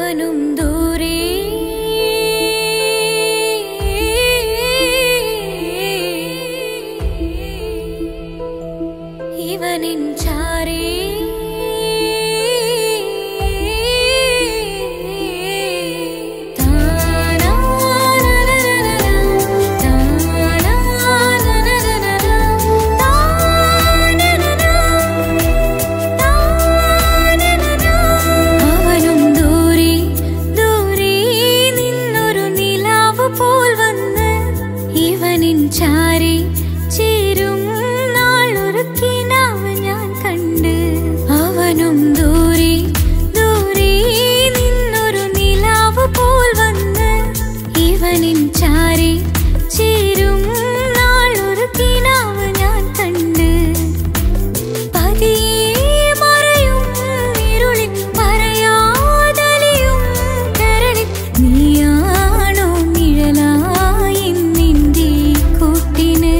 അവനും ദൂരെ ഇവനിൻ ചാരേ അവനും ദൂരെ ദൂരെ നിന്നൊരു നിലാവ് പോൽ വന്ന് ഇവനിൻ ചാരി ചേരും നാളൊരു കിനാവ് ഞാൻ കണ്ട് അവനും ദൂരെ ദൂരെ നിന്നൊരു നിലാവ് പോൽ വന്ന് ഇവനിൻ ചാരി ചേരും നാളൊരു കിനാവ് ഞാൻ കണ്ട് പതിയെ മറയും ഇരുളിൽ പറയാതലിയും കരളിൽ നീയാണോ നിഴലായി നിന്റെ കൂട്ടിന്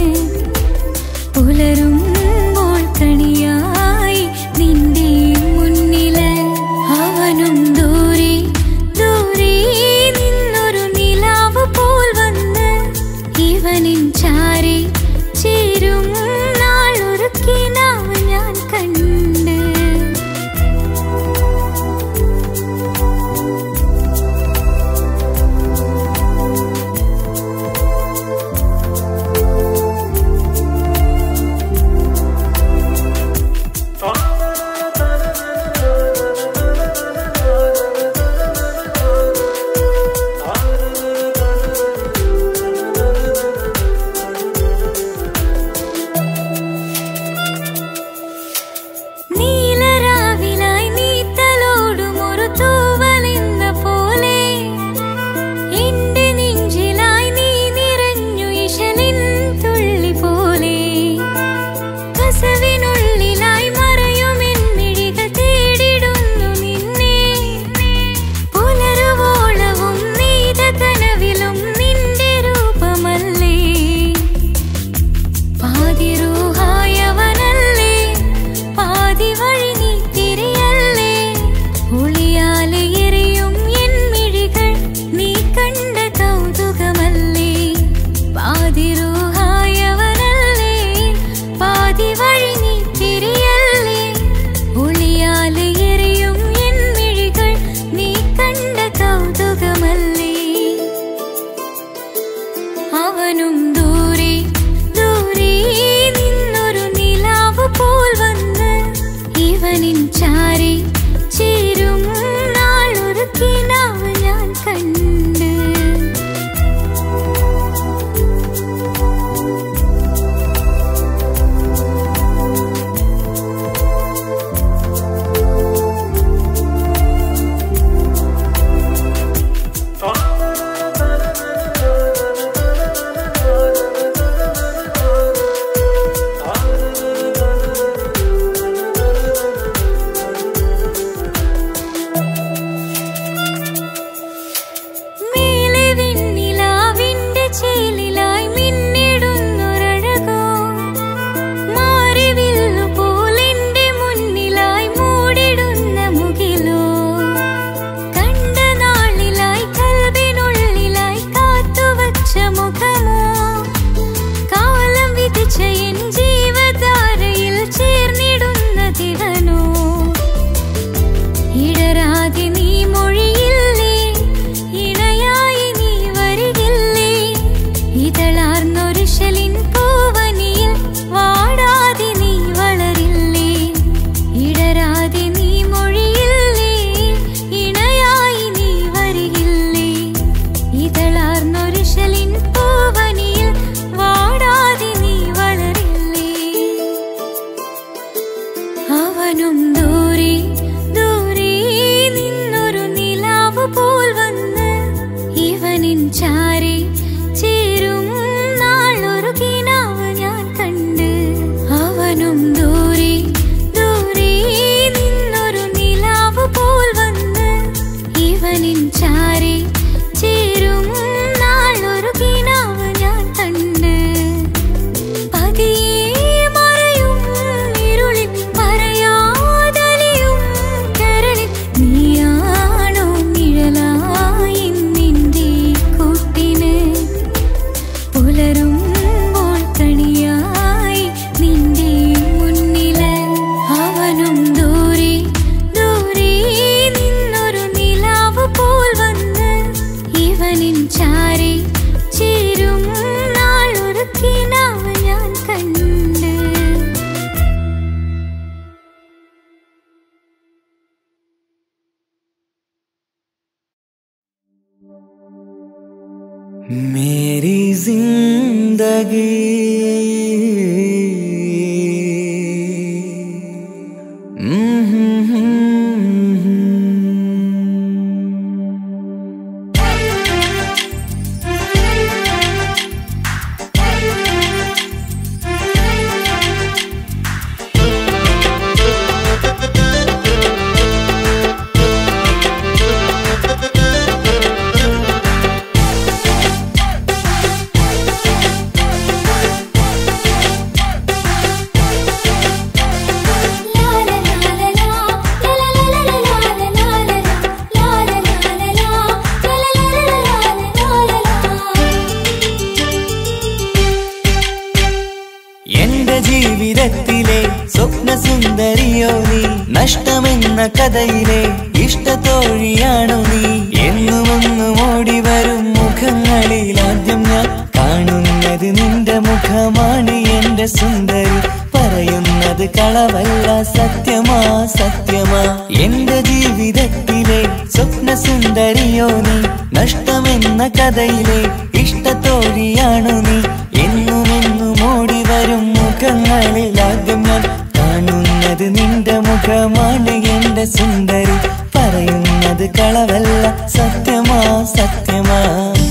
പുലരുമ്പോൾ കണിയായി നിന്റെ മുന്നില് അവനും ദൂരെ ദൂരെ നിന്നൊരു നിലാവ് പോൽ വന്ന് ഇവനിൻ ചാരി ചേരും നാളൊരു കിനാവ് ഞാൻ കണ്ട് നീലരാവിലായി നീത്തലോടും ഒരു തൂവലെന്ന പോലെ എന്റെ നെഞ്ചിലായി നീ നിറഞ്ഞു ഇശലിൻ തുള്ളി പോലെ കസവിനുള്ളിലായി മറയുമെൻ മിഴികൾ തേടിടുന്നു നിന്നെ പുലരുവോളവും നീത കനവിലും നിന്റെ രൂപമല്ലേ പാതിരൂഹായവനല്ലേ പാതി വഴി നീ തിരിയല്ലേ ഒളിയാലെ എറിയും എൻ മിഴികൾ നീ കണ്ട കൗതുകമല്ലേ പാതിരൂഹായവനല്ലേ പാതി വഴി നീ തിരിയല്ലേ ഒളിയാലെ എറിയും എൻ മിഴികൾ നീ കണ്ട കൗതുകമല്ലേ അവനും ദൂരെ ദൂരെ നിന്നൊരു നിലാവ് പോൽ വന്ന് ഇവനിൻ ചാരി ചേരും നാളൊരു കിനാവ് ഞാൻ കണ്ട് മേലെ വിണ്ണിലാവിന്റെ ചേലിലായി മിന്നിടുന്നൊരഴകോ മാറിവില്ലു പോലെന്റെ മുന്നിലായി മൂടിടുന്ന മുകിലോ കണ്ട നാളിലായി കൽവിനുള്ളിലായി കാത്തുവച്ച മുഖമോ കാലം വിധിച്ച എൻ ജീവധാരയിൽ ചേർന്നിടുന്ന ദിവനോ ഇടരാതെ നീ മൊഴിയില്ലേ ഇണയായി നീ വരികില്ലേ ഇതളാർന്നൊരിശലിൻ പൂവനിയിൽ വാടാതെ നീ വളരില്ലേ ഇടരാതെ നീ മൊഴിയില്ലേ ഇണയായി നീ വരികില്ലേ ഇതളാർന്നൊരിശലിൻ പൂവനിയിൽ വാടാതെ നീ വളരില്ലേ അവനും ദൂരെ ദൂരെ നിന്നൊരു നിലാവ് പോൽ വന്ന് ഇവനിൻ ചാരി ചേരും നാളൊരു കിനാവ് ഞാൻ കണ്ട് അവനും ദൂരെ ദൂരെ നിന്നൊരു നിലാവ് പോൽ വന്ന് ഇവനിൻ ചാരി ചേരും നാളൊരു കിനാവ് ഞാൻ കണ്ട് പതിയെ മറയും ഇരുളിൽ പറയാതെ मेरी जिंदगी എന്റെ ജീവിതത്തിലെ സ്വപ്ന സുന്ദരിയോ നീ നഷ്ടമെന്ന കഥയിലെ ഇഷ്ടത്തോഴിയാണു നീ എന്നുമെന്നും ഓടി വരും മുഖങ്ങളിൽ ആദ്യം ഞാൻ കാണുന്നത് നിന്റെ മുഖമാണ് എന്റെ സുന്ദരി പറയുന്നത് കളവല്ല സത്യമാ സത്യമാ എന്റെ ജീവിതത്തിലെ സ്വപ്ന സുന്ദരിയോ നീ നഷ്ടമെന്ന കഥയിലെ ഇഷ്ടത്തോഴിയാണു നീ എന്നുമെന്നും ഓടി വരും മുഖങ്ങളിൽ ആദ്യം ഞാൻ കാണുന്നത് നിന്റെ മുഖമാണ് എന്റെ സുന്ദരി പറയുന്നത് കളവല്ല സത്യമാ സത്യമാ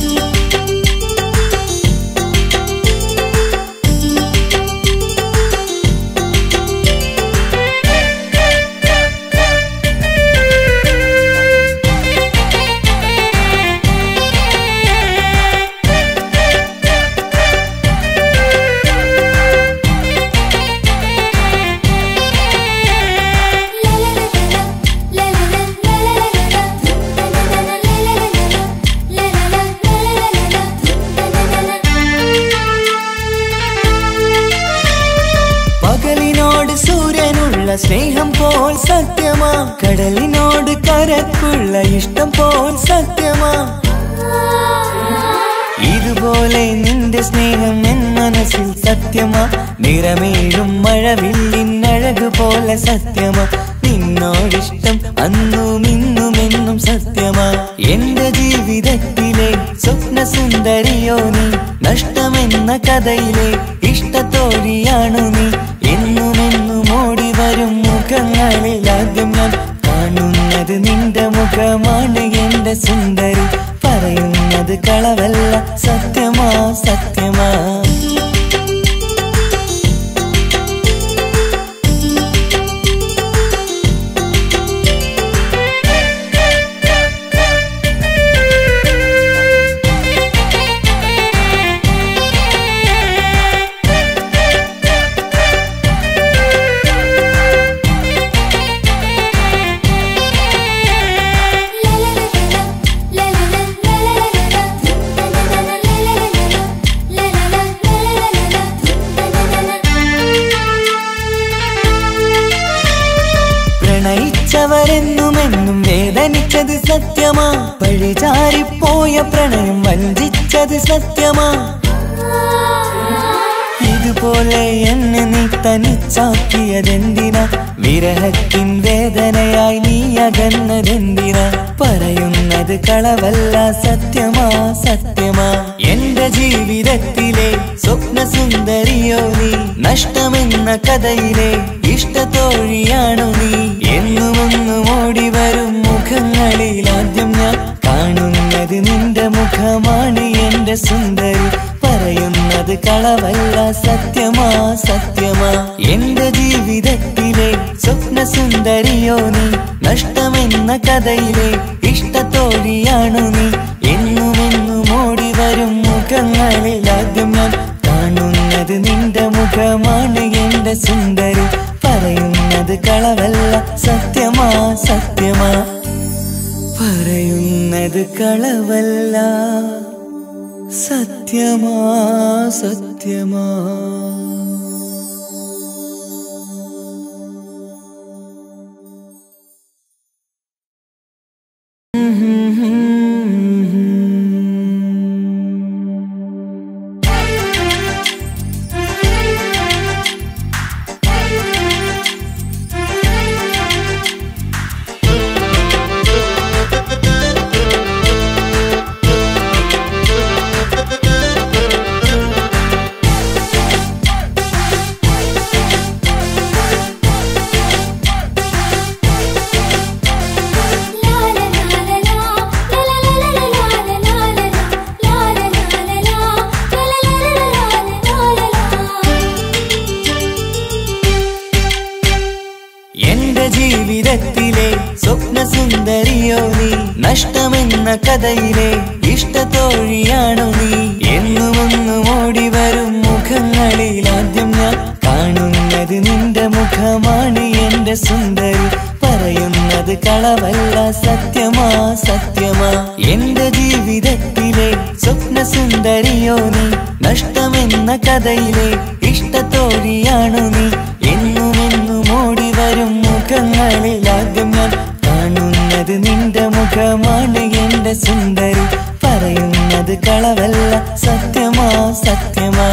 പകലിനോട് സൂര്യനുള്ള സ്നേഹം പോൽ സത്യമാ കടലിനോട് കരക്കുള്ള ഇഷ്ടം പോൽ സത്യമാ ഇതുപോലെ നിന്റെ സ്നേഹം എൻ മനസ്സിൽ സത്യമാ നിറമേഴും മഴവില്ലിൻ അഴക് പോലെ സത്യമാ നിന്നോടിഷ്ടം അന്നും ഇന്നും എന്നും സത്യമാ എന്റെ ജീവിതത്തിലെ സ്വപ്ന സുന്ദരിയോ നീ നഷ്ടമെന്ന കഥയിലെ ഇഷ്ടത്തോഴിയാണു നീ എന്നുമെന്നും ഓടി വരും മുഖങ്ങളിൽ ആദ്യം ഞാൻ കാണുന്നത് നിന്റെ മുഖമാണ് എന്റെ സുന്ദരി പറയുന്നത് കളവല്ല സത്യമാ സത്യമാ പ്രണയിച്ചവരെന്നുമെന്നും വേദനിച്ചത് സത്യമാ പഴിചാരിപ്പോയ പ്രണയം വഞ്ചിച്ചത് സത്യമാ ഇതുപോലെ എന്നെ നീ തനിച്ചാക്കിയതെന്തിനാ വിരഹത്തിൻ വേദനയായി നീ അകന്നതെന്തിനാ പറയുന്നത് കളവല്ല സത്യമാ സത്യമാ എന്റെ ജീവിതത്തിലെ സ്വപ്ന സുന്ദരിയോ നീ നഷ്ടമെന്ന കഥയിലെ ഇഷ്ടത്തോഴിയാണു നീ എന്നുമൊന്നും ഓടി വരും മുഖങ്ങളിൽ ആദ്യം ഞാൻ കാണുന്നത് നിന്റെ മുഖമാണ് എന്റെ സുന്ദരി പറയുന്നത് കളവല്ല സത്യമാ സത്യമാ എന്റെ ജീവിതത്തിലെ സ്വപ്ന സുന്ദരിയോ നീ നഷ്ടമെന്ന കഥയിലെ ഇഷ്ടത്തോഴിയാണു നീ എന്നുമെന്നും ഓടി വരും മുഖങ്ങളിൽ ആദ്യം ഞാൻ കാണുന്നത് നിന്റെ മുഖമാണ് എന്റെ സുന്ദരി പറയുന്നത് കളവല്ല സത്യമാ സത്യമാ പറയുന്നത് കളവല്ല സത്യമാ സത്യമാ ജീവിതത്തിലെ സ്വപ്ന സുന്ദരിയോ നീ നഷ്ടമെന്ന കഥയിലെ ഇഷ്ടത്തോഴിയാണു നീ എന്നുമൊന്നും ഓടി വരും മുഖങ്ങളിൽ ആദ്യം ഞാൻ കാണുന്നത് നിന്റെ മുഖമാണ് എന്റെ സുന്ദരി പറയുന്നത് കളവല്ല സത്യമാ സത്യമാ എന്റെ ജീവിതത്തിലെ സ്വപ്ന സുന്ദരിയോ നീ നഷ്ടമെന്ന കഥയിലെ ഇഷ്ടത്തോഴിയാണു നീ എന്നുമെന്നും ഓടി വരും മുഖങ്ങളിൽ ആദ്യം ഞാൻ കാണുന്നത് നിന്റെ മുഖമാണ് എന്റെ സുന്ദരി പറയുന്നത് കളവല്ല സത്യമാ സത്യമാ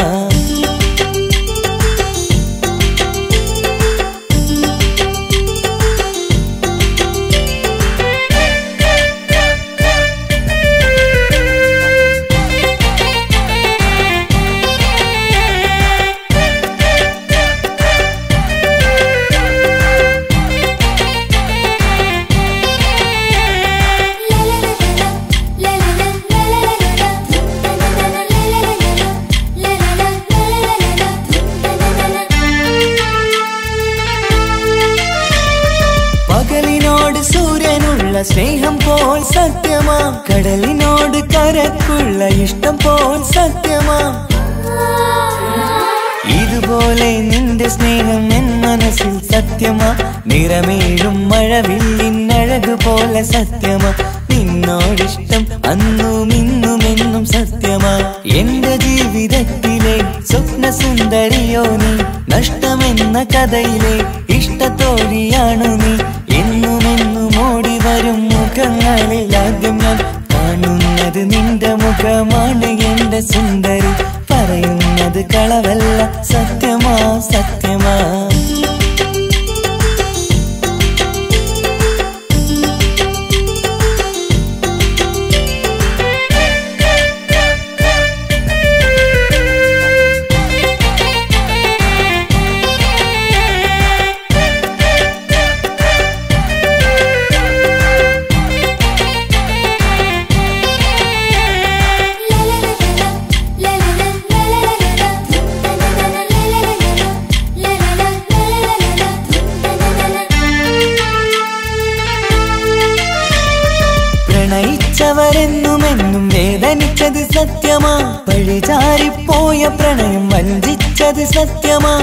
പകലിനോട് സൂര്യനുള്ള സ്നേഹം പോൽ സത്യമാ കടലിനോട് കരക്കുള്ള ഇഷ്ടം പോൽ സത്യമാ ഇതുപോലെ നിന്റെ സ്നേഹം എൻ മനസ്സിൽ സത്യമാ നിറമേഴും മഴവില്ലിനഴക് പോലെ സത്യമാ നിന്നോടിഷ്ടം അന്നും ഇന്നും എന്നും സത്യമാ എന്റെ ജീവിതത്തിലെ സ്വപ്ന സുന്ദരിയോ നീ നഷ്ടമെന്ന കഥയിലെ ഇഷ്ടത്തോഴിയാണു നീ എന്നുമെന്നും ഓടി വരും മുഖങ്ങളിൽ ആദ്യം ഞാൻ കാണുന്നത് നിന്റെ മുഖമാണ് എന്റെ സുന്ദരി പറയുന്നത് കളവല്ല സത്യമാ സത്യമാ പ്രണയിച്ചവരെന്നുമെന്നും വേദനിച്ചത് സത്യമാ പഴിചാരിപ്പോയ പ്രണയം വഞ്ചിച്ചത് സത്യമാ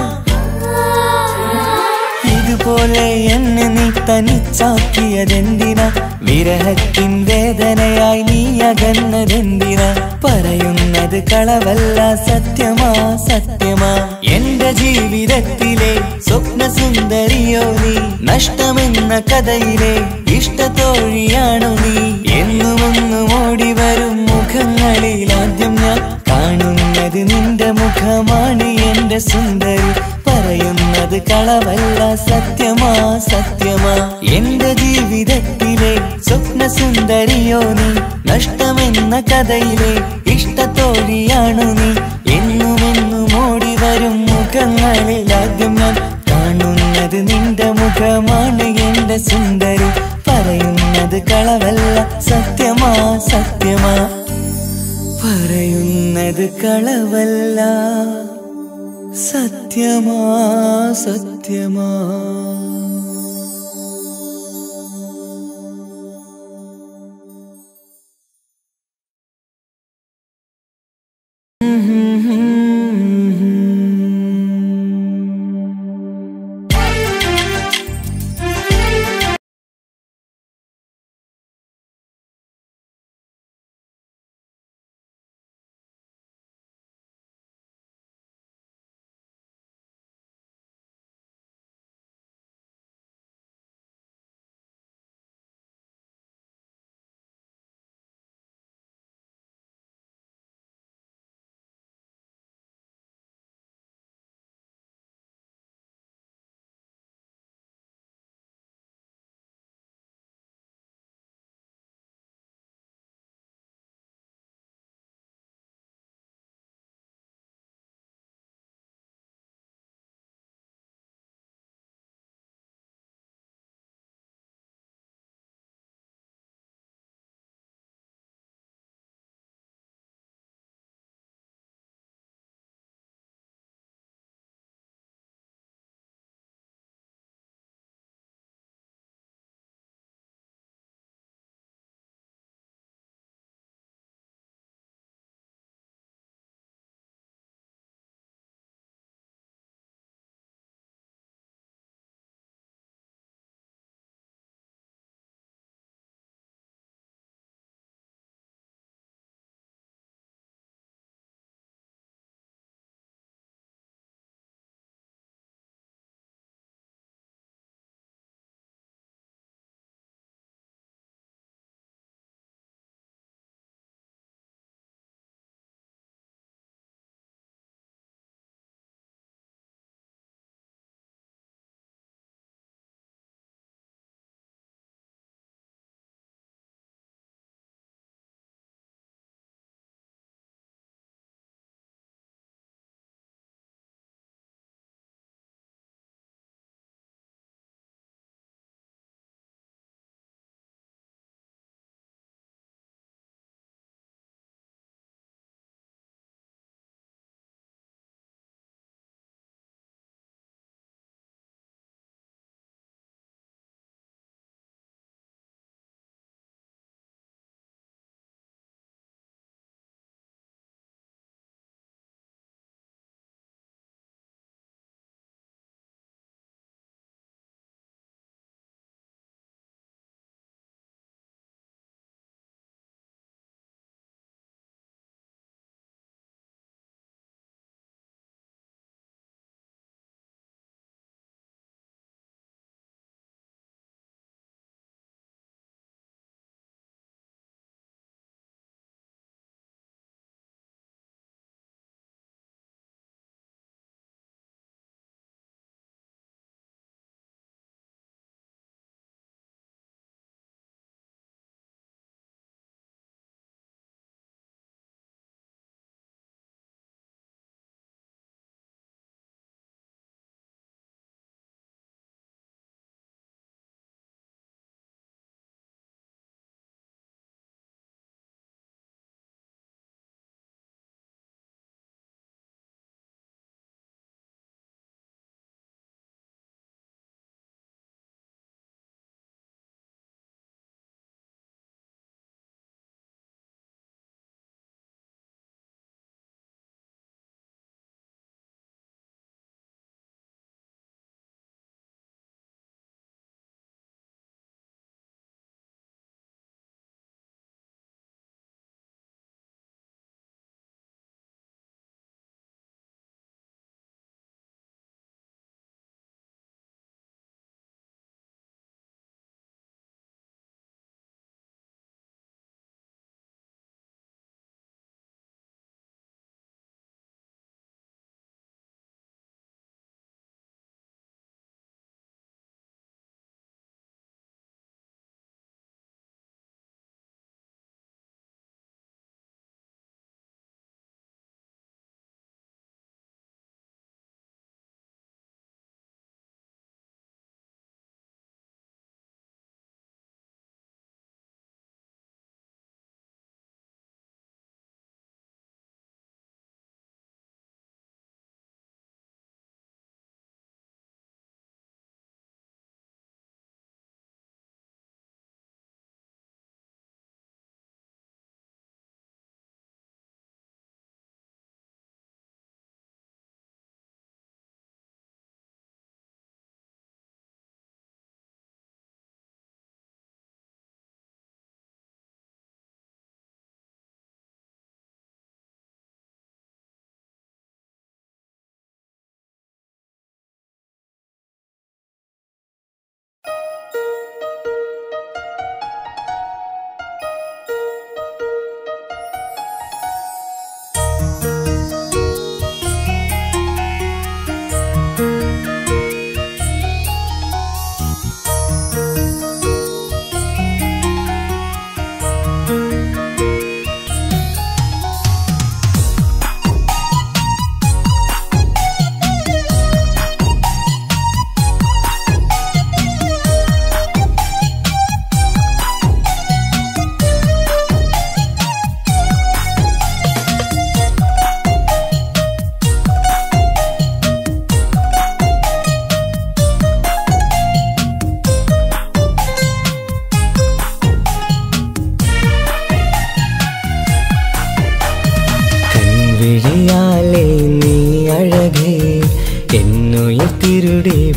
ഇതുപോലെ എന്നെ നീ തനിച്ചാക്കിയതെന്തിനാ വിരഹത്തിൻ വേദനയായി നീ അകന്നതെന്തിനാ പറയുന്നത് കളവല്ല സത്യമാ സത്യമാ എന്റെ ജീവിതത്തിലെ സ്വപ്ന സുന്ദരിയോ നീ നഷ്ടമെന്ന കഥയിലെ ഇഷ്ടത്തോഴിയാണു നീ എന്നുമൊന്നും ഓടി വരും മുഖങ്ങളിൽ ആദ്യം ഞാൻ കാണുന്നത് നിന്റെ മുഖമാണ് എന്റെ സുന്ദരി പറയുന്നത് കളവല്ല സത്യമാ സത്യമാ എന്റെ ജീവിതത്തിലെ സ്വപ്ന സുന്ദരിയോ നീ നഷ്ടമെന്ന കഥയിലെ ഇഷ്ടത്തോഴിയാണു നീ എന്നുമെന്നും ഓടി വരും മുഖങ്ങളിൽ ആദ്യം ഞാൻ കാണുന്നത് നിന്റെ മുഖമാണ് എന്റെ സുന്ദരി പറയുന്നത് കളവല്ല സത്യമാ സത്യമാ പറയുന്നത് കളവല്ല സത്യമാ സത്യമാ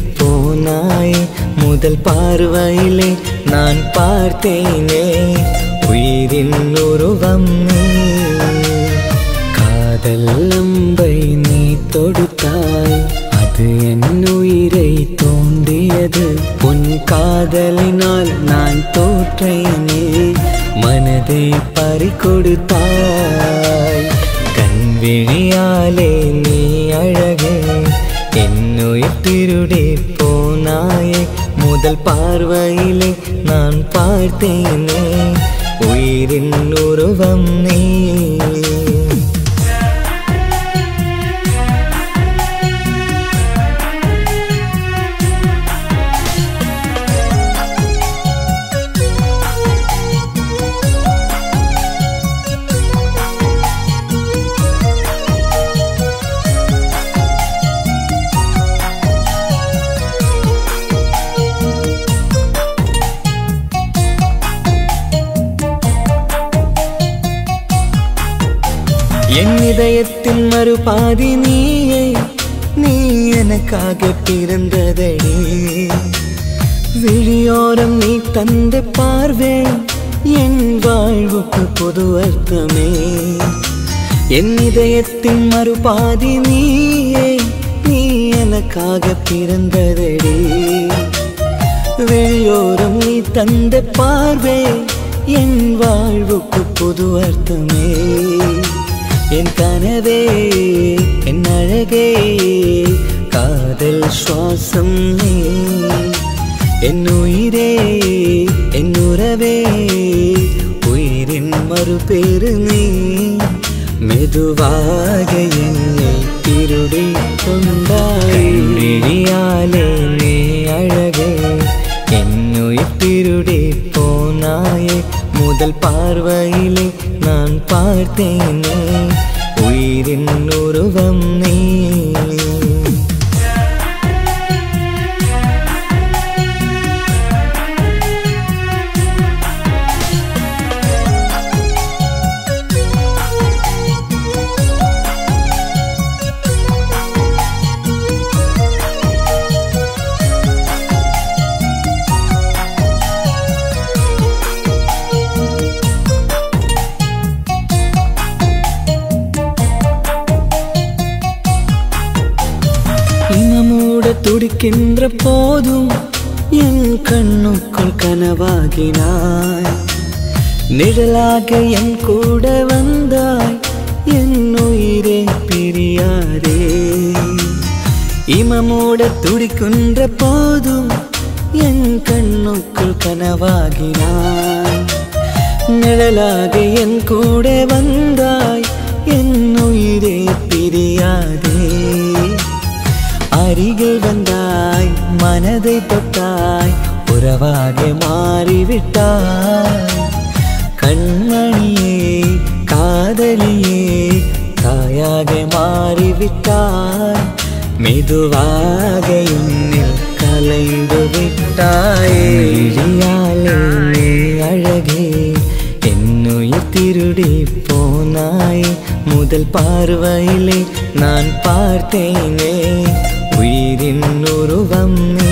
போனாய் முதல் பார்வையிலே நான் பார்த்தேனே உயிரின் உருவம் நீ காதல் அம்பை நீ தொடுத்தாய் அது என் உயிரை தோண்டியது உன் காதலினால் நான் தோற்றேனே மனதை பறிகொடுத்தாய் கண் விழியாலே நீ அழகே என்னுயிர் திருடே போனாயே முதல் பார்வையிலே நான் பார்த்தேனே உயிரின் உருவம் நீ என் இதயத்தின் மறுபாதி நீயே நீ எனக்காக பிறந்ததடி விழியோரம் நீ தந்த பார்வே என் வாழ்வுக்கு பொது அர்த்தமே என் இதயத்தின் மறுபாதி நீயே நீ எனக்காக பிறந்ததடி வெளியோரம் நீ தந்த பார்வே என் வாழ்வுக்கு புது அர்த்தமே என் கனவே என் அழகே காதல் சுவாசம் நீ என் உயிரே என் உறவே உயிரின் மறுபேறு நீ மெதுவாக என்னை திருடி கொண்டாய் விழியாலே நீ அழகே என்னுயிர் திருடி போனாயே முதல் பார்வையிலே நான் பார்த்தேனே உயிரின் உருவம் நீ இனமூட துடிக்கின்ற போதும் என் கண்ணுக்குள் கனவாகினாய் நிழலாக என் கூட வந்தாய் என் உயிரே பிரியாதே இமமூட துடிக்கின்ற போதும் என் கண்ணுக்குள் கனவாகினாய் நிழலாக என் கூட வந்தாய் என் உயிரே பிரியாதே அருகில் வந்தாய் மனதை தொட்டாய் உறவாக மாறிவிட்டாய் கண்மணியே காதலியே தாயாக மாறிவிட்டாய் மெதுவாக என்னில் கலைந்து விட்டாய் விழியாலே நீ அழகே என்னுயிர் திருடி போனாய் முதல் பார்வையிலே நான் பார்த்தேனே உயிரின் உருவம் நீ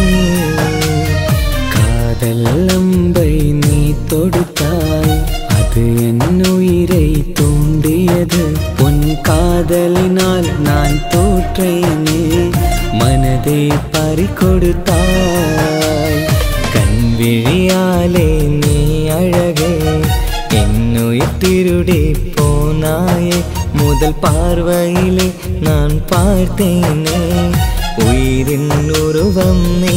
காதல் அம்பை நீ தொடுத்தாய் அது என் உயிரை தூண்டியது உன் காதலினால் நான் தோற்றேனே மனதை பறிகொடுத்தாய் கண் விழியாலே நீ அழகே என்னுயிர் திருடி போனாயே முதல் பார்வையிலே நான் பார்த்தேனே உயிரின் உருவம் நீ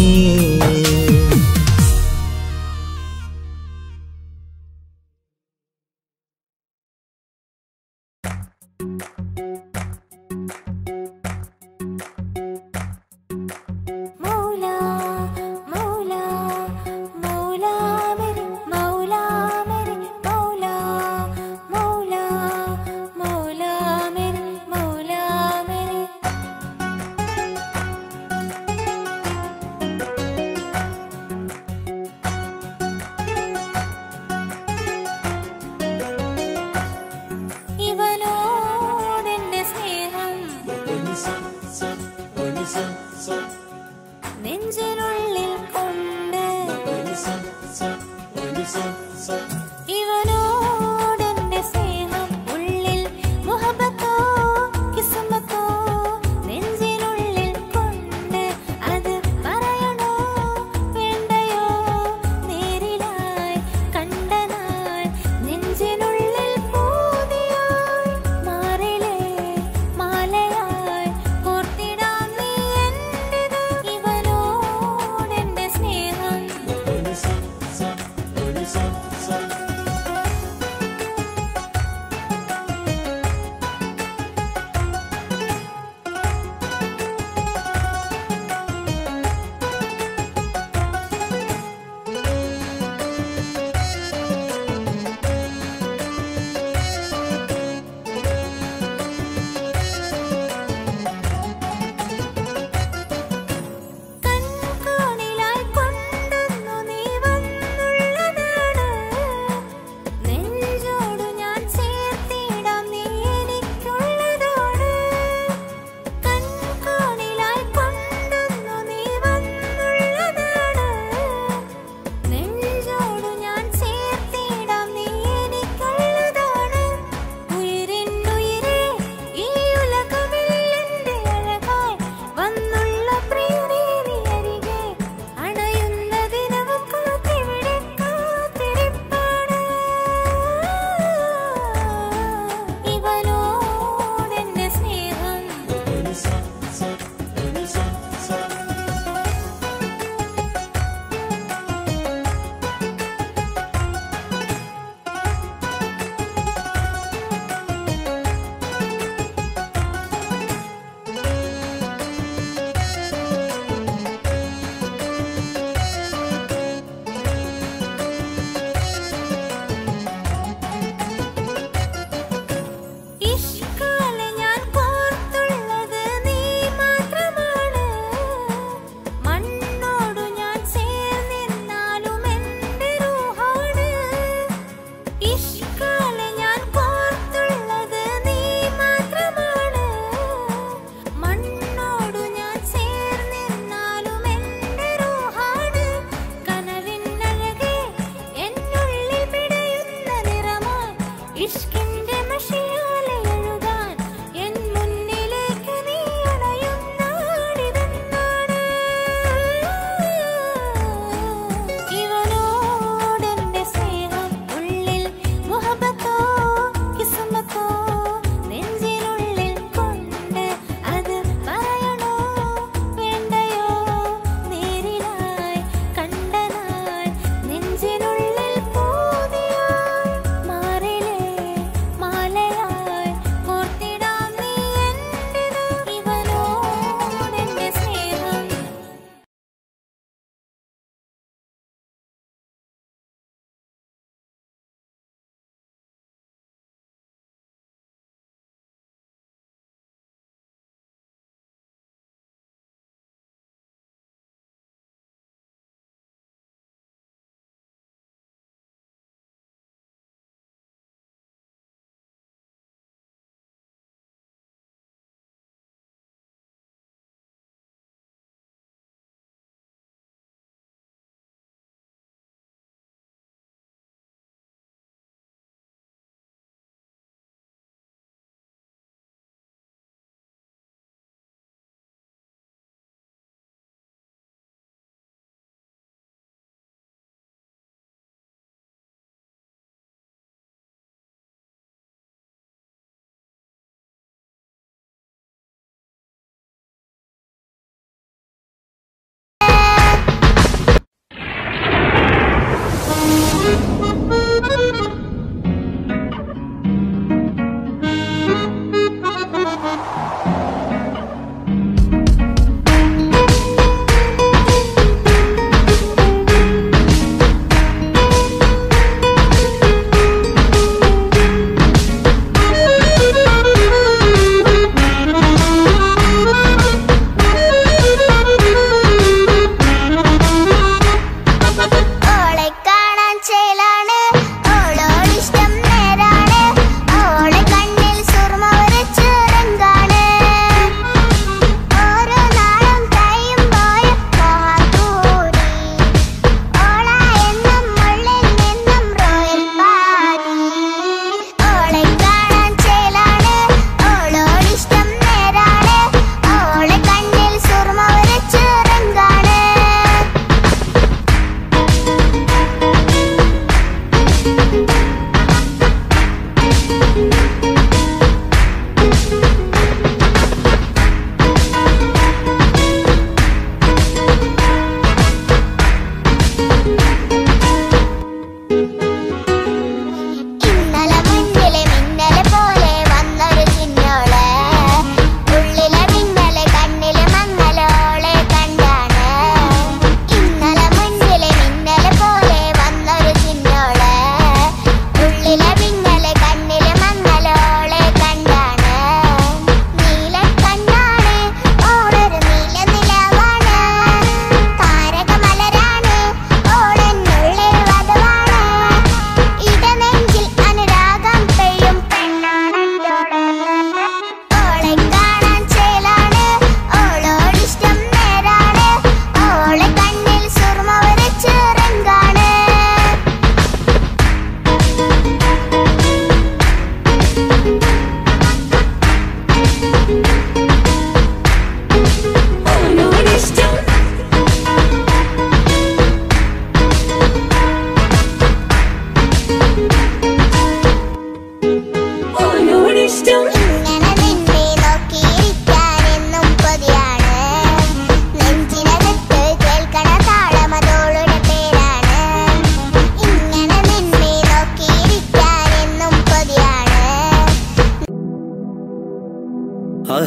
मौला मौला मौला मेरे मौला मेरे मौला मौला मौला मेरे मौला मेरे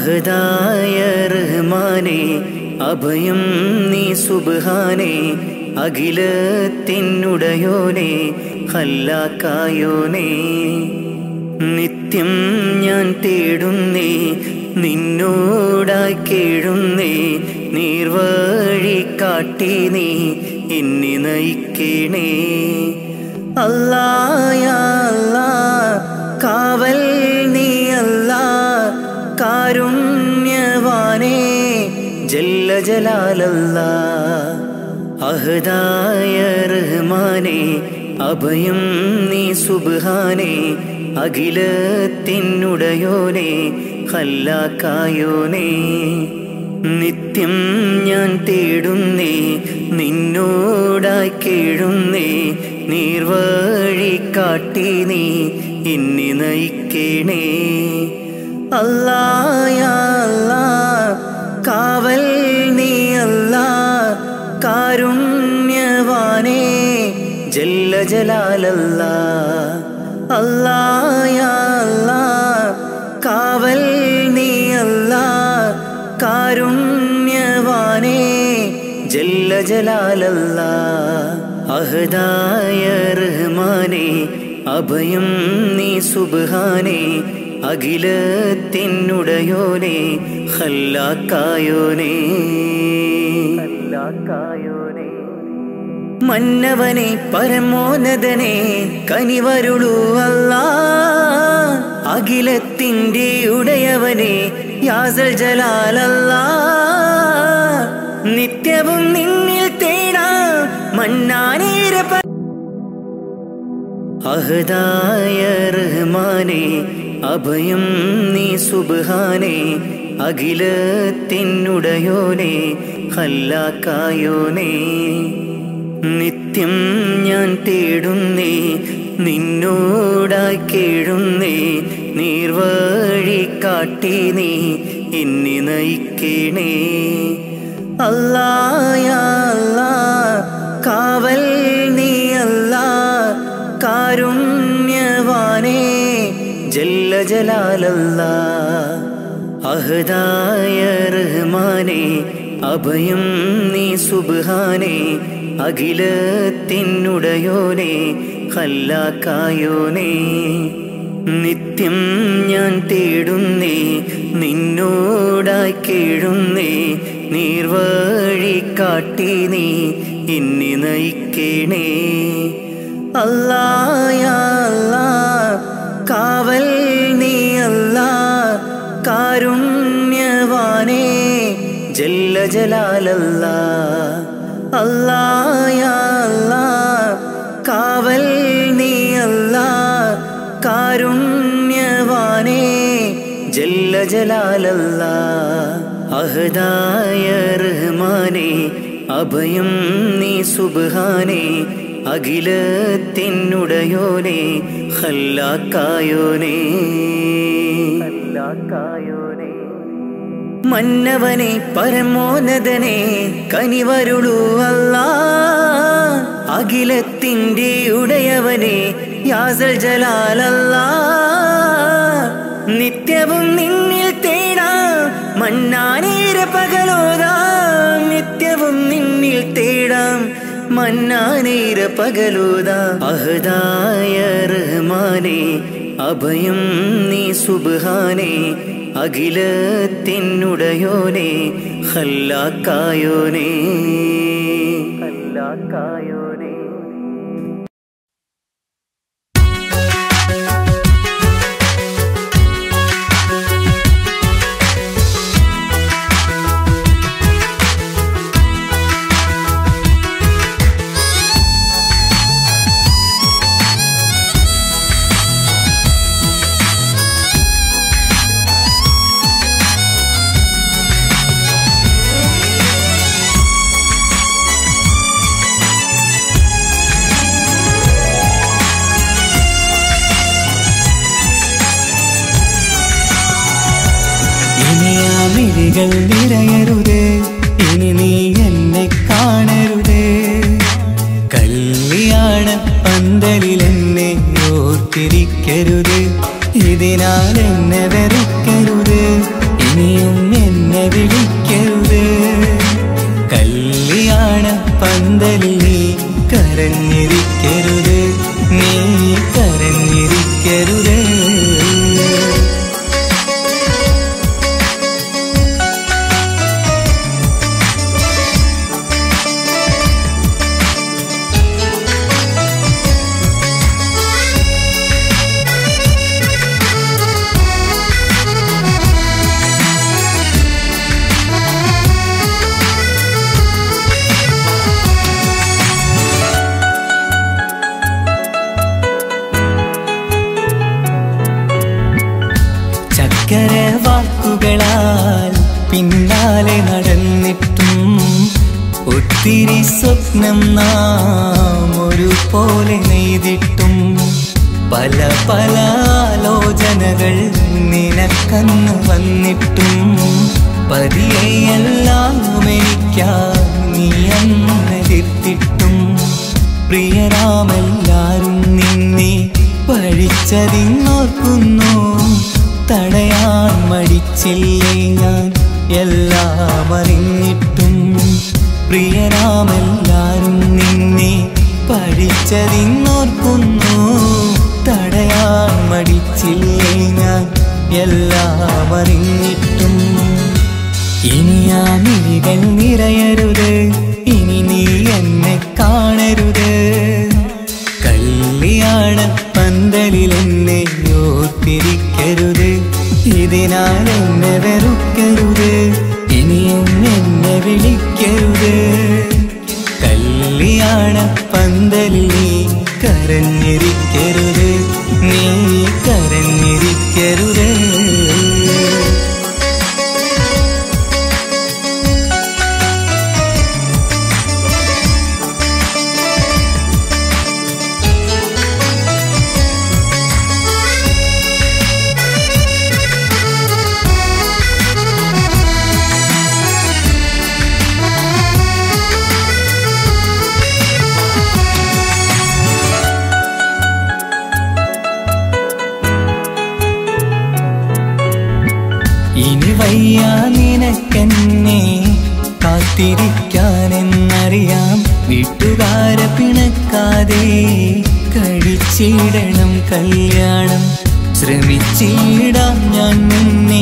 അഹദായ റഹ്മാനെ അഭയം നീ സുബ്ഹാനെ അഖിലത്തിനുടയോനെ ഹല്ലാക്കായോനെ നിത്യം ഞാൻ തേടുന്നേ നിന്നോടായി കേഴുന്നേ നീർവഴി കാട്ടി നീ എന്നെ നയിക്കണേ അല്ലായ അല്ലാ കാവൽ നീ അല്ലാ കാരുണ്യവാനേ ജല്ല ജലാലല്ലാ അഹദായ റഹ്മാനെ അഭയം നീ സുബ്ഹാനെ അഖിലത്തിനുടയോനെ ഹല്ലാക്കായോനെ നിത്യം ഞാൻ തേടുന്നേ നിന്നോടായി കേഴുന്നേ നീർവഴി കാട്ടി നീ എന്നെ നയിക്കണേ അല്ലായ അല്ലാ കാവൽ നീ അല്ലാ കാരുണ്യവാനേ ജല്ല ജലാലല്ലാ അല്ലായ അല്ലാ കാവൽ നീ അല്ലാ കാരുണ്യവാനേ ജല്ല ജലാലല്ലാ അഹദായ റഹ്മാനെ അഭയം നീ സുബ്ഹാനെ അഖിലത്തിനുടയോനെ ഹല്ലാക്കായോനെ ഹല്ലാക്കായോനെ മന്നവനെ പരമോന്നതനെ കനിവരുളൂ അല്ല അഖിലത്തിൻ്റെ ഉടയവനെ യാസൽ ജലാലല്ല നിത്യവും നിന്നിൽ തേടാം മന്നാനേര അഹദായ റഹ്മാനെ അഭയം നീ സുബ്ഹാനെ അഖിലത്തിനുടയോനെ ഹല്ലാക്കായോനെ നിത്യം ഞാൻ തേടുന്നേ നിന്നോടായി കേഴുന്നേ നീർവഴി കാട്ടി നീ എന്നെ നയിക്കണേ അല്ലായ അല്ലാ കാവൽ നീ അല്ലാ കാരുണ്യവാനേ ജല്ല ജലാലല്ലാ അഹദായ റഹ്മാനെ അഭയം നീ സുബ്ഹാനെ അഖിലത്തിനുടയോനെ ഹല്ലാക്കായോനെ നിത്യം ഞാൻ തേടുന്നേ നിന്നോടായി കേഴുന്നേ നീർവഴി കാട്ടി നീ എന്നെ നയിക്കണേ അല്ലായ അല്ലാ കാവൽ നീ അല്ലാ കാരുണ്യവാനേ ജല്ല ജലാലല്ലാ അല്ലായ അല്ലാ കാവൽ നീ അല്ലാ കാരുണ്യവാനേ ജല്ല ജലാലല്ലാ അഹദായ റഹ്മാനെ അഭയം നീ സുബ്ഹാനെ അഖിലത്തിനുടയോനെ ഹല്ലാക്കായോനെ ഹല്ലാക്കായോനെ മന്നവനെ പരമോന്നതനെ കനിവരുളൂ അല്ല അഖിലത്തിൻ്റെ ഉടയവനെ യാസൽ ജലാലല്ല നിത്യവും നിന്നിൽ തേടാം മന്നാനേര പകലോതാം നിത്യവും നിന്നിൽ തേടാം മന്നാനേര പകലോതാ അഹദായ റഹ്മാനെ അഭയം നീ സുബ്ഹാനെ അഖിലത്തിനുടയോനെ ഹല്ലാക്കായോനെ ഹല്ലാക്കായോനെ ഇനി ആ മിഴികൾ നിറയരുത് ഇനി നീ എന്നെ കാണരുത് കല്യാണ പന്തലിൽ എന്നെ ഓർത്തിരിക്കരുത് ഇതിനാൽ എന്നെ വെറുക്കരുത് ഇനി പന്തലിൽ നീ കരഞ്ഞിരിക്കരുത് നീ കരഞ്ഞിരിക്കരുത് ചക്കര വാക്കുകളാൽ പിന്നാലെ നടന്നിട്ടും ഒത്തിരി സ്വപ്നം നാം ഒരുപോലെ നെയ്തിട്ടും പല പല ആലോചനകൾ നിനക്കന്ന് വന്നിട്ടും പതിയെല്ലാം എനിക്കാ നീ അന്നെതിർത്തിട്ടും പ്രിയരാമെല്ലാരും നിന്നെ പഴിച്ചതിന്നോർക്കുന്നു തടയാൻ മടിച്ചില്ലേ ഞാൻ എല്ലാം അറിഞ്ഞിട്ടും പ്രിയരാമെല്ലാരും നിന്നെ പഴിച്ചതിന്നോർക്കുന്നു തടയാൻ മടിച്ചില്ലേ ഞാൻ എല്ലാം അറിഞ്ഞിട്ടും ഇനി ആ മിഴികൾ നിറയരുത് ഇനി നീ എന്നെ കാണരുത് കല്യാണ പന്തലിൽ എന്നെ ഓർത്തിരിക്കരുത് ഇതിനാൽ എന്നെ വെറുക്കരുത് ഇനി എന്നെ വിളിക്കരുത് കല്യാണ പന്തലിൽ നീ കരഞ്ഞിരിക്കരുത് നീ കരഞ്ഞിരിക്കരുത് ഇനി വയ്യ നിനക്കെന്നെ കാത്തിരിക്കാനെന്നറിയാം വീട്ടുകാരെ പിണക്കാതെ കഴിച്ചിടണം കല്യാണം ശ്രമിച്ചിടാം ഞാൻ നിന്നെ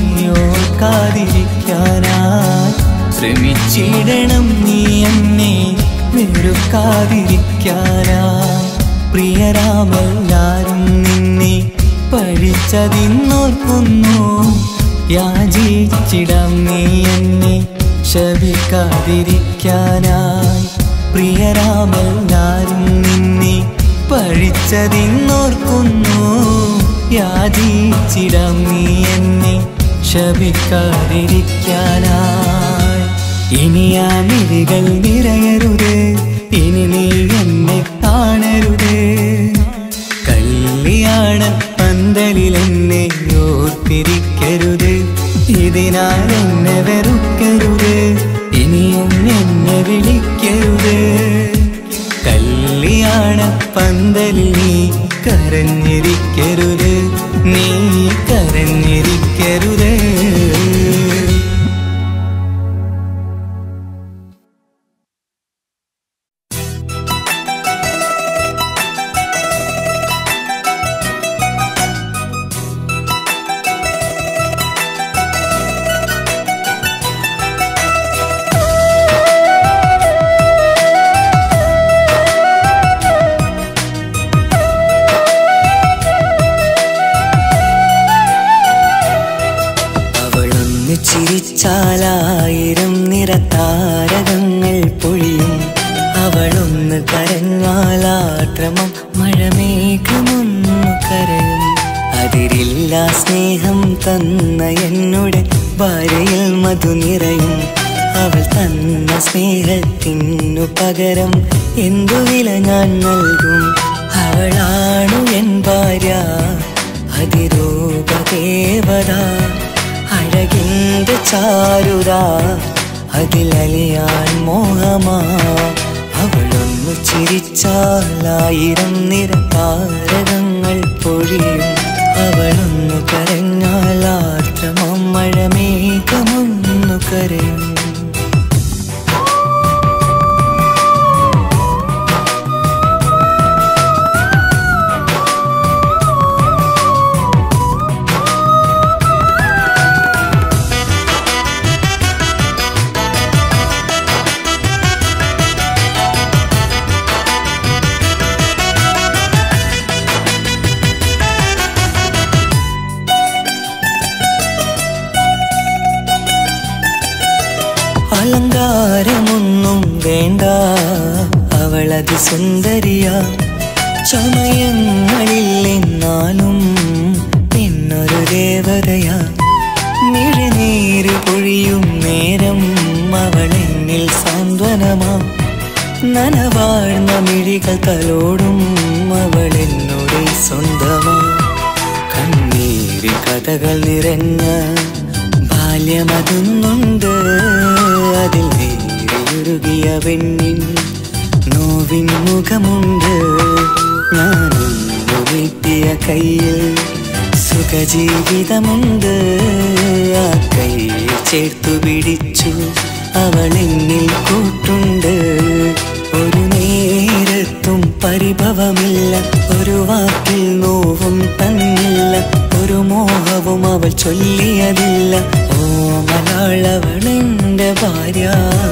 ഓർക്കാതിരിക്കാനായി ശ്രമിച്ചിടണം നീ എന്നെ വെറുക്കാതിരിക്കാനായി പ്രിയരാമെല്ലാരും നിന്നെ പഴിച്ചതിന്നോർക്കുന്നു യാചിച്ചിടം നീ എന്നെ ശപിക്കാതിരിക്കാനായി പ്രിയരാമെല്ലാരും നിന്നെ പഴിച്ചതിന്നോർക്കുന്നു യാചിച്ചിടം നീ എന്നെ ശപിക്കാതിരിക്കാനായി ഇനി ആ മിഴികൾ നിറയരുത് ഇനി നീ എന്നെ കാണരുത് കല്യാണ പന്തലിൽ എന്നെ ഓർത്തിരിക്കരുത് ഇതിനാൽ എന്നെ വെറുക്കരുത് ഇനി എന്നെ വിളിക്കരുത് കല്യാണ പന്തലിൽ നീ കരഞ്ഞിരിക്കരുത് നീ കരഞ്ഞിരിക്കരുത് അവളൊന്ന് ചിരിച്ചാലായിരം നിറത്താരകങ്ങൾ പൊഴിയും അവളൊന്ന് കരഞ്ഞാലാത്രമം മഴമേഘമൊന്നു കരയും അതിരില്ല സ്നേഹം തന്ന എന്നുടെ ഭാര്യയിൽ മധു നിറയും അവൾ തന്ന സ്നേഹത്തിനു പകരം എന്തു വില ഞാൻ നൽകും അവളാണു എൻ ഭാര്യ അതിരൂപദേവത അഴകിന്റെ ചാരുത അതിലലിയാൻ മോഹമാ അവളൊന്നു ചിരിച്ചാലായിരം നിറതാരകങ്ങൾ പൊഴിയും അവളൊന്നു കരഞ്ഞാൽ ആർദ്രമം മഴമേഘമൊന്നു കരയും അവളതി സുന്ദരിയാ ചമയങ്ങളിൽ എന്നാലും പിന്നൊരു ദേവതയാ നിഴനീര് പൊഴിയും നേരം അവളെന്നിൽ സാന്ത്വനമാ നനവാഴ്ന്ന മിഴികൾ തലോടും അവളെന്നോട് സ്വന്തമാ കണ്ണീരിൽ കഥകൾ നിറഞ്ഞ ബാല്യമതൊന്നുണ്ട് അതിൽ നേരിയുരുകിയ പെണ്ണിൻ നോവിൻ മുഖമുണ്ട് ഞാനൊന്നു നീട്ടിയ കയ്യിൽ സുഖജീവിതമുണ്ട് ആ കയ്യിൽ ചേർത്തു പിടിച്ചു അവളെന്നിൽ കൂട്ടുണ്ട് ഒരു നേരത്തും പരിഭവമില്ല ഒരു വാക്കിൽ നോവും തന്നില്ല ഒരു മോഹവും അവൾ ചൊല്ലിയതില്ല ഓ മലയാളവളെന്റെ ഭാര്യ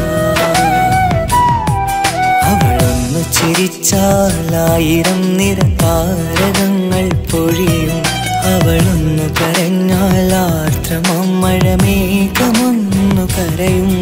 അവളൊന്നു ചിരിച്ചാലായിരം നിര താരകങ്ങൾ പൊഴിയും അവളൊന്നു കരഞ്ഞാൽ ആർദ്രമം മഴമേഘമൊന്നു കരയും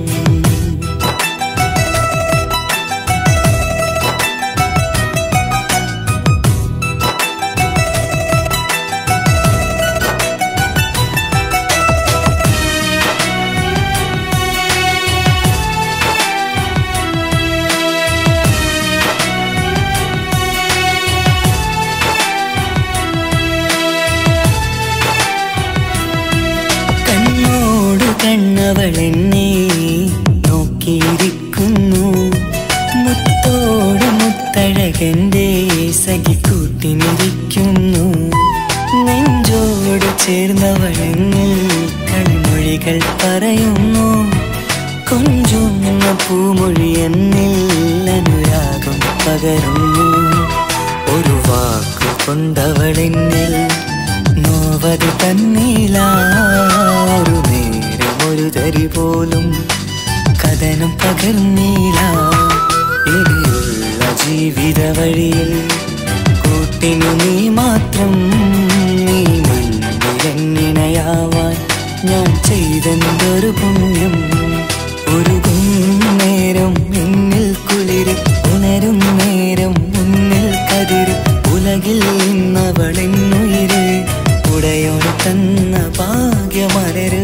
കണ്ണോട് കണ്ണവളെന്നെ നോക്കിയിരിക്കുന്നു മുത്തോട് മുത്തഴകന്റെ സഖിക്കൂട്ടിനിരിക്കുന്നു നെഞ്ചോട് ചേർന്നവളെന്നിൽ കളിമൊഴികൾ പറയുന്നു കൊഞ്ചുന്ന പൂമൊഴി എന്നിൽ അനുരാഗം പകരുന്നു ഒരു വാക്കു കൊണ്ടവളെന്നിൽ നോവത് തന്നീല ഒരു നേരം ഒരു തരി പോലും കഥനം പകർന്നീല ഇനിയുള്ള ജീവിത വഴിയിൽ കൂട്ടിനു നീ മാത്രം നീ മണ്ണിലെങ്ങിണയാവാൻ ഞാൻ ചെയ്തെന്തൊരു പുണ്യം ഒരുകും നേരം എന്നിൽ കുളിര് ഉണരും നേരം മുന്നിൽ കതിര് ഉലകിൽ ഇന്നവളെന്നുയിര് ഉടയോട് തന്ന ഭാഗ്യമലര്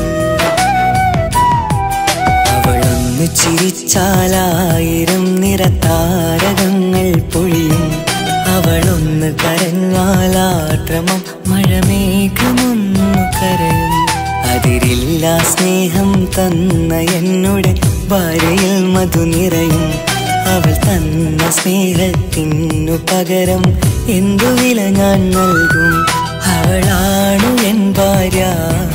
അവളൊന്ന് ചിരിച്ചാലായിരം നിറത്താരകങ്ങൾ പൊഴിയും അവളൊന്ന് കരഞ്ഞാലാത്രമം മഴമേഘമൊന്നു കരയും അതിരില്ല സ്നേഹം തന്ന എന്നോട് ഭാര്യയിൽ മധു നിറയും അവൾ തന്ന സ്നേഹത്തിനു പകരം എന്തു വില ഞാൻ നൽകും അവളാണു എൻ ഭാര്യ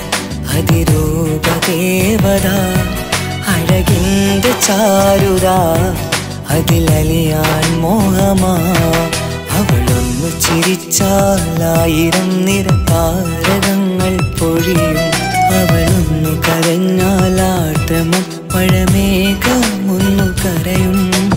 അതിരൂപദേവത അഴകിന്റെ ചാരുത അതിലലിയാൻ മോഹമാ അവളൊന്നു ചിരിച്ചാലായിരം നിറതാരകങ്ങൾ പൊഴിയും അവളൊന്നു കരഞ്ഞാലാട്ടമം മഴമേഘമൊന്നു കരയും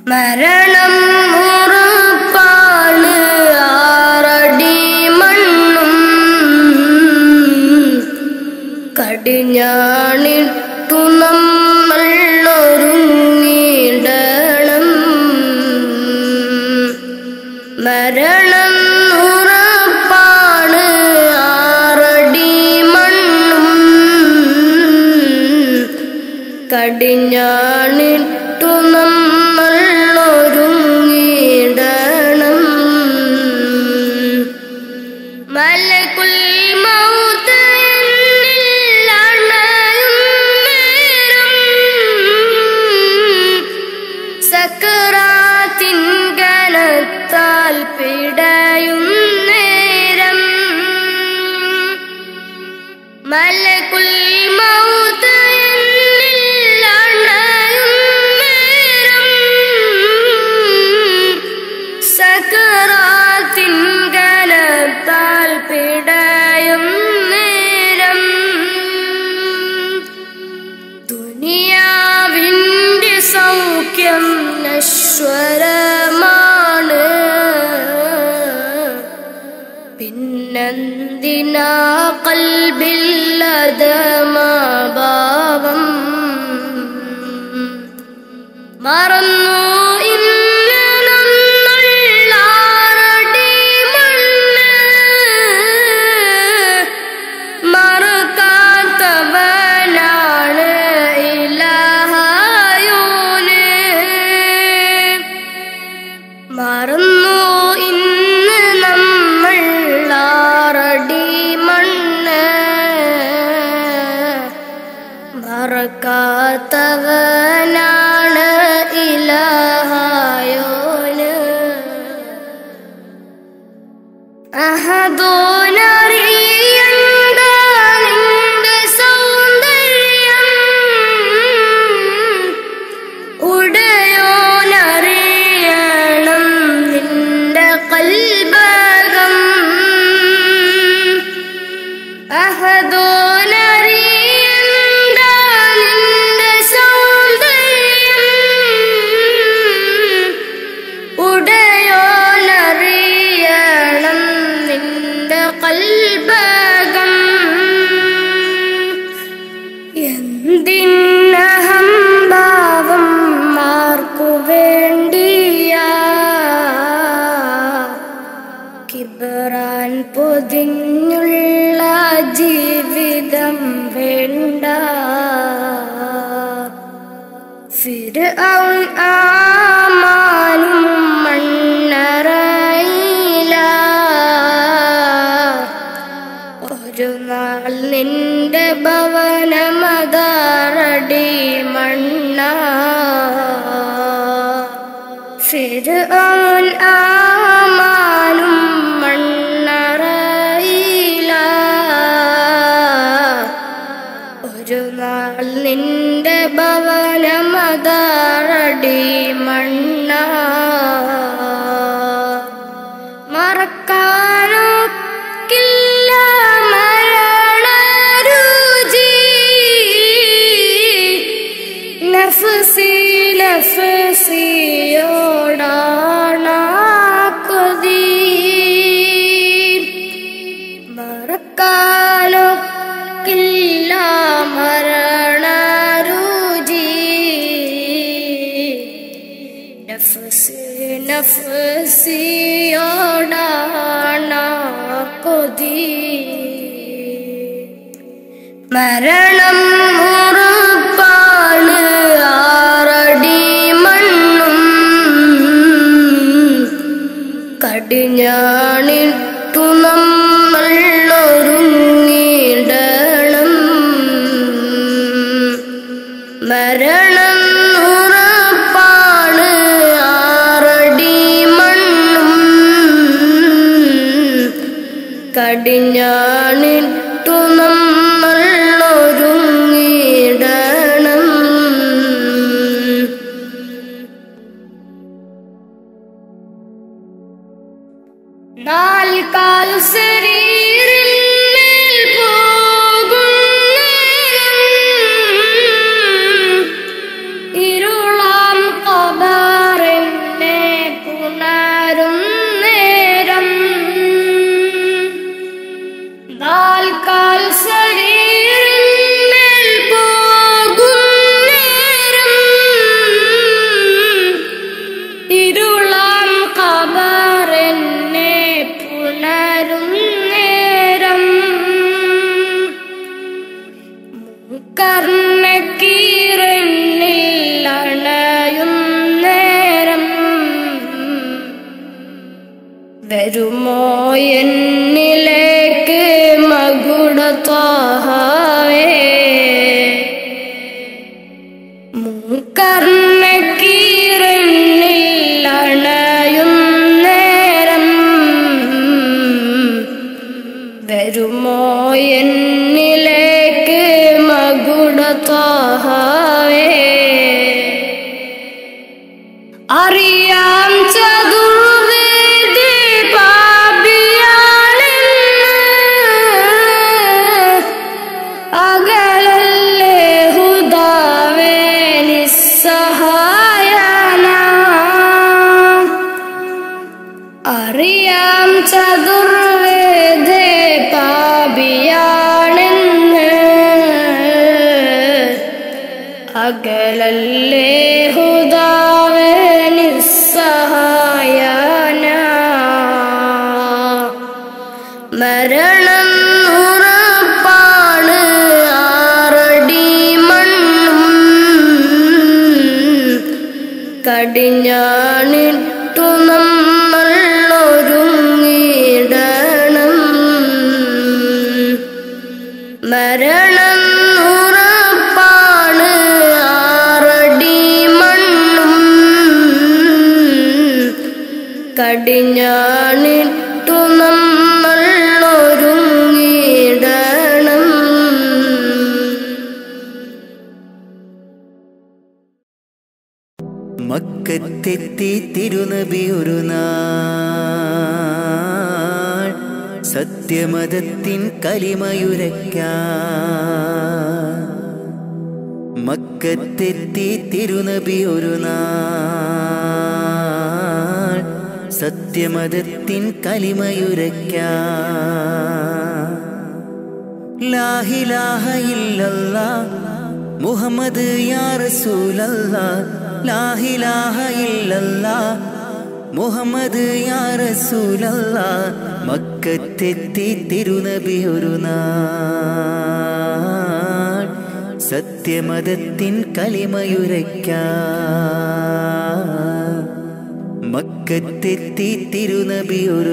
മരണം ഉറപ്പാണ് ആറടി മണ്ണും കടിഞ്ഞാണിട്ടു നമ്മൾ ഒരുങ്ങിടണം മരണം ഉറപ്പാണ് ആറടി മണ്ണും കടിഞ്ഞാണിട്ടു നമ്മൾ ഒരുങ്ങിടണം മലകുൽ മൗത്ത് എന്നിൽ അണയും നേരം സക്കറാത്തിൻ കനത്താൽ പിടയും നേരം മലകുൽ മൗത്ത് എന്നിൽ അണയും നേരം സക്കറാത്തിൻ കനത്താൽ പിടയും നേരം ദുനിയാവിൻ്റെ സൗഖ്യം നശ്വരമാണ് പിന്നെന്തിനാ കൽബില്ലതമാഭാവം മറന്നു ഇന്ന് നമ്മൾ ആറടി മണ്ണ് മറക്കാത്തവനാണ് ഇലാഹായോന് മറന്നു ഇന്ന് നമ്മൾ ആറടി മണ്ണ് മറക്കാത്തവനാണ് ഇലാഹായോന് അഹദോനറിയണ്ട നിന്റെ സൗന്ദര്യം ഉടയോനറിയണം നിന്റെ കൽബകം അഹദോനറിയണ്ട നിന്റെ സൗന്ദര്യം ഉടയോനറിയണം നിന്റെ കൽബകം എന്തിനഹംഭാവം ആർക്കു വേണ്ടിയാ കിബറാൻ പൊതിഞ്ഞുള്ള ജീവിതം വേണ്ട ഫിർഔൻ ആമാനും മണ്ണറയില ഒരു നാൾ നിന്റെ ഭവനമതാറടി മണ്ണ ഫിർഔൻ ആമാനും മണ്ണറയില ഒരു നാൾ നിന്റെ ഭവനമതാറടി മണ്ണ മറക്കാനൊക്കില്ല മരണരുചി നഫ്സി നഫ്സിയോടാണ കൊതി മറക്കാനൊക്കില്ല മരണരുചി നഫ്സി നഫ്സിയോടാണ കൊതി മരണം ഉറപ്പാണ് ആറടി മണ്ണും കടിഞ്ഞാണിട്ടു നമ്മൾ ഒരുങ്ങിടണം മരണം ഉറപ്പാണ് ആറടി മണ്ണും കടിഞ്ഞാണിട്ടു നമ്മൾ ഒരുങ്ങിടണം നാൽക്കാൽ ശരീരിന്മേൽ പോകും നേരം ഇരുളാം കബറിൻ ശരീരമേൽ പോകുന്നേരം ഇരുളാം കബറെന്നെ പുണരും നേരം കർണക്കീരണിൽ അണയും നേരം വരുമോ എന്നിലേക്ക് മകുടത്വാഹവേ മൂക്കർണക്കീരണിൽ അണയും നേരം വരുമോ എന്നിലേക്ക് മകുടത്വാഹവേ അറിയാം ചതുർവേദി പാപിയാണെന്ന് അകലല്ലേ ഹുദാവേ നിസ്സഹായന അറിയാം ചതുർവേദേ പാപിയാണെന്ന് അകലല്ലേ ഹുദാവേ നിസ്സഹായന മരണം ഉറപ്പാണ് ആറടി മണ്ണും കടിഞ്ഞാണിട്ടു നമ്മൾ ഒരുങ്ങിടണം മരണം ഉറപ്പാണ് ആറടി മണ്ണും കടിഞ്ഞാണിട്ടു നമ്മൾ ഒരുങ്ങിടണം മക്കത്തെത്തി തിരുനബി ഒരു നാൾ സത്യമതത്തിൻ കലിമയുരയ്ക്കാൻ മക്കത്തെത്തി തിരുനബി ഒരു നാൾ സത്യമതത്തിൻ കലിമയുരയ്ക്കാൻ ലാഹിലാഹ ഇല്ലല്ലാ മുഹമ്മദ് യാ റസൂലല്ലാ ലാഹിലാഹ ഇല്ലല്ലാ മുഹമ്മദ് യാ റസൂലല്ലാ മക്കത്തെത്തി തിരുനബി ഒരു നാൾ സത്യമതത്തിൻ കലിമയുരയ്ക്കാൻ മക്കത്തെത്തി തിരുനബി ഒരു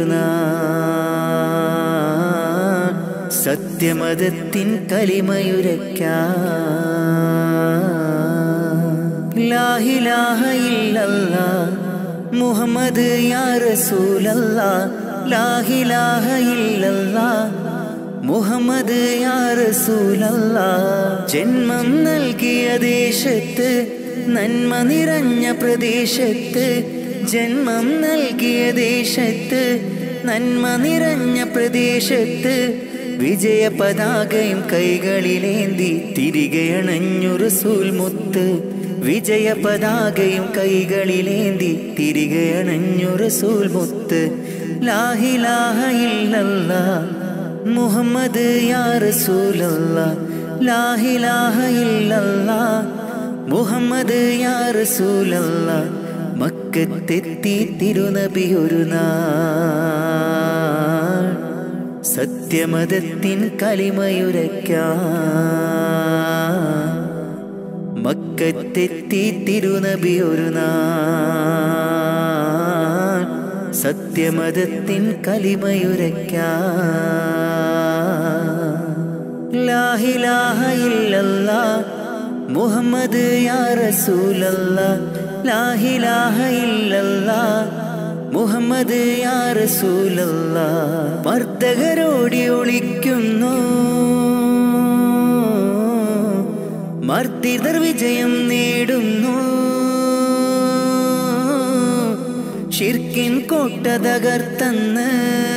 നാൾ സത്യമതത്തിൻ കലിമയുരയ്ക്കാൻ ലാഹിലാഹ ഇല്ലല്ലാ മുഹമ്മദ് യാ റസൂലല്ലാ ലാഹിലാഹ ഇല്ലല്ലാ മുഹമ്മദ് യാ റസൂലല്ലാ ജന്മം നൽകിയ ദേശത്ത് നന്മ നിറഞ്ഞ പ്രദേശത്ത് ജന്മം നൽകിയ ദേശത്ത് നന്മ നിറഞ്ഞ പ്രദേശത്ത് വിജയ പതാകയും കൈകളിലേന്തി തിരികെ അണഞ്ഞു റസൂൽ മുത്ത് വിജയ പതാകയും കൈകളിലേന്തി തിരികെ അണഞ്ഞു റസൂൽ മുത്ത് ലാഹിലാഹ ഇല്ലല്ലാ മുഹമ്മദ് യാ റസൂലല്ലാ ലാഹിലാഹ ഇല്ലല്ലാ മുഹമ്മദ് യാ റസൂലല്ലാ മക്കത്തെത്തി തിരുനബി ഒരു നാൾ സത്യമതത്തിൻ കലിമയുരയ്ക്കാൻ മക്കത്തെത്തി തിരുനബി ഒരു നാൾ സത്യമതത്തിൻ കലിമയുരയ്ക്കാൻ ലാഹിലാഹ ഇല്ലല്ലാ മുഹമ്മദ് യാ റസൂലല്ലാ ലാഹിലാഹ ഇല്ലല്ലാ മുഹമ്മദ് യാ റസൂലല്ലാ മർദ്ദകരോടി ഒളിക്കുന്നു മർദ്ദിതർ വിജയം നേടുന്നു ഷിർക്കിൻ കോട്ട തകർത്തന്ന്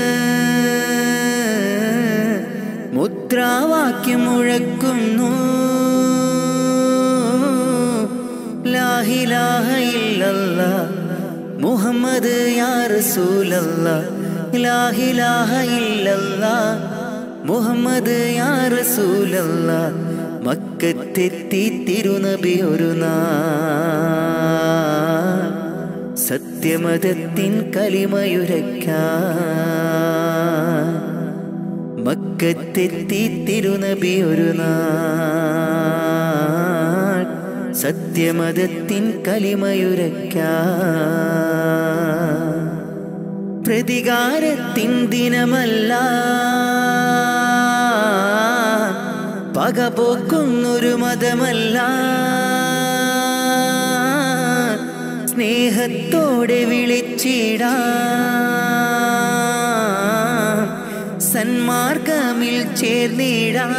മുദ്രാവാക്യം മുഴക്കുന്നു ലാഹിലാഹ ഇല്ലല്ലാ മുഹമ്മദ് യാ റസൂലല്ലാ ലാഹിലാഹ ഇല്ലല്ലാ മുഹമ്മദ് യാ റസൂലല്ല മക്കത്തെത്തി തിരുനബി ഒരു നാൾ സത്യമതത്തിൻ കലിമയുരയ്ക്കാൻ മക്കത്തെത്തി തിരുനബി ഒരു നാൾ സത്യമതത്തിൻ കലിമയുരയ്ക്കാൻ പ്രതികാരത്തിൻ ദിനമല്ല പകപോക്കുന്നൊരു മതമല്ല സ്നേഹത്തോടെ വിളിച്ചിടാം സന്മാർഗമിൽ ചേർന്നിടാം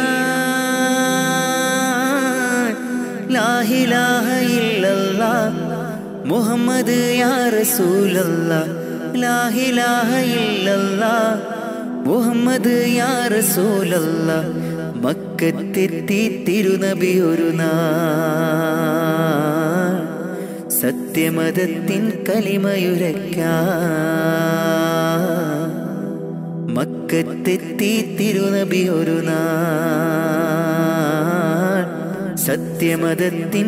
ലാഹിലാഹ ഇല്ലല്ലാ മുഹമ്മദ് യാ റസൂലല്ലാ ലാഹിലാഹ ഇല്ലല്ലാ മുഹമ്മദ് യാ റസൂലല്ലാ മക്കത്തെത്തി തിരുനബി ഒരു നാൾ സത്യമതത്തിൻ കലിമയുരയ്ക്കാൻ മക്കത്തെത്തി തിരുനബി ഒരു നാൾ സത്യമതത്തിൻ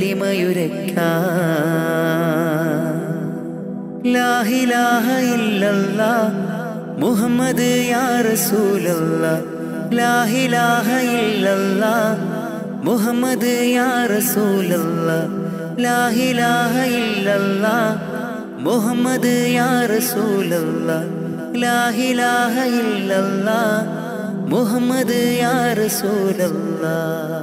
കലിമയുരയ്ക്കാൻ ലാഹിലാഹ ഇല്ലല്ലാ മുഹമ്മദ് യാ റസൂലല്ലാ ലാഹിലാഹ ഇല്ലല്ലാ മുഹമ്മദ് യാ റസൂലല്ലാ ലാഹിലാഹ ഇല്ലല്ലാ മുഹമ്മദ് യാ റസൂലല്ലാ ലാഹിലാഹ ഇല്ലല്ലാ മുഹമ്മദ് യാ റസൂലല്ലാ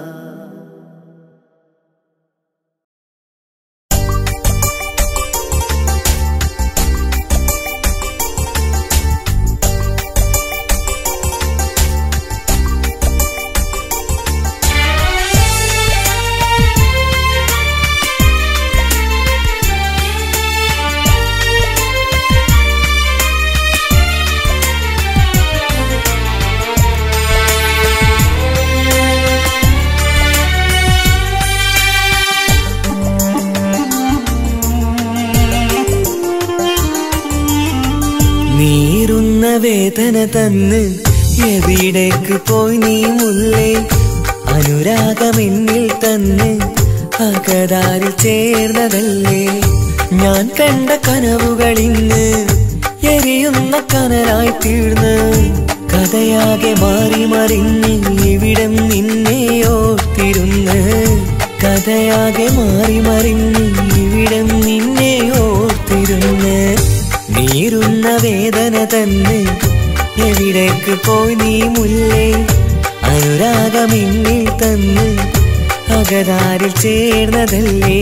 നീറുന്ന വേദന തന്ന് എവിടേക്ക് പോയി നീ മുല്ലേ അനുരാഗമെന്നിൽ തന്ന് അകതാരിൽ ചേർന്നതല്ലേ ഞാൻ കണ്ട കനവുകൾ ഇന്ന് എരിയുന്ന കനലായി തീർന്ന് കഥയാകെ മാറി മറിഞ്ഞ് ഇവിടം നിന്നെ ഓർത്തിരുന്ന് കഥയാകെ മാറി മറിഞ്ഞ് ഇവിടം നിന്നെ ഓർത്തിരുന്ന് നീറുന്ന വേദന തന്നെ എവിടേക്ക് പോയി നീ മുല്ലേ അനുരാഗമിന്നിൽ തന്ന് അകതാരിൽ ചേർന്നതല്ലേ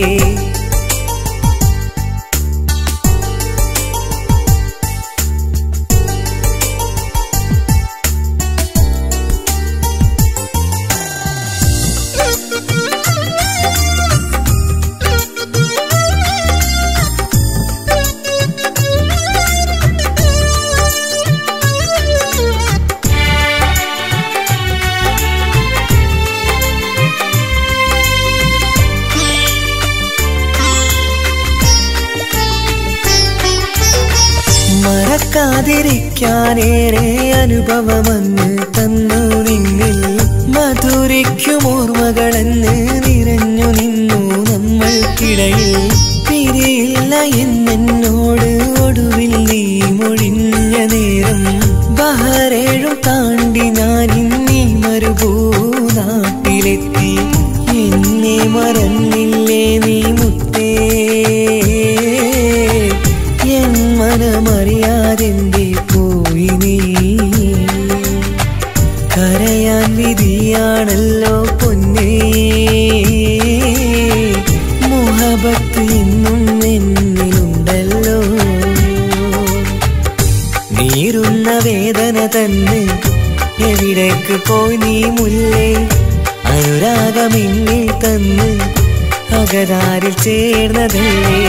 മറക്കാതിരിക്കാനേറെ അനുഭവമെന്ന് തന്നു നിന്നിൽ മധുരിക്കും ഓർമ്മകളെന്ന് നിറഞ്ഞു നിന്നു നമ്മൾക്കിടയിൽ പിരിയില്ല എന്നോട് ഒടുവിൽ നീ മൊഴിഞ്ഞ നേരം ബഹരേഴും താണ്ടി ഞാൻ ഇന്നീ മരുഭൂനാട്ടിലെത്തി എന്നെ മറന്നില്ലേ നീ മുത്തേ എൻ മനമറിയാതെന്റെ പോയി നീ കരയാൻ വിധിയാണല്ലോ പൊന്നേ മുഹബത്ത് ഇന്നും എന്നിലുണ്ടല്ലോ നീറുന്ന വേദന തന്നെ എവിടേക്ക് പോയി നീ മുല്ലേ അനുരാഗമിന്നിൽ തന്ന് അകതാരിൽ ചേർന്നതല്ലേ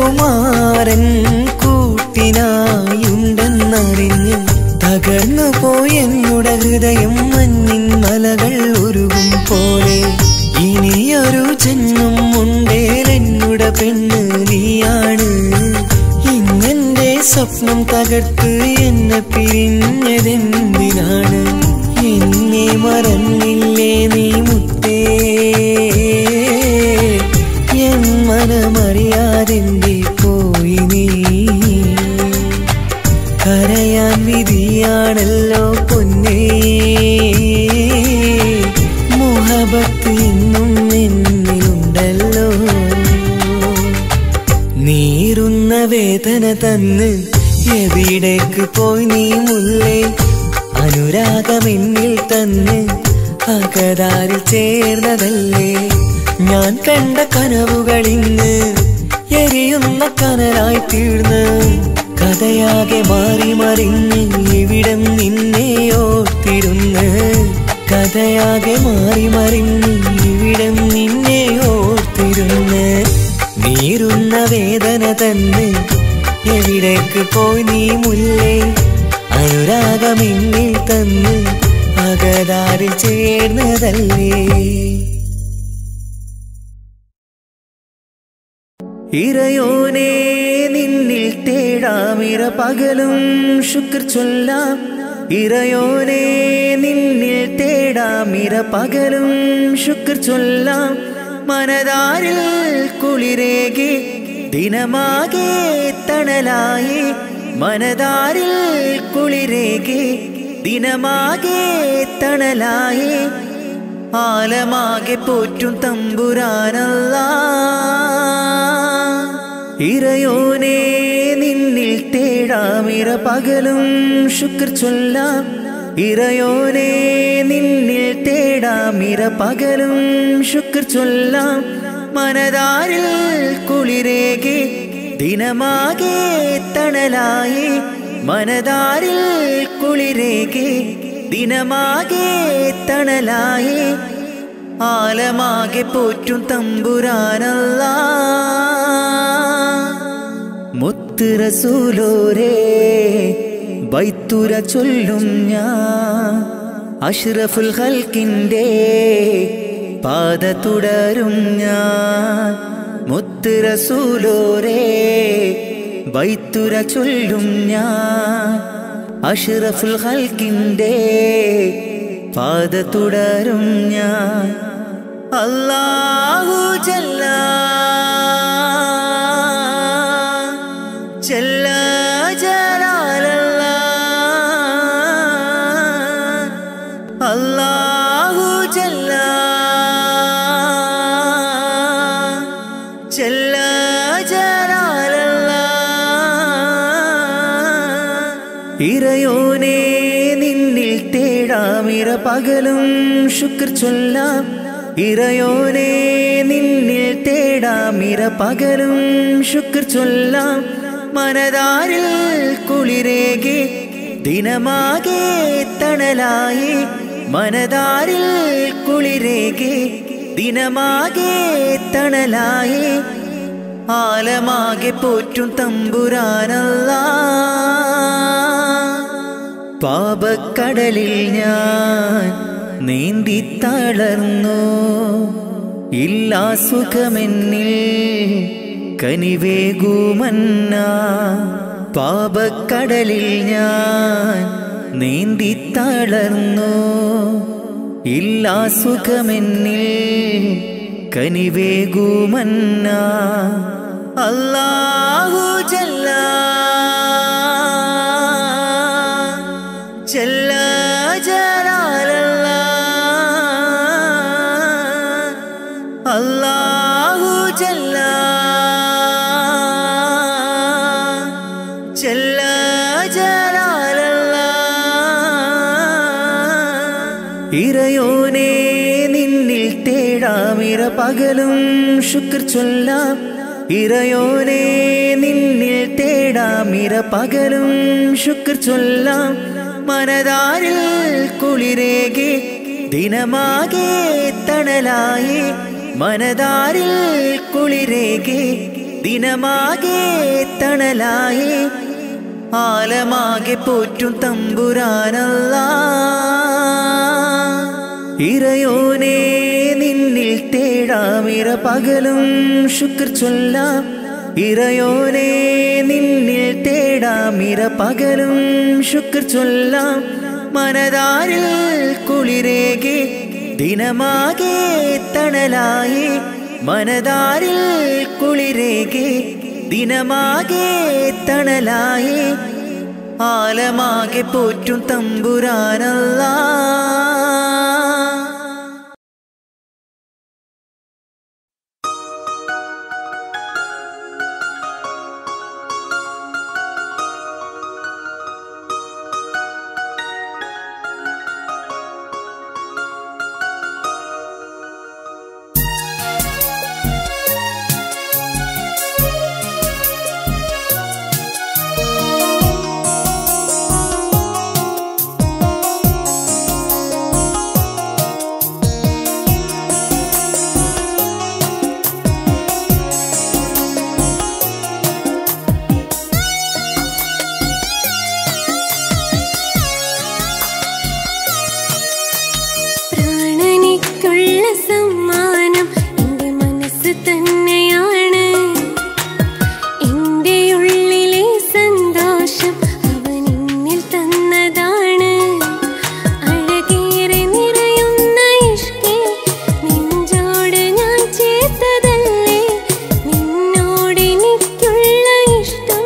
സുകുമാരൻ കൂട്ടിനായുണ്ടെന്നറിഞ്ഞ് തകർന്നു പോയെന്നുടെ ഹൃദയം മഞ്ഞിൻ മലകൾ ഉരുകും പോലെ ഇനിയൊരു ജന്മം ഉണ്ടേലെന്നുടെ പെണ്ണ് നീയാണ് ഇന്നെന്റെ സ്വപ്നം തകർത്ത് എന്നെ പിരിഞ്ഞതെന്തിനാണ് എന്നെ മറന്നില്ലേ നീ മുത്തേ എൻ മനമറിയാതെന്റെ പോയി നീ കരയാൻ വിധിയാണല്ലോ പൊന്നേ മുഹബത്ത് ഇന്നും എന്നിലുണ്ടല്ലോ നീറുന്ന വേദന തന്ന് എവിടേക്ക് പോയി നീ മുല്ലേ അനുരാഗമെന്നിൽ തന്ന് അകതാരിൽ ചേർന്നതല്ലേ ഞാൻ കണ്ട കനവുകൾ ഇന്ന് എരിയുന്ന കനലായി തീർന്ന് കഥയാകെ മാറി മറിഞ്ഞ് ഇവിടം നിന്നെ ഓർത്തിരുന്ന് കഥയാകെ മാറി മറിഞ്ഞ് ഇവിടം നിന്നെ ഓർത്തിരുന്ന് നീറുന്ന വേദന തന്ന് എവിടേക്ക് പോയി നീ മുല്ലേ അനുരാഗമെന്നിൽ തന്ന് അകതാരിൽ ചേർന്നതല്ലേ ഇറയോനെ നിന്നിൽ തേടാമിര പകലും ശുക്ർ ചൊല്ലാം ഇറയോനെ നിന്നിൽ തേടാമിര പകലും ശുക്ർ ചൊല്ലാം മനതാരിൽ കുളിരേകി ദിനമാകെ തണലായി മനതാരിൽ കുളിരേകി ദിനമാകെ തണലായി ആലമാകെ പോറ്റും തമ്പുരാനല്ല ഇറയോനെ നിന്നിൽ തേടാമിര പകലും ശുക്ർ ചൊല്ലാം ഇറയോനെ നിന്നിൽ തേടാമിര പകലും ശുക്ർ ചൊല്ലാം മനതാരിൽ കുളിരേകി ദിനമാകെ തണലായി മനതാരിൽ കുളിരേകി ദിനമാകെ തണലായി ആലമാകെ പോറ്റും തമ്പുരാനല്ല മുത്ത് റസൂലോരേ ബൈത്തുര ചൊല്ലും ഞാൻ അഷ്റഫുൽ ഹൽക്കിൻ്റെ പാത തുടരും ഞാൻ മുത്ത് റസൂലോരേ ബൈത്തുര ചൊല്ലും ഞാൻ അഷ്റഫുൽ ഹൽക്കിൻ്റെ പാത തുടരും ഞാൻ അല്ലാഹു ജല്ല ജല്ല ജലാലല്ല അല്ലാഹു ജല്ല ജല്ല ജലാലല്ല ഇറയോനെ നിന്നിൽ തേടാമിര പകലും ശുക്ർ ചൊല്ലാം ഇറയോനെ നിന്നിൽ തേടാമിര പകലും ശുക്ർ ചൊല്ലാം മനതാരിൽ കുളിരേകി ദിനമാകെ തണലായി മനതാരിൽ കുളിരേകി ദിനമാകെ തണലായി ആലമാകെ പോറ്റും തമ്പുരാനല്ല പാപക്കടലിൽ ഞാൻ നീന്തി തളർന്നു ഇല്ലാ സുഖമെന്നിൽ കനിവേകുമന്ന പാപക്കടലിൽ ഞാൻ നീന്തി തളർന്നു ഇല്ലാ സുഖമെന്നിൽ കനിവേകുമന്ന അല്ലാഹു ജല്ല ജല്ല ജലാലല്ല അല്ലാഹു ജല്ല ജല്ല ജലാലല്ല ഇറയോനെ നിന്നിൽ തേടാമിര പകലും ശുക്ർ ചൊല്ലാം ഇറയോനെ നിന്നിൽ തേടാമിര പകലും ശുക്ർ ചൊല്ലാം മനതാരിൽ കുളിരേകി ദിനമാകെ തണലായി മനതാരിൽ കുളിരേകി ദിനമാകെ തണലായി ആലമാകെ പോറ്റും തമ്പുരാനല്ല ഇറയോനെ നിന്നിൽ തേടാമിര പകലും ശുക്ർ ചൊല്ലാം ഇറയോനെ നിന്നിൽ തേടാമിര പകലും ശുക്ർ ചൊല്ലാം മനതാരിൽ കുളിരേകെ ദിനമാകെ തണലായി മനതാരിൽ കുളിരേകെ ദിനമാകെ തണലായി ആലമാകെ പോറ്റും തമ്പുരാനല്ല പ്രാണനിക്കുള്ള സമ്മാനം എൻ്റെ മനസ്സ് തന്നെയാണ് എൻ്റെ ഉള്ളിലെ സന്തോഷം അവൻ എന്നിൽ തന്നതാണ് അഴകേറെ നിറയുന്ന ഇഷ്കേ നെഞ്ചോട് ഞാൻ ചേർത്തതല്ലേ നിന്നോട് എനിക്കുള്ള ഇഷ്ടം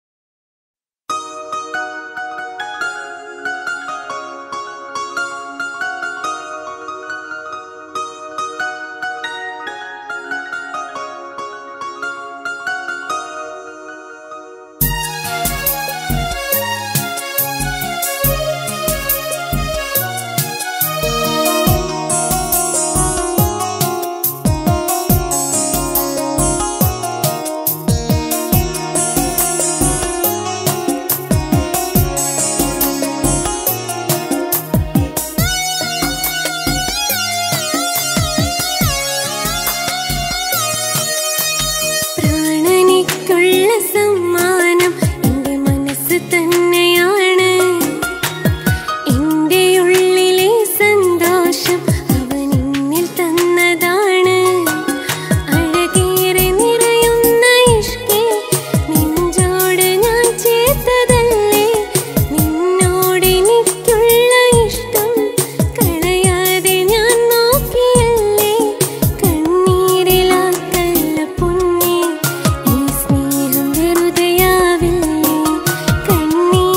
പ്രാണനിക്കുള്ള സമ്മാനം എൻ്റെ മനസ്സ് തന്നെയാണ് എൻ്റെ ഉള്ളിലെ സന്തോഷം അവൻ എന്നിൽ തന്നതാണ് അഴകേറെ നിറയുന്ന ഇഷ്കേ നെഞ്ചോട് ഞാൻ ചേർത്തതല്ലേ നിന്നോട് എനിക്കുള്ള ഇഷ്ടം കളയാതെ ഞാൻ നോക്കിയല്ലേ കണ്ണീരിലാക്കല്ല പൊന്നേ ഈ സ്നേഹം വെറുതെയാവില്ലേ കണ്ണീരിലാക്കല്ല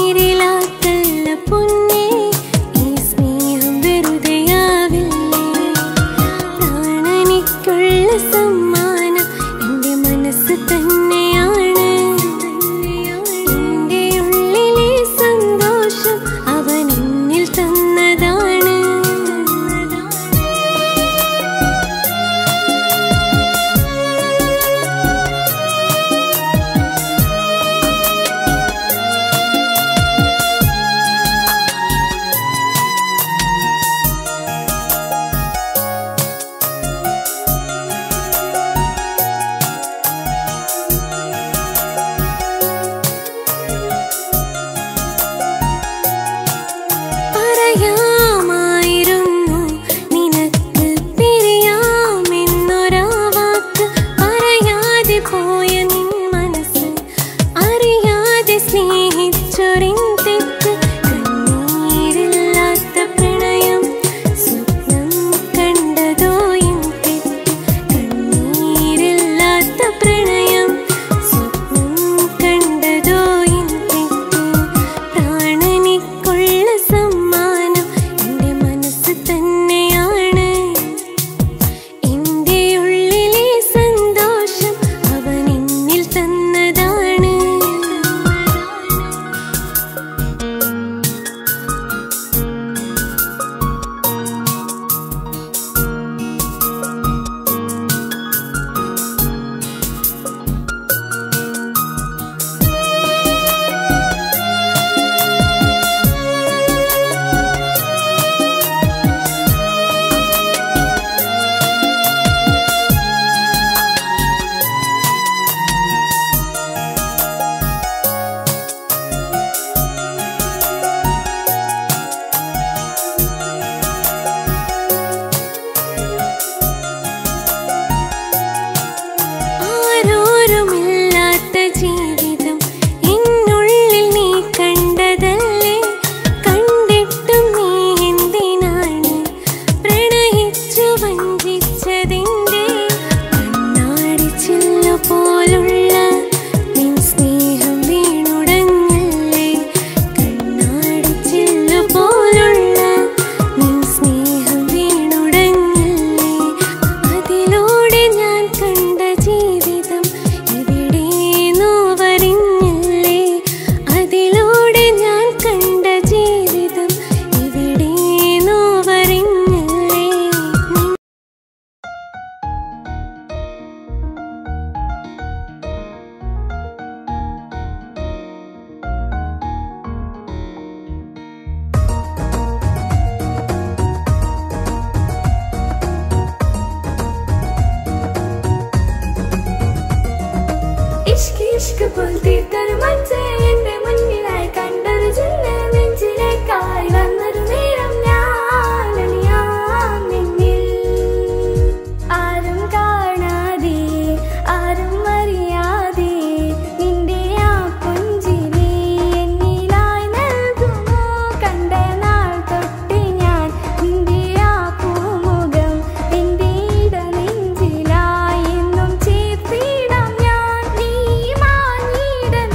ഇഷ്ക് പോൽ തീർത്തൊരു മച്ച് എന്റെ മുന്നിലായി കണ്ടൊരു ജിന്ന് നെഞ്ചിലേക്കായി വന്നൊരു നേരം ഞാൻ അണിയാം നിന്നിൽ ആരും കാണാതെ ആരും അറിയാതെ നിന്റെ ആ പുഞ്ചിരി എന്നിലായി നൽകുമോ കണ്ട നാൾ തൊട്ട് ഞാൻ നിന്റെ ആ പൂമുഖം എന്റെ ഇടനെഞ്ചിലായി എന്നും ചേർത്തിടാം ഞാൻ നീ മാഞ്ഞിട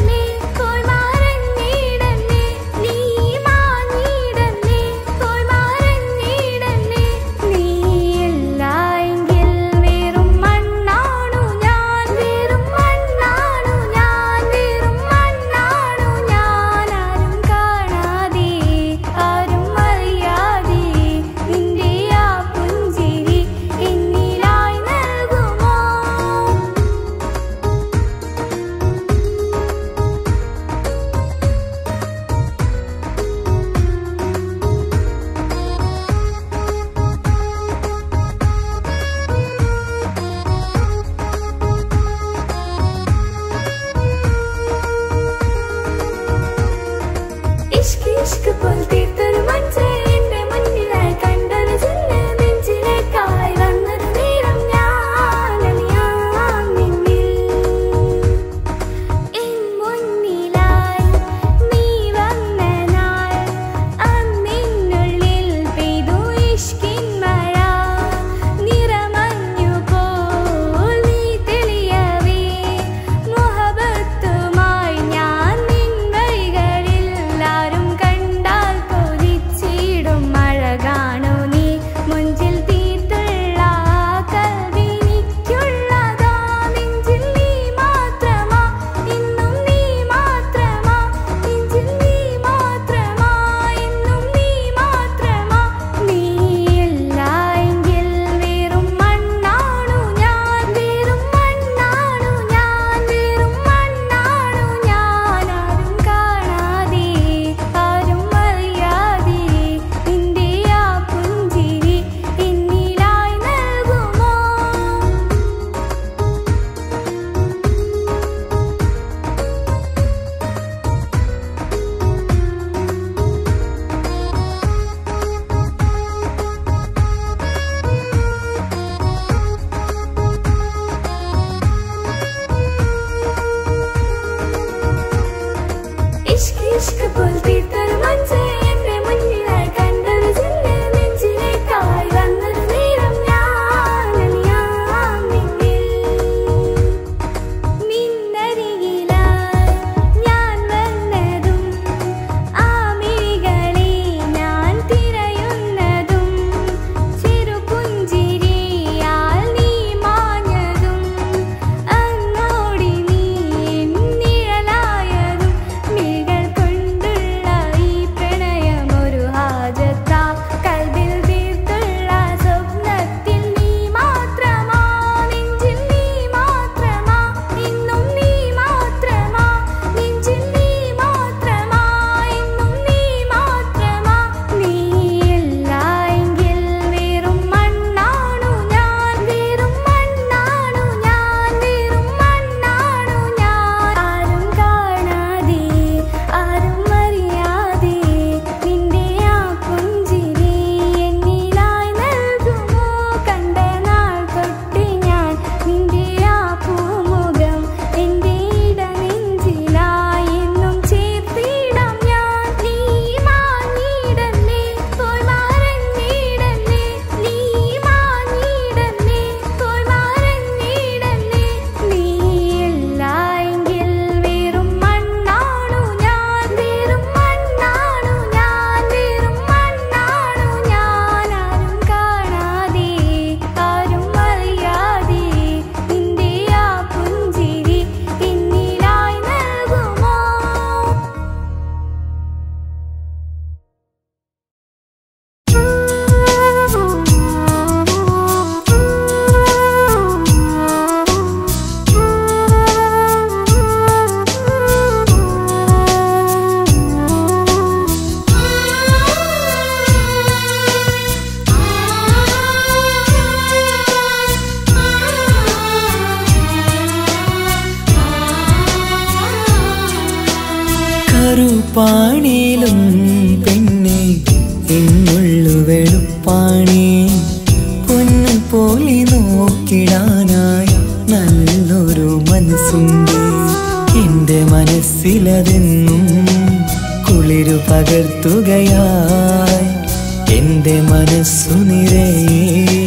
കറുപ്പാണിലും പെണ്ണെ എന്നുള്ളു വെളുപ്പാണേ പൊന്നു പോലെ നോക്കിടാനായി നല്ലൊരു മനസ്സുണ്ട് എന്റെ മനസ്സിലതെന്നും കുളിരു പകർത്തുകയായി എന്റെ മനസ്സു നിറയെ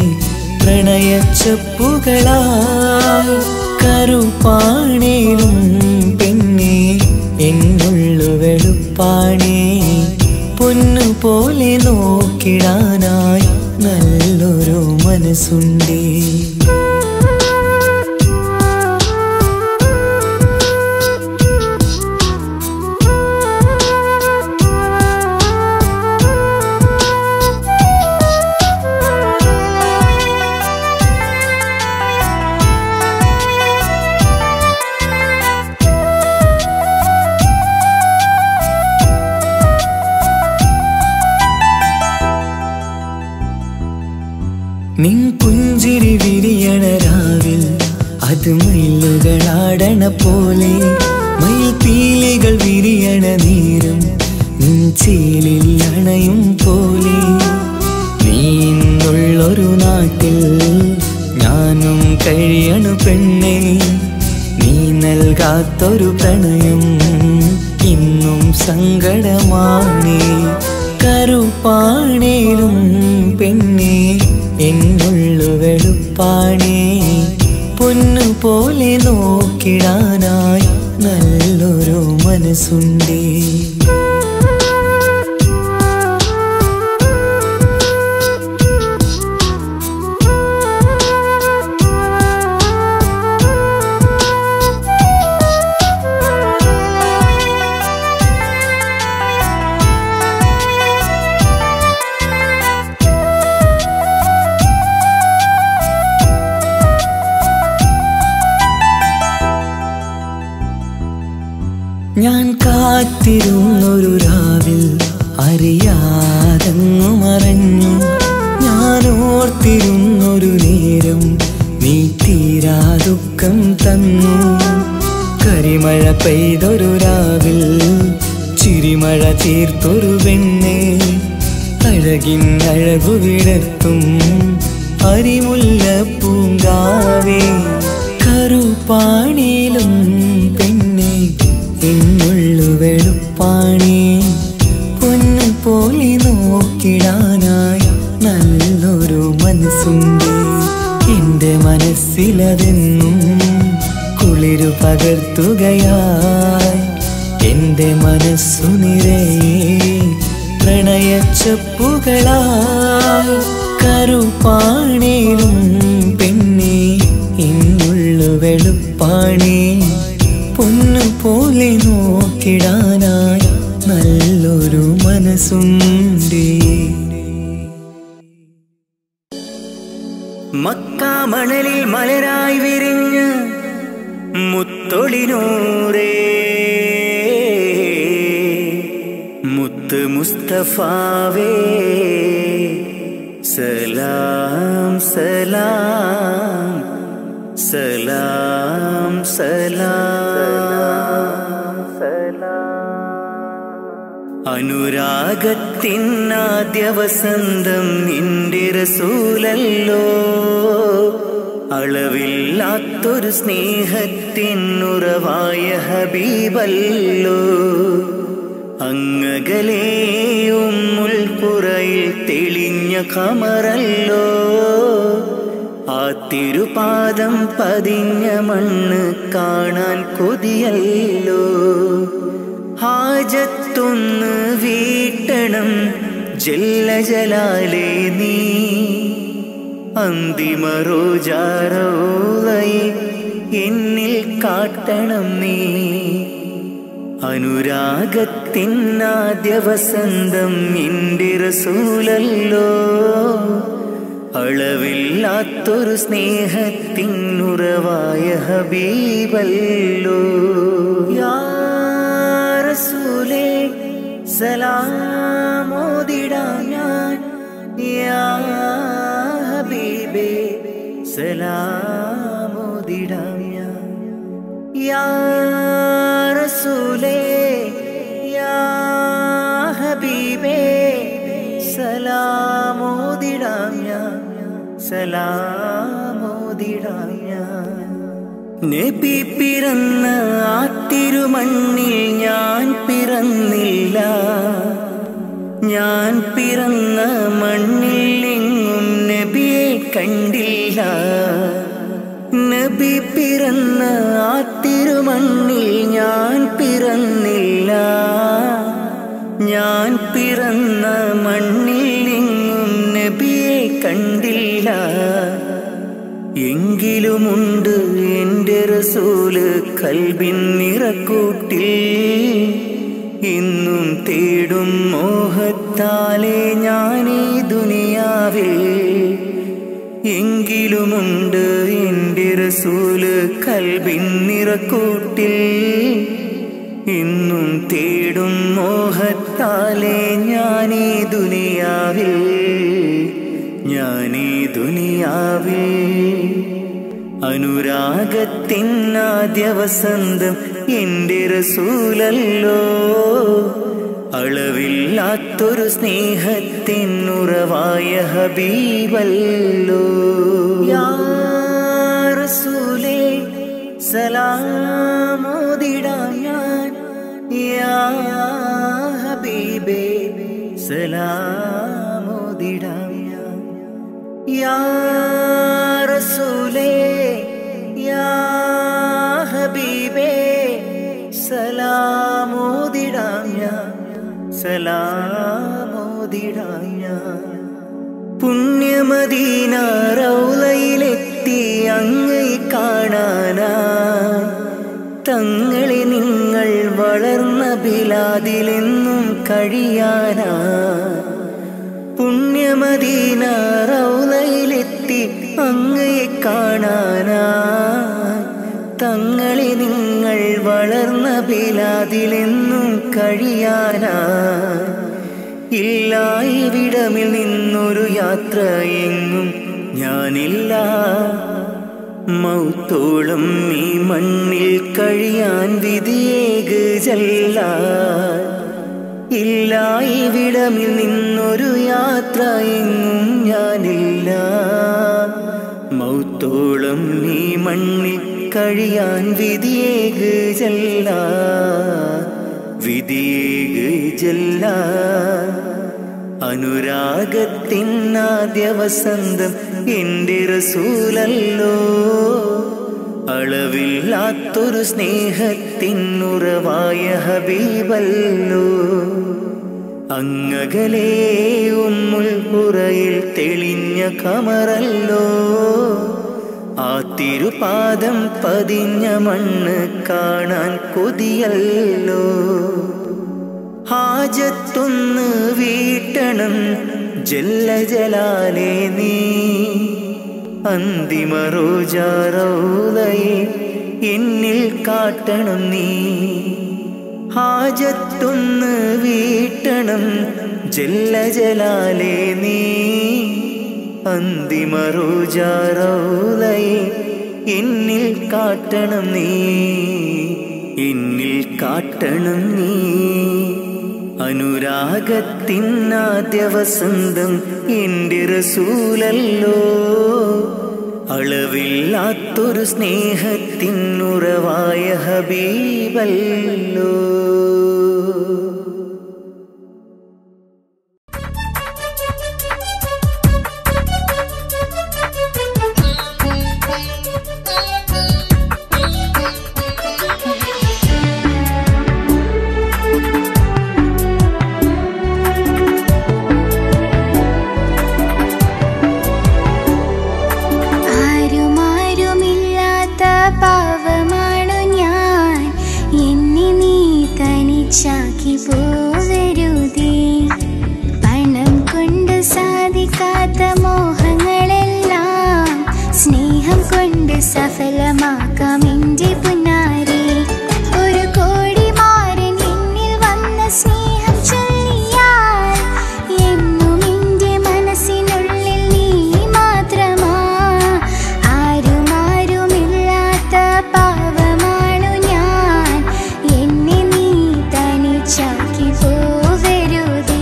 പ്രണയച്ചപ്പുകളായി കറുപ്പാണേലും പെണ്ണെ എന്നുള്ളു വെളുപ്പാണേ പൊന്നു പോലെ നോക്കിടാനായി നല്ലൊരു മനസ്സുണ്ടേ നിൻ പുഞ്ചിരി വിരിയണ രാവിൽ അത് മയിലുകളാടണ പോലെ മയിൽ പീലികൾ വിരിയണ നീരും നിൻ ചേലിൽ അണയും പോലെ നീ ഇന്നുള്ളൊരു നാട്ടിൽ ഞാനും കഴിയണു പെണ്ണെ നീ നൽകാത്തൊരു പ്രണയം ഇന്നും സങ്കടമാണ് കറുപ്പാണേലും പെണ്ണെ എന്നുള്ളു വെളുപ്പാണേ പൊന്നു പോലെ നോക്കിടാനായി നല്ലൊരു മനസ്സുണ്ടേ ഞാൻ കാത്തിരുന്നൊരു രാവിൽ അറിയാതങ്ങു മറഞ്ഞു ഞാൻ ഓർത്തിരുന്നൊരു നേരം നീ തീരാ ദുഃഖം തന്നു കരിമഴ പെയ്തൊരു രാവിൽ ചിരിമഴ തീർത്തൊരു പെണ്ണെ അഴകിൻ അഴകു വിടർത്തും അരിമുല്ല പൂങ്കാവേ കറുപ്പാണിലും പെണ്ണെ എന്നുള്ളു വെളുപ്പാണേ പൊന്നു പോലെ നോക്കിടാനായി നല്ലൊരു മനസ്സുണ്ട് എന്റെ മനസ്സിലതെന്നും കുളിരു പകർത്തുകയായി എന്റെ മനസ്സു നിറയെ പ്രണയച്ചപ്പുകളായി കറുപ്പാണേലും പെണ്ണെ എന്നുള്ളു വെളുപ്പാണേ പൊന്നു പോലെ നോക്കിടാനായി നല്ലൊരു മനസ്സുണ്ടേ മക്കാമണലിൽ മലരായി വിരിഞ്ഞ് മുത്തൊളിനൂറേ മുത്ത് മുസ്തഫാവേ സലാം സലാം സലാം സലാം അനുരാഗത്തിനാദ്യ വസന്തം നിന്റെ റസൂലല്ലോ അളവില്ലാത്തൊരു സ്നേഹത്തിനുറവായ ഹബീബല്ലോ അങ്ങകലെയും മുൾപ്പുറയിൽ തെളിഞ്ഞ കമറല്ലോ ആ തിരുപാദം പതിഞ്ഞ മണ്ണ് കാണാൻ കൊതിയല്ലോ ഹാജത്തൊന്ന് വീട്ടണം ജല്ല ജലാലേ നീ അന്തിമ റോജാറോളയെ എന്നിൽ കാട്ടണം നീ അനുരാഗത്തിനാദ്യ വസന്തം നിന്റെ റസൂലല്ലോ അളവില്ലാത്തൊരു സ്നേഹത്തിനുറവായ ഹബീബല്ലോ യാ റസൂലേ സലാമോദിടാം ഞാൻ യാ ഹബീബേ സലാമോദിടാം ഞാൻ യാ റസൂലേ ഹബീബേ സലാമോദിടാം ഞാൻ സലാമോദിടാം ഞാൻ നബി പിറന്ന ആ തിരുമണ്ണിൽ ഞാൻ പിറന്നില്ല ഞാൻ പിറന്ന മണ്ണിൽ എങ്ങും നബിയെ കണ്ടില്ല നബി പിറന്ന ആ തിരുമണ്ണിൽ ഞാൻ പിറന്നില്ല ഞാൻ പിറന്ന മണ്ണിൽ എങ്ങും നബിയെ കണ്ടില്ല എങ്കിലുമുണ്ട് എൻ്റെ റസൂല് കൽബിൻ നിറക്കൂട്ടിൽ ഇന്നും തേടും മോഹത്താലെ ഞാനീ ദുനിയാവിൽ എങ്കിലുമുണ്ട് എൻ്റെ റസൂല് കൽബിൻ നിറക്കൂട്ടിൽ ഇന്നും തേടും മോഹത്താലെ ഞാനീ ദുനിയാവിൽ ഞാനീ ദുനിയാവിൽ അനുരാഗത്തിനാദ്യ വസന്തം എൻ്റെ റസൂലല്ലോ അളവില്ലാത്തൊരു സ്നേഹത്തിനുറവായ ഹബീബല്ലോ യാ റസൂലേ സലാമോദിടാം ഞാൻ യാ ഹബീബേ സലാമോദിടാം ഞാൻ യാ റസൂലേ യാ ഹബീബേ സലാമോദിടാം ഞാൻ സലാമോദിടാം ഞാൻ പുണ്യമദീന റൗലയിലെത്തി അങ്ങേ കാണാനാ തങ്ങളെ നിങ്ങൾ വളർന്ന ബിലാദിലെന്നും കഴിയാനാ പുണ്യമദീന റൗലയിലെത്തി അങ്ങയെ കാണാനാ തങ്ങളെ നിങ്ങൾ വളർന്ന ബിലാദിലെന്നും കഴിയാനാ ഇല്ല ഇവിടമിൽ നിന്നൊരു യാത്ര എങ്ങും ഞാനില്ല മൗത്തോളം ഈ മണ്ണിൽ കഴിയാൻ വിധിയേക് ചെല്ല ഇല്ല ഇവിടമിൽ നിന്നൊരു യാത്ര എങ്ങും ഞാനില്ല മൗത്തോളം ഈ മണ്ണിൽ കഴിയാൻ വിധിയേക് ചെല്ല വിധിയേക് ചെല്ല അനുരാഗത്തിനാദ്യ വസന്തം എൻ്റെ റസൂലല്ലോ അളവില്ലാത്തൊരു സ്നേഹത്തിനുറവായ ഹബീബല്ലോ അങ്ങകലേ ഉമ്മുൽ പുറയിൽ തെളിഞ്ഞ കമറല്ലോ ആ തിരുപാദം പതിഞ്ഞ മണ്ണ് കാണാൻ കൊതിയല്ലോ ഹാജത്തൊന്ന് വീട്ടണം ജല്ല ജലാലേ നീ അന്തിമ റോജാറൗലയെ എന്നിൽ കാട്ടണം നീ ഹാജത്തൊന്ന് വീട്ടണം ജല്ല ജലാലേ നീ അന്തിമ റോജാറൗലയെ എന്നിൽ കാട്ടണം നീ എന്നിൽ കാട്ടണം നീ അനുരാഗത്തിനാദ്യ വസന്തം എൻ്റെ റസൂലല്ലോ അളവില്ലാത്തൊരു സ്നേഹത്തിനുറവായ ഹബീബല്ലോ ആരുമാരുമില്ലാത്ത പാവമാണു ഞാൻ എന്നെ നീ തനിച്ചാക്കി പോവരുതേ പണം കൊണ്ട് സാധിക്കാത്ത മോഹങ്ങളെല്ലാം സ്നേഹം കൊണ്ട് സഫലമാക്കാം എൻ്റെ പുന്നാരെ ഒരു കോടി മാരൻ എന്നിൽ വന്ന സ്നേഹം ചൊല്ലിയാൽ എന്നും എൻ്റെ മനസ്സിനുള്ളിൽ നീ മാത്രമാ ആരുമാരുമില്ലാത്ത പാവമാണു ഞാൻ എന്നെ നീ തനിച്ചാക്കി പോവരുതേ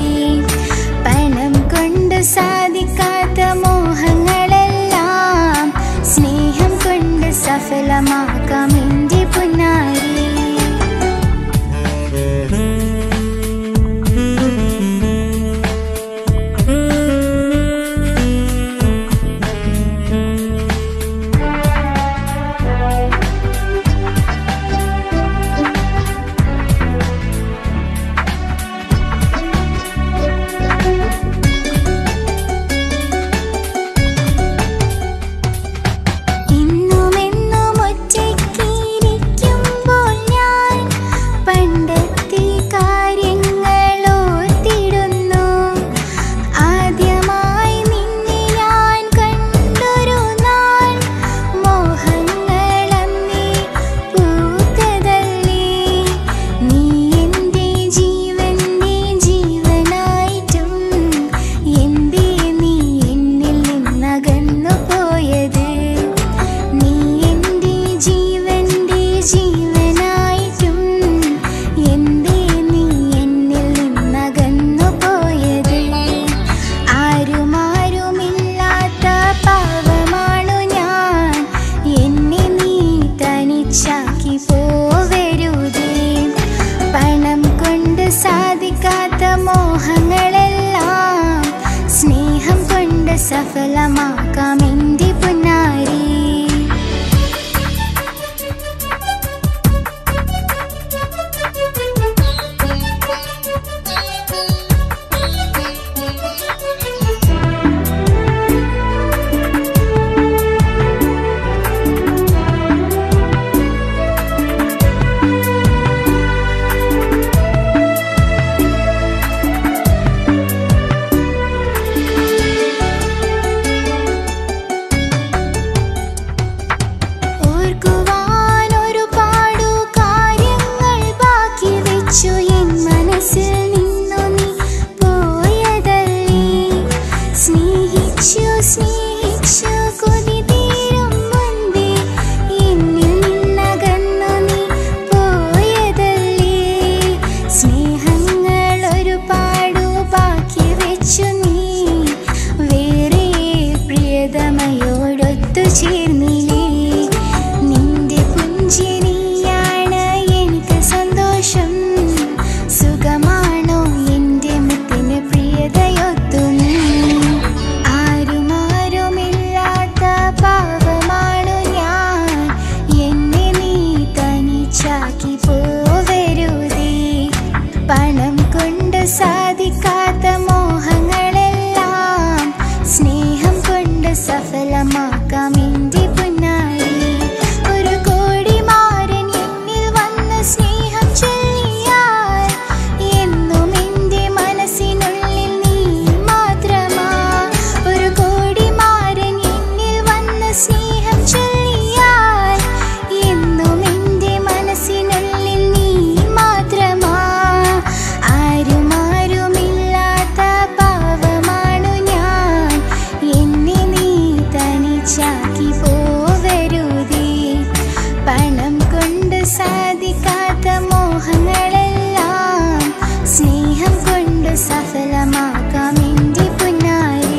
സഫലമാക്കാം എൻ്റെ പുന്നാരി ഇന്നും എന്നും ഒറ്റയ്ക്കിരിക്കുമ്പോൾ ഞാൻ പണ്ടത്തെ കാര്യങ്ങൾ ഓർത്തിടുന്നു ആദ്യമായി നിന്നെ ഞാൻ കണ്ടൊരു നാൾ മോഹങ്ങളന്നേ പൂത്തതല്ലേ നീ എൻ്റെ ജീവൻ്റെ ജീവനായിട്ടും എന്തേ നീ എന്നിൽ നിന്നകന്നു പോയത് നീ എൻ്റെ ജീവൻ്റെ ജീവനായിട്ടും എന്തേ നീ എന്നിൽ നിന്നകന്നു പോയത് ആരുമാരുമില്ലാത്ത പാവമാണു ഞാൻ എന്നെ നീ തനിച്ചാക്കി പോവരുതേ പണം കൊണ്ട് സാധിക്കാത്ത മോഹങ്ങളെല്ലാം സ്നേഹം കൊണ്ട് സഫലമാക്കാം എൻ്റെ പുന്നാരി ഓർക്കുവാൻ ഒരുപാടു കാര്യങ്ങൾ ബാക്കി വെച്ചു എൻ മനസ്സിൽ നിന്നു നീ പോയതല്ലേ സ്നേഹിച്ചു സ്നേഹിച്ചു കൊതി തീരും മുൻപേ എന്നിൽ നിന്നകന്നു നീ പോയതല്ലേ സ്നേഹങ്ങൾ ഒരുപാടു ബാക്കി വെച്ചു നീ വേറെ പ്രിയതമയോടൊത്തു ചേർന്നില്ലേ നിന്റെ പുഞ്ചിരിയാണ് എനിക്ക് സന്തോഷം സുഖമാണോ എൻ്റെ മുത്തിന് പ്രിയതയൊത്തു നീ ആരുമാരുമില്ലാത്ത പാവമാണു ഞാൻ എന്നെ നീ തനിച്ചാക്കി പോവരുതേ പണം കൊണ്ട് സാധിക്കാത്ത മോഹങ്ങളെല്ലാം സ്നേഹം കൊണ്ട് സഫലമാക്കാം എൻ്റെ പുന്നാരി ഒരു കോടി മാരൻ എന്നിൽ വന്ന് സ്നേഹം ചൊല്ലിയാൽ എന്നും എൻ്റെ മനസ്സിനുള്ളിൽ നീ മാത്രമാ ഒരു കോടി മാരൻ എന്നിൽ വന്ന് സ്നേഹം ചൊല്ലിയാൽ എന്നും എൻ്റെ മനസ്സിനുള്ളിൽ നീ മാത്രമാ ആരുമാരുമില്ലാത്ത പാവമാണു ഞാൻ എന്നെ നീ തനിച്ചാക്കി പോവരുതേ പണം കൊണ്ട് സാധിക്കാത്ത മോഹങ്ങളെല്ലാം സ്നേഹം കൊണ്ട് സഫലമാക്കാം എൻ്റെ പുന്നാരി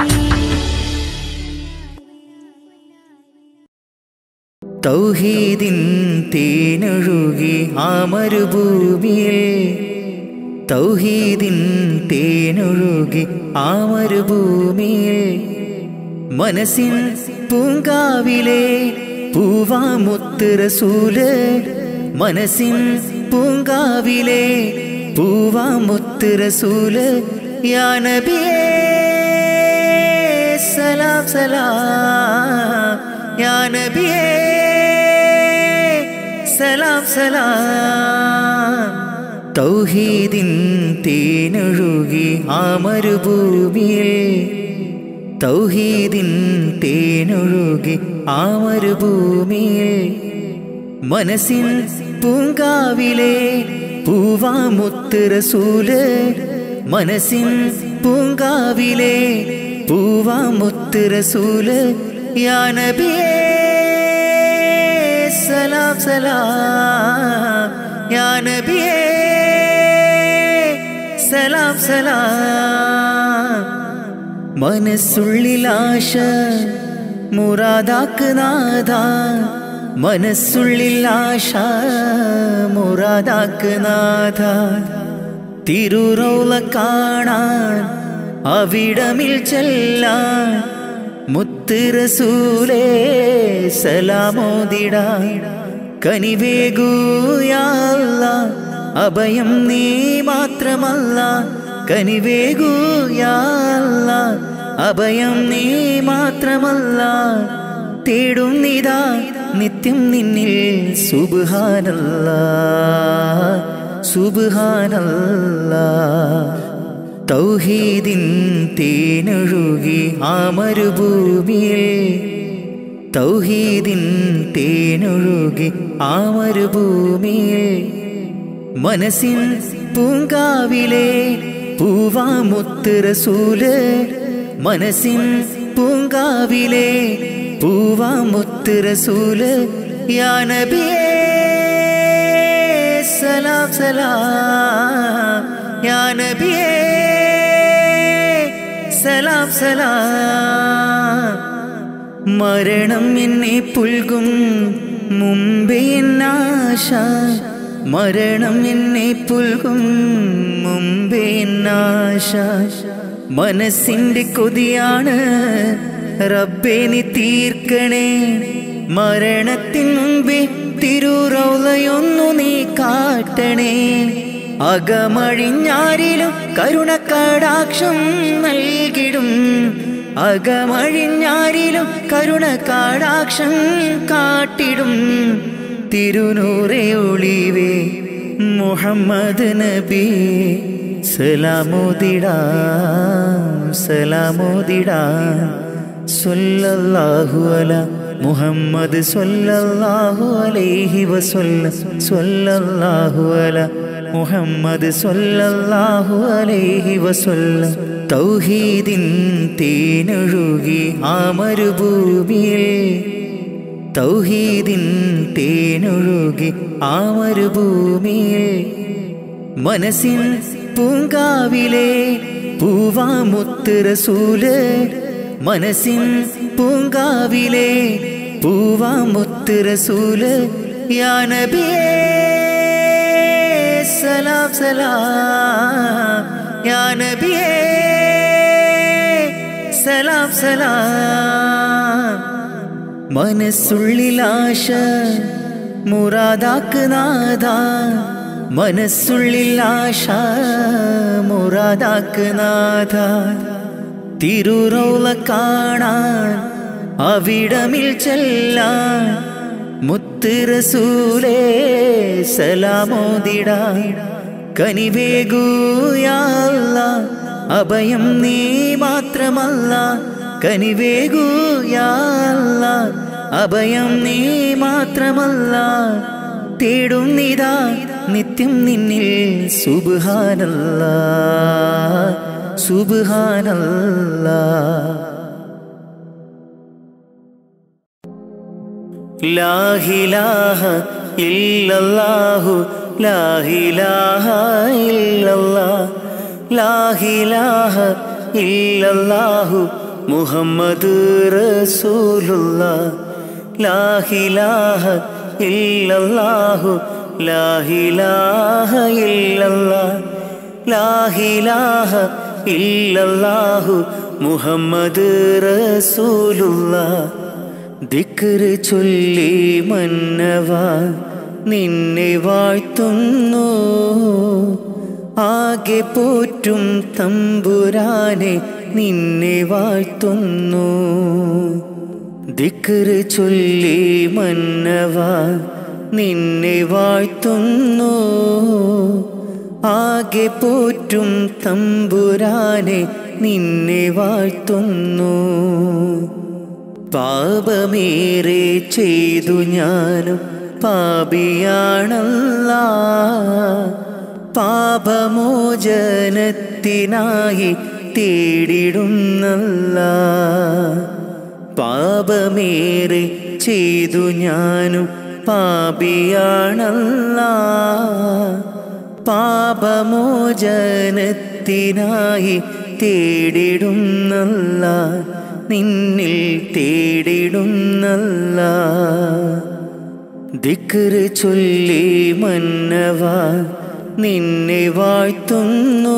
തൗഹീദിൻ തേനൊഴുകി ആ മരുഭൂമിയിൽ തൗഹീദിൻ തേനൊഴുകി ആ മരുഭൂമിയിൽ മനസ്സിൻ പൂങ്കാവിലെ പൂവാമുത്ത് റസൂല് മനസ്സിൻ പൂങ്കാവിലെ പൂവാമുത്ത് റസൂല് യാ നബിയേ സലാം സലാം യാ നബിയേ സലാം സലാം തൗഹീദിൻ തേനൊഴുകി ആ മരുഭൂമിയിൽ തൗഹീദിൻ തേനൊഴുകി ആ മരുഭൂമിയിൽ മനസ്സിൻ പൂങ്കാവിലെ പൂവാമുത്ത് റസൂല് മനസ്സിൻ പൂങ്കാവിലെ പൂവാമുത്ത് റസൂല് യാ നബിയേ സലാം സലാം യാ നബിയേ സലാം സലാം മനസ്സുള്ളിലാശ മുറാദാക്ക് നാഥ മനസ്സുള്ളിൽ ആശ മുറാദാക്ക് നാഥ തിരുറൗല കാണാൻ അവിടമിൽ ചെല്ലാൻ മുത്ത് റസൂലേ സലാമോദിടാൻ കനിവേഗൂയാല്ല അഭയം നീ മാത്രമല്ല കനിവേഗൂയാല്ല അഭയം നീ മാത്രമല്ല തേടുന്നിതാ നിത്യം നിന്നിൽ സുബാനല്ല സുബാനല്ല തൗഹീദിൻ തേനൊഴുകി ആ മരുഭൂമിയിൽ തൗഹീദിൻ തേനൊഴുകി ആ മരുഭൂമിയിൽ മനസ്സിൻ പൂങ്കാവിലെ പൂവാമുത്ത് റസൂല് മനസ്സിൻ പൂങ്കാവിലെ പൂവാമുത്ത് റസൂല് യാ നബിയേ സലാം സലാം യാ നബിയേ സലാം സലാം മരണം എന്നെ പുൽകും മുമ്പേ എന്നാശ മരണം എന്നെ പുൽകും മുമ്പേ എന്നാശ മനസ്സിന്റെ കൊതിയാണ് റബ്ബേ നീ തീർക്കണേ മരണത്തിൻ മുമ്പേ തിരുറൗലയൊന്നു നീ കാട്ടണേ അകമഴിഞ്ഞാരിലും കരുണക്കടാക്ഷം നൽകിടും അകമഴിഞ്ഞാരിലും കരുണക്കടാക്ഷം കാട്ടിടും തിരുനൂറെ ഒളിവേ മുഹമ്മദ് നബി സലാമോദിടാം സലാമോദിടാം സ്വല്ലല്ലാഹു അല മുഹമ്മദ് സ്വല്ലല്ലാഹു അലൈഹി വസല്ല സ്വല്ലല്ലാഹു അല മുഹമ്മദ് സ്വല്ലല്ലാഹു അലൈഹി വസല്ല തൗഹീദിൻ തേനൊഴുകി ആ മരുഭൂമിയിൽ തൗഹീദിൻ തേനൊഴുകി ആ മരുഭൂമിയിൽ മനസ്സിൻ പൂങ്കാവിലെ പൂവാമുത്ത് റസൂല് മനസ്സിൻ പൂങ്കാവിലെ പൂവാമുത്ത് റസൂല് യാ നബിയേ സലാം സലാം യാ നബിയേ സലാം സലാം മനസ്സുള്ളിലാശ മുറാദാക്ക് നാഥ മനസ്സുള്ളിലാശ മുറാദാക്ക് നാഥ തിരുറൗല കാണാൻ അവിടമിൽ ചെല്ലാൻ മുത്ത് റസൂലേ സലാമോദിടാൻ കനിവേഗൂയാല്ല അഭയം നീ മാത്രമല്ല കനിവേഗൂയാല്ല അഭയം നീ മാത്രമല്ല തേടുന്നിതാ നിത്യം നിന്നിൽ സുബാനല്ല സുബാനല്ല ലാഹിലാഹ ഇല്ലല്ലാഹു ലാഹിലാഹ ഇല്ലല്ലാ ലാഹിലാഹ ഇല്ലല്ലാഹു മുഹമ്മദ് റസൂലുള്ള ലാഹിലാഹ ഇല്ലല്ലാഹു ലാഹിലാഹ ഇല്ലല്ലാ ലാഹിലാഹ ഇല്ലല്ലാഹു മുഹമ്മദ് റസൂലുള്ള ദിക്റ് ചൊല്ലി മന്നവ നിന്നെ വാഴ്ത്തുന്നു ആകെ പോറ്റും തമ്പുരാനെ നിന്നെ വാഴ്ത്തുന്നു ദിക്റ് ചൊല്ലി മന്നവ നിന്നെ വാഴ്ത്തുന്നു ആകെ പോറ്റും തമ്പുരാനെ നിന്നെ വാഴ്ത്തുന്നു പാപമേറെ ചെയ്തു ഞാനും പാപിയാണല്ല പാപമോചനത്തിനായി തേടിടുന്നല്ല പാപമേറെ ചെയ്തു ഞാനും പാപിയാണല്ല പാപമോചനത്തിനായി തേടിടുന്നല്ല നിന്നിൽ തേടിടുന്നല്ല ദിക്കറ് ചൊല്ലി മന്നവ നിന്നെ വാഴ്ത്തുന്നു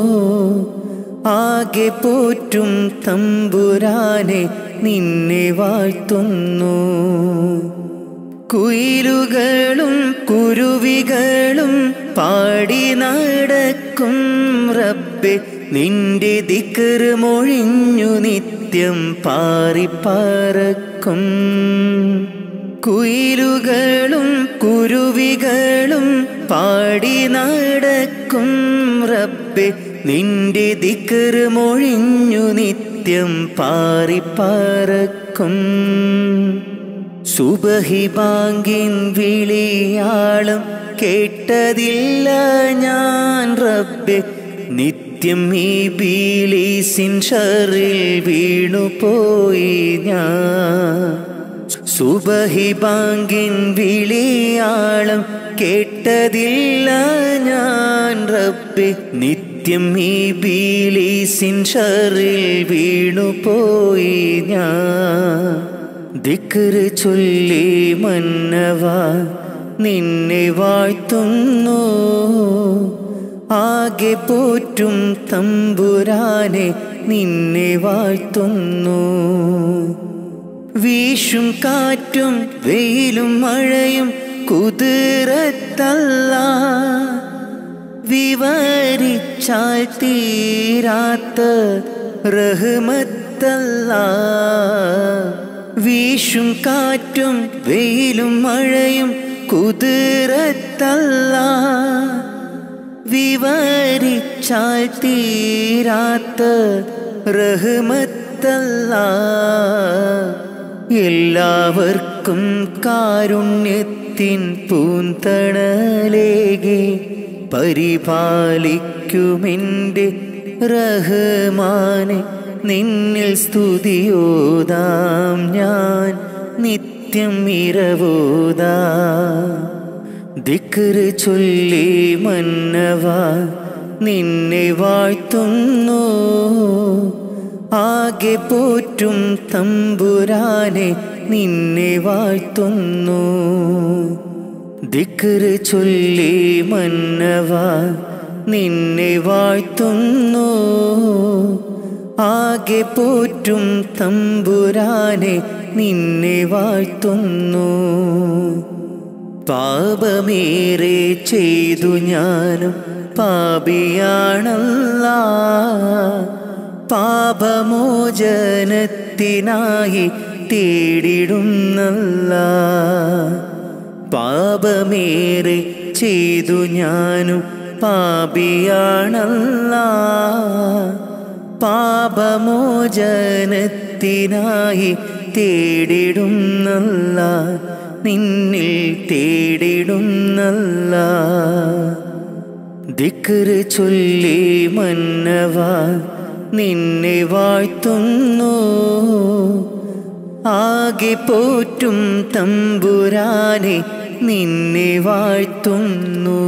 ആകെ പോറ്റും തമ്പുരാനെ നിന്നെ വാഴ്ത്തുന്നു കുയിലുകളും കുരുവികളും പാടി നടക്കും റബ്ബെ നിന്റെ ദിക്കറ് മൊഴിഞ്ഞു നിത്യം പാറിപ്പറക്കും കുയിലുകളും കുരുവികളും പാടി നടക്കും റബ്ബെ നിന്റെ ദിക്കറ് മൊഴിഞ്ഞു നിത്യം പാറിപ്പറക്കും സുബഹി ബാങ്കിൻ വിളിയാളം കേട്ടതില്ല ഞാൻ റബ്ബെ നിത്യം ഈ ബീലീസിൻ ഷറിൽ വീണുപോയി ഞാൻ സുബഹി ബാങ്കിൻ വിളിയാളം കേട്ടതില്ല ഞാൻ റബ്ബെ നിത്യം ഈ ബീലീസിൻ ഷറിൽ വീണുപോയി ഞാൻ ദിക്കറ് ചൊല്ലി മന്നവ നിന്നെ വാഴ്ത്തുന്നു ആകെ പോറ്റും തമ്പുരാനെ നിന്നെ വാഴ്ത്തുന്നു വീശും കാറ്റും വെയിലും മഴയും കുതിരത്തല്ല വിവരിച്ചാൽ തീരാത്ത റഹ്മത്തല്ല വീശും കാറ്റും വെയിലും മഴയും കുതിരത്തല്ല വിവരിച്ചാൽ തീരാത്ത റഹ്മത്തല്ല എല്ലാവർക്കും കാരുണ്യത്തിൻ പൂന്തണലേകെ പരിപാലിക്കുമെൻ്റെ റഹ്മാനെ നിന്നിൽ സ്തുതിയോതാം ഞാൻ നിത്യം ഇരവോതാ ദിക്കറ് ചൊല്ലി മന്നവ നിന്നെ വാഴ്ത്തുന്നു ആകെ പോറ്റും തമ്പുരാനെ നിന്നെ വാഴ്ത്തുന്നു ദിക്കറ് ചൊല്ലി മന്നവ നിന്നെ വാഴ്ത്തുന്നു ആകെ പോറ്റും തമ്പുരാനെ നിന്നെ വാഴ്ത്തുന്നു പാപമേറെ ചെയ്തു ഞാനും പാപിയാണല്ല പാപമോചനത്തിനായി തേടിടുന്നല്ല പാപമേറെ ചെയ്തു ഞാനും പാപിയാണല്ല പാപമോചനത്തിനായി തേടിടുന്നല്ല നിന്നിൽ തേടിടുന്നല്ല ദിക്കറ് ചൊല്ലി മന്നവ നിന്നെ വാഴ്ത്തുന്നു ആകെ പോറ്റും തമ്പുരാനെ നിന്നെ വാഴ്ത്തുന്നു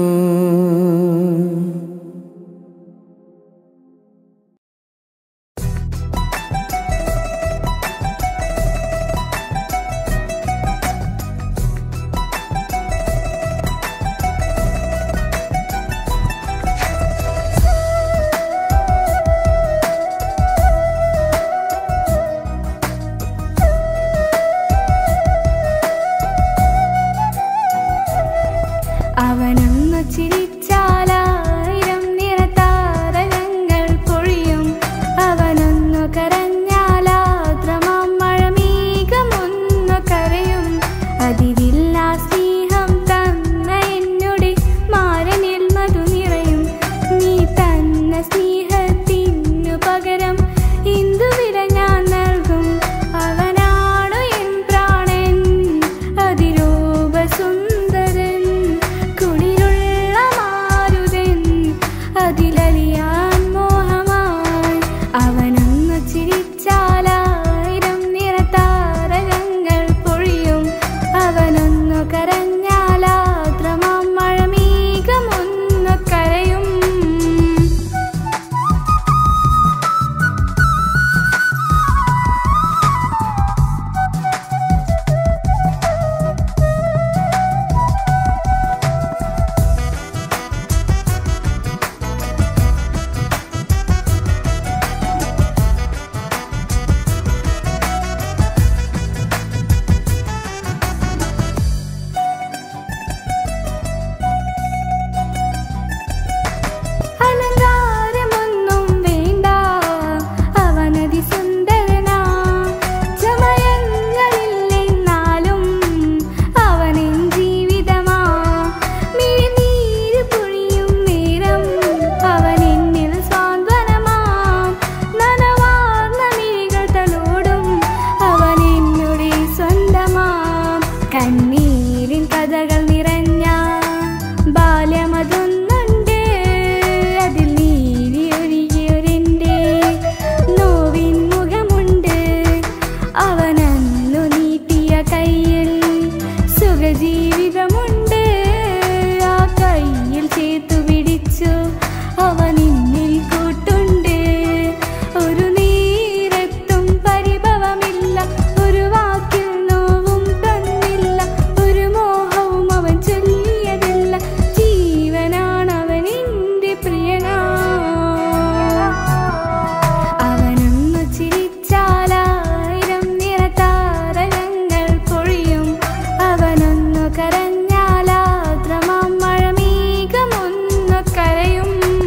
അവനൊന്നു ചിരിച്ചാലായിരം നിറതാരകങ്ങൾ പൊഴിയും അവനൊന്നു കരഞ്ഞാലാദ്രമാം മഴമേഘമൊന്നു കരയും അതിരില്ലാ സ്നേഹം തന്ന എന്നുടെ മാരനിൽ മധു നിറയും നീ തന്ന സ്നേഹത്തിനു പകരം ഇന്ദുവില ഞാൻ നൽകും അവനാണു എൻ പ്രാണൻ അതിരൂപ സുന്ദരൻ കുളിരുള്ള മാ ജീവിതമുണ്ട് ആ കയ്യിൽ ചേർത്തു പിടിച്ചു അവ നിന്നിൽ കൂട്ടുണ്ട് ഒരു നീരത്തും പരിഭവമില്ല ഒരു വാക്കിൽ നോവും തന്നില്ല ഒരു മോഹവും അവൻ ചൊല്ലിയതില്ല ജീവനാണ് അവൻ എൻ്റെ പ്രിയനാ അവനൊന്നു ചിരിച്ചാലായിരം നിറതാരകങ്ങൾ പൊഴിയും അവനൊന്നു കരഞ്ഞാലാദ്രമാം മഴമേഘമൊന്നു കരയും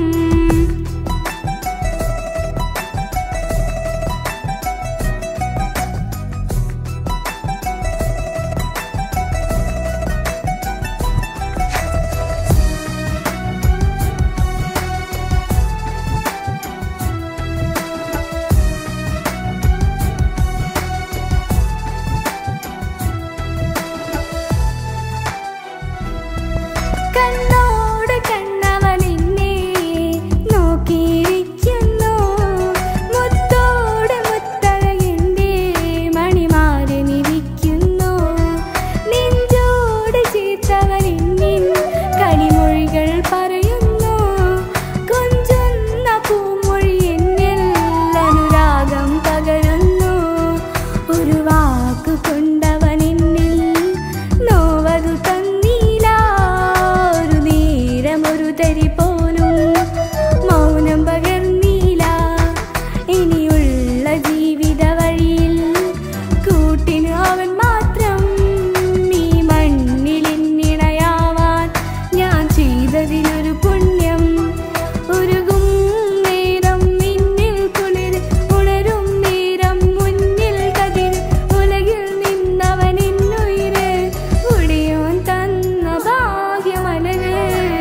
കണ്ണോട് കണ്ണവൻ എന്നെ നോക്കിയിരിക്കുന്നു മുത്തോട് മുത്തഴകിൻ്റെ മണിമാരനിരിക്കുന്നു നെഞ്ചോട് ചേർത്തവൻ എന്നിൽ കളിമൊഴികൾ പറയുന്നു കൊഞ്ചുന്ന പൂമൊഴി എന്നിൽ അനുരാഗം പകരുന്നു ഒരു വാക്കു കൊണ്ടവൻ എന്നിൽ നോവതു തന്നീല ഒരു നേരം ഒരു തരി പോലും മൗനം പകർന്നീല ഇനിയുള്ള ജീവിത വഴിയിൽ കൂട്ടിന് അവൻ മാത്രം ഈ മണ്ണിൽ എന്നിണയാവാൻ ഞാൻ ചെയ്തതിനൊരു പുണ്യം ഉരുകും നേരം നിന്നിൽ കുളിർ ഉണരും നേരം മുന്നിൽ കതിർ ഉലകിൽ നിന്നവൻ എന്നുയിര് ഉടിയോൻ തന്ന ഭാഗ്യമലര്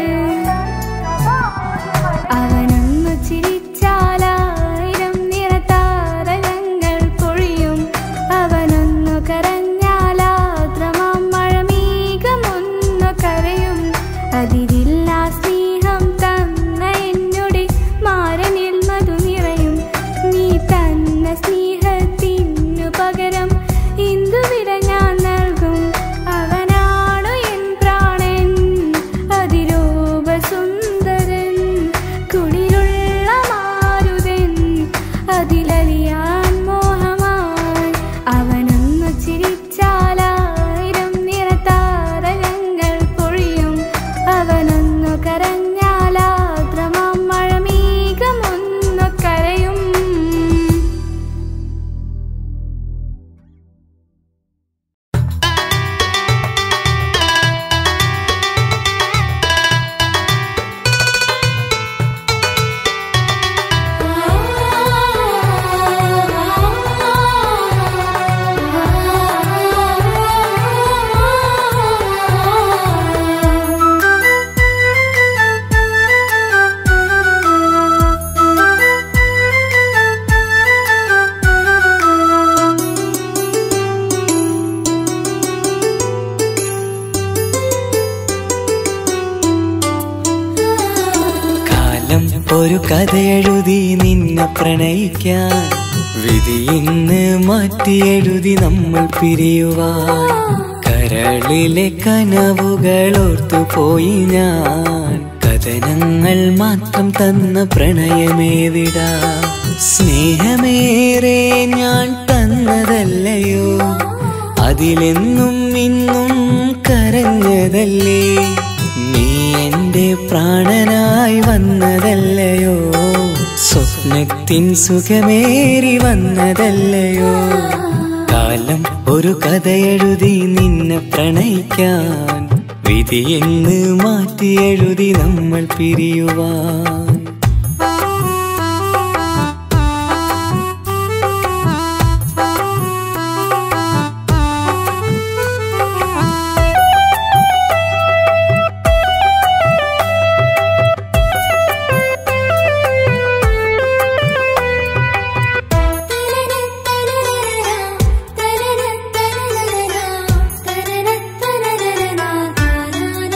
അവനൊന്നു ചിരിച്ചാലായിരം നിറതാരകങ്ങൾ പൊഴിയും അവനൊന്നു കരഞ്ഞാലാദ്രമാം മഴമേഘമൊന്നു കരയും അതിരില്ല സ്നേഹം തന്ന എന്നോട് മാരനിൽ മധു നിറയും നീ തന്ന സ്നേഹത്തിനു പകരം ഇന്ദുവിര ഞാൻ നൽകും അവനാണു എൻ പ്രാണൻ അതിരൂപ സുന്ദരൻ കുളിരുള്ള മാരുതൻ അതിലലിയാൻ മോഹമായി അവനൊന്നു ചിരിച്ചാലായിരം നിറതാരകങ്ങൾ പൊഴിയും അവനൊന്നു കരഞ്ഞാലാദ്രമാം മഴമേഘമൊന്നു കരയും കാലം ഒരു കഥയെഴുതി നിന്നെ പ്രണയിക്കാൻ വിധി ഇന്ന് മാറ്റിയെഴുതി നമ്മൾ പിരിയുവാൻ കരളിലെ കനവുകൾ ഓർത്തുപോയി ഞാൻ കഥനങ്ങൾ മാത്രം തന്ന പ്രണയമേ വിടാ സ്നേഹമേറെ ഞാൻ തന്നതല്ലയോ അതിലെന്നും ഇന്നും കരഞ്ഞതല്ലേ നീ എന്റെ പ്രാണനായി വന്നതല്ലയോ സ്വപ്നത്തിൻ സുഖമേറി വന്നതല്ലയോ കാലം ഒരു കഥയെഴുതി നിന്നെ പ്രണയിക്കാൻ വിധി എന്ന് മാറ്റി എഴുതി നമ്മൾ പിരിയുവാൻ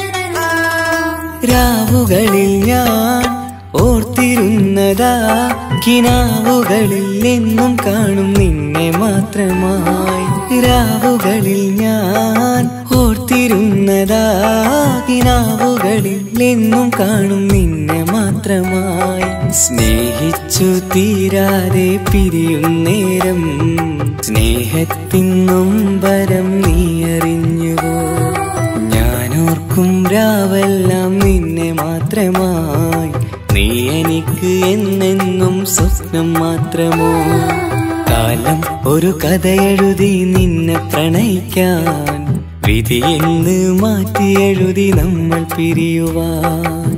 രാവുകളിൽ ഞാൻ ഓർത്തിരുന്നതാ കിനാവുകളിൽ എന്നും കാണും നിന്നെ മാത്രമായി രാവുകളിൽ ഞാൻ ഓർത്തിരുന്നതാ കിനാവുകളിൽ എന്നും കാണും നിന്നെ മാത്രമായി സ്നേഹിച്ചു തീരാതെ പിരിയും നേരം സ്നേഹത്തിൻ നൊമ്പരം നീ അറിഞ്ഞുവോ ഞാനോർക്കും രാവെല്ലാം നിന്നെ മാത്രമായി നീ എനിക്ക് എന്നെന്നും സ്വപ്നം മാത്രമോ കാലം ഒരു കഥ എഴുതി നിന്നെ പ്രണയിക്കാൻ വിധി എന്ന് മാറ്റി എഴുതി നമ്മൾ പിരിയുവാൻ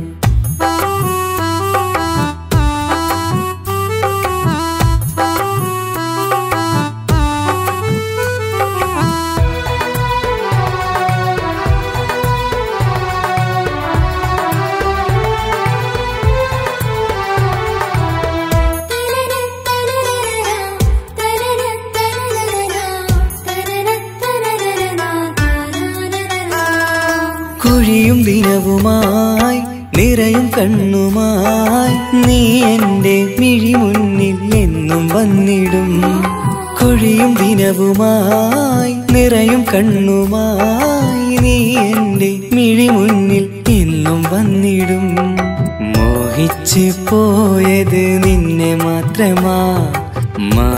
കൊഴിയും ദിനവുമായി നിറയും കണ്ണുമായി നീ എന്റെ മിഴി മുന്നിൽ എന്നും വന്നിടും കൊഴിയും ദിനവുമായി നിറയും കണ്ണുമായി നീ എന്റെ മിഴി മുന്നിൽ എന്നും വന്നിടും മോഹിച്ച് പോയത് നിന്നെ മാത്രമാ മാ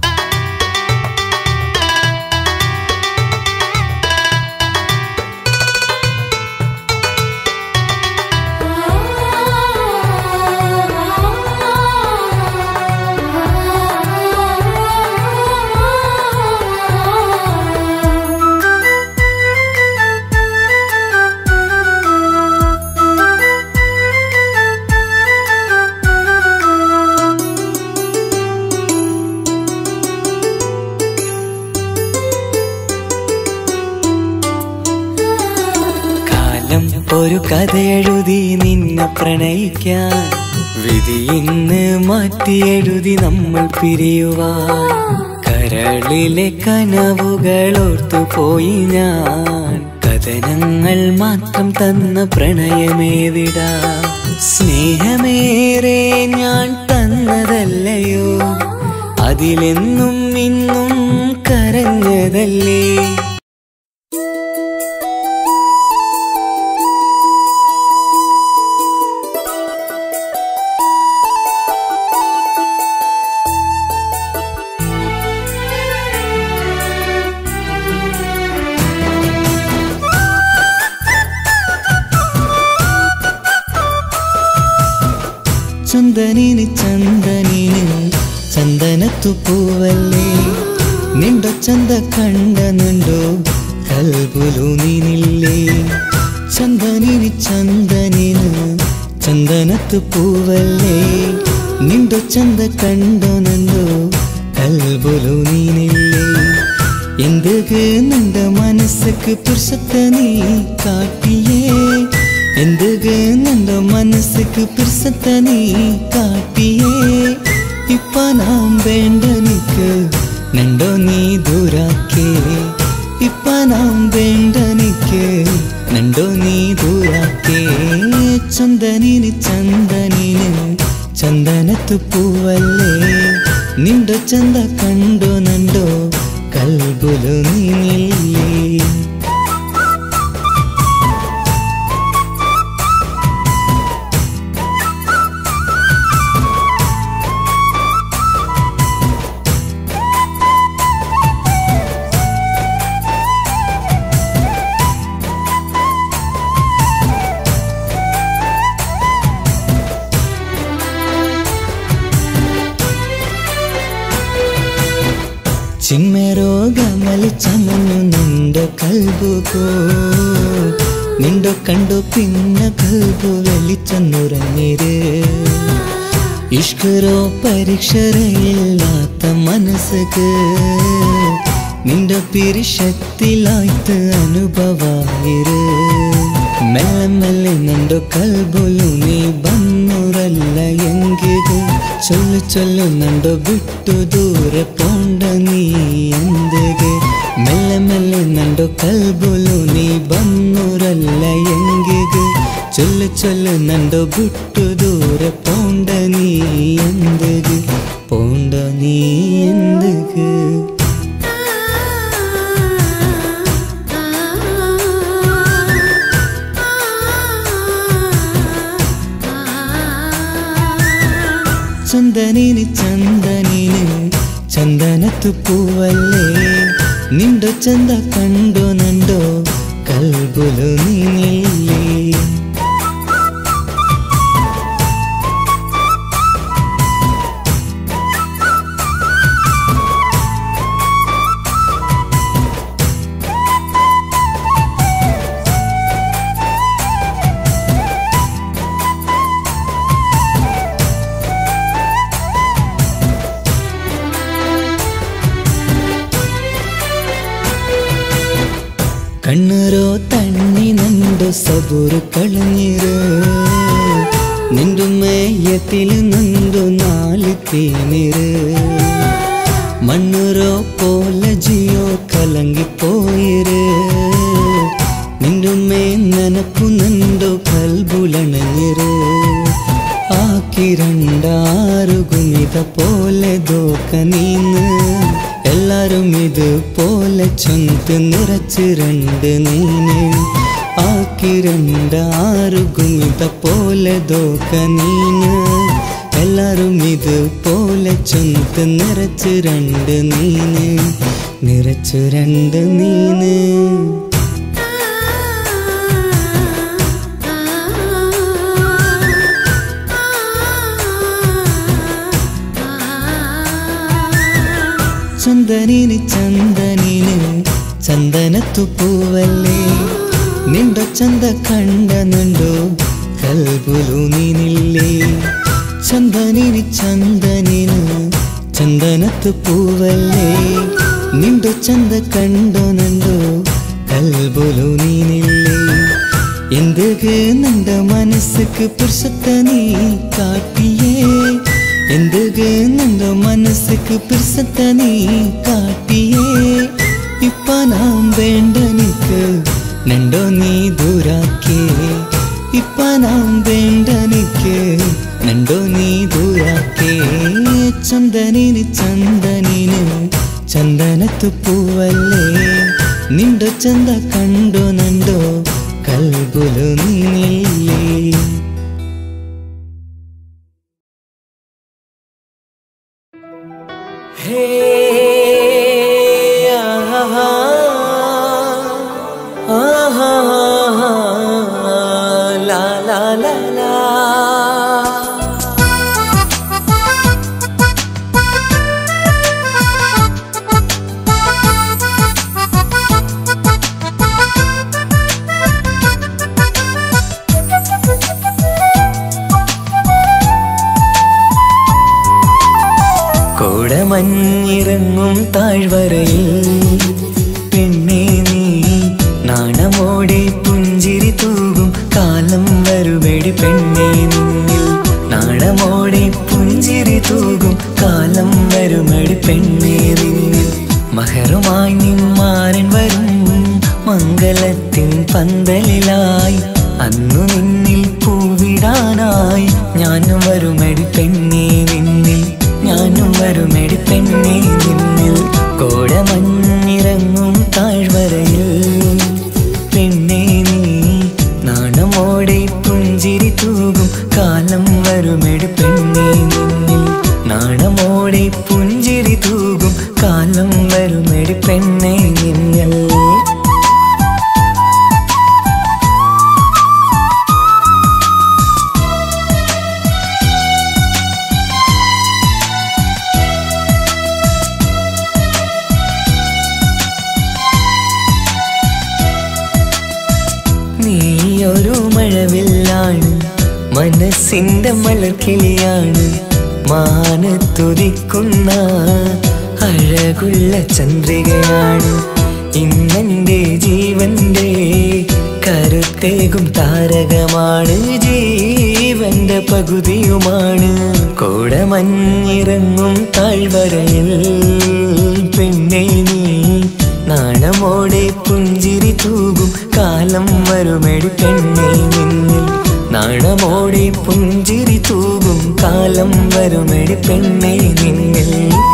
കാലം ഒരു കഥ എഴുതി നിന്നെ പ്രണയിക്കാൻ വിധി ഇന്ന് മാറ്റി എഴുതി നമ്മൾ പിരിയുവാൻ കരളിലെ കനവുകൾ ഓർത്തു പോയി ഞാൻ കഥനങ്ങൾ മാത്രം തന്ന പ്രണയമേ വിടാ സ്നേഹമേറെ ഞാൻ തന്നതല്ലയോ അതിലെന്നും ഇന്നും കരഞ്ഞതല്ലേ ചന്ദനിന് ചന്ദനിന് ചന്ദനത്തു പൂവല്ലേ നിണ്ടോ ചന്ത കണ്ട നിണ്ടോ കൽബുലു നീനില്ലേ ചന്ദനിന് ചന്ദനിന് ചന്ദനത്തു പൂവല്ലേ നിണ്ടോ ചന്ത കണ്ടോ നണ്ടോ കൽബുലു നീനില്ലേ എന്തുക്ക് നിന്റെ മനസ്സുക്ക് പുരുഷത്തെ നീ കാട്ടിയേ എന്തുക്ക് നിന്റെ മനസ്സുക്ക് പുരുഷത്തെ നീ കാട്ടിയേ ഇപ്പ നാം വേണ്ട നിക്ക് നണ്ടോ നീ ദൂരാക്കേ ഇപ്പ നാം വേണ്ട നിക്ക് നണ്ടോ നീ ദൂരാക്കേ ചന്ദനിന് ചന്ദനിന് ചന്ദനത്തു പൂവല്ലേ നിന്റെ ചന്ത കണ്ടോ നണ്ടോ കൽബുലു നീനില്ലേ ചിന്മരോഗമലി ചമഞ്ഞു നിന്റെ കൽബുകോ നിണ്ടോ കണ്ടു പിന്നെ കൽബു വെളിച്ചെന്നുറങ്ങിര് ഇഷ്കരോ പരീക്ഷരയില്ലാത്ത മനസ്സുക്ക് നിന്റെ പിരിശക്തിലായിട്ട് അനുഭവായിര് മെല്ലെ മെല്ലെ നിന്റെ കൽബുലു നീ ബന്നുറല്ല എങ്കിത് ചൊല്ലു ചൊല്ലു നണ്ടോ ಬಿಟ್ಟು ದೂರ ಪೋಂಡ ನೀ ಎಂದಿಗೆ ಮೆಲ್ಲೆ ಮೆಲ್ಲೆ ನಂಡು ಕಲ್ಬುಲು ನೀ ಬನ್ನೂರಲ್ಲ ಎಂಗಿಗೆ ಚೊಲ್ಲು ಚೊಲ್ಲು ನಂಡು ಬಿಟ್ಟು ದೂರ போற போண்ட நீ எந்தகு போண்ட நீ எந்தகு ചന്ദനിന് ചന്ദനിന് ചന്ദനത്തു പൂവല്ലേ നിണ്ടോ ചന്ത കണ്ടോ നണ്ടോ കൽബുലു നീനില്ലേ കണ്ണുരോ തണ്ണി നണ്ടു സബുರು കളഞ്ഞിರು നിന്റെ മേയത്തിൽ നണ്ടു നാല് തേനിര് മണ്ണുരോ പോലെ ജിയോ കലങ്ങിപ്പോയിര് നിന്റെ മേ നനപ്പു നണ്ടു കൽബുലണഞ്ഞിര് ആക്കി രണ്ടാറു ഗുമിത പോലെ ദോക്ക നീന്ന് എല്ലാരും ഇത് പോലെ ചൊന്ത് നിറച്ച് രണ്ട് നീന് ആക്കി രണ്ടാറു ഗുമിത പോലെ ദോക്ക നീന് എല്ലാരും ഇത് പോലെ ചൊന്ത് നിറച്ച് രണ്ട് നീന് നിറച്ച് രണ്ട് നീന് ചന്ദനിന് ചന്ദനിന് ചന്ദനത്തു പൂവല്ലേ നിണ്ടോ ചന്ത കണ്ട നിണ്ടോ കൽബുലു നീനില്ലേ ചന്ദനിന് ചന്ദനിന് ചന്ദനത്തു പൂവല്ലേ നിണ്ടോ ചന്ത കണ്ടോ നണ്ടോ കൽബുലു നീനില്ലേ എന്തുക്ക് നിന്റെ മനസ്സുക്ക് പുരുഷത്തെ നീ കാട്ടിയേ എന്തുക്ക് നിന്റെ മനസ്സുക്ക് പുരുഷത്തെ നീ കാട്ടിയേ ഇപ്പ നാം വേണ്ട നിക്ക് നണ്ടോ നീ ദൂരാക്കിയേ ഇപ്പ നാം വേണ്ട നിക്ക് നണ്ടോ നീ ദൂരാക്കേ ചന്ദനിന് ചന്ദനിന് ചന്ദനത്തു പൂവല്ലേ നിണ്ടോ ചന്ത കണ്ടോ നണ്ടോ കൽബുലു നീനില്ലേ ഹേ ആഹാ ആഹാ ലാ ലാ ലാ ലാ കോടമഞ്ഞിറങ്ങും താഴ്വരയിൽ പെണ്ണേ നീ നാണമോടെ പുഞ്ചിരി തൂകും കാലം വരുമെടി പെണ്ണേ നിന്നിൽ നാണമോടെ പുഞ്ചിരി തൂകും കാലം വരുമെടി പെണ്ണേ നിന്നിൽ മഹറുമായി നിന്മാരൻ വരും മംഗലത്തിൻ പന്തലിലായി അന്നു നിന്നിൽ പൂവിടാനായി ഞാനും വരുമെടി പെണ്ണേ നിന്നിൽ ഞാനും വരുമെടി പെണ്ണേ നിന്നിൽ കോടമഞ്ഞിറങ്ങും താഴ്വരയിൽ പെണ്ണേ നീ നാണമോടെ പുഞ്ചിരി തൂകും കാലം വരുമെടി പെണ്ണേ നിന്നിൽ നാണമോടെ പുഞ്ചിരി തൂകും കാലം വരുമെടി പെണ്ണേ നിന്നിൽ നീയൊരു മഴവില്ലാണ് മനസ്സിന്റെ മലർക്കിളിയാണ് മാനത്തുതിക്കുന്ന അഴകുള്ള ചന്ദ്രികയാണ് ഇന്നെന്റെ ജീവന്റെ കരുത്തേകും താരകമാണ് ജീവന്റെ പകുതിയുമാണ് കോടമഞ്ഞിറങ്ങും താഴ്വരയിൽ പെണ്ണേ നീ നാണമോടെ പുഞ്ചിരി തൂകും കാലം വരുമെടി പെണ്ണേ നിന്നിൽ നാണമോടെ പുഞ്ചിരി തൂകും കാലം വരുമെടി പെണ്ണെ നിന്നിൽ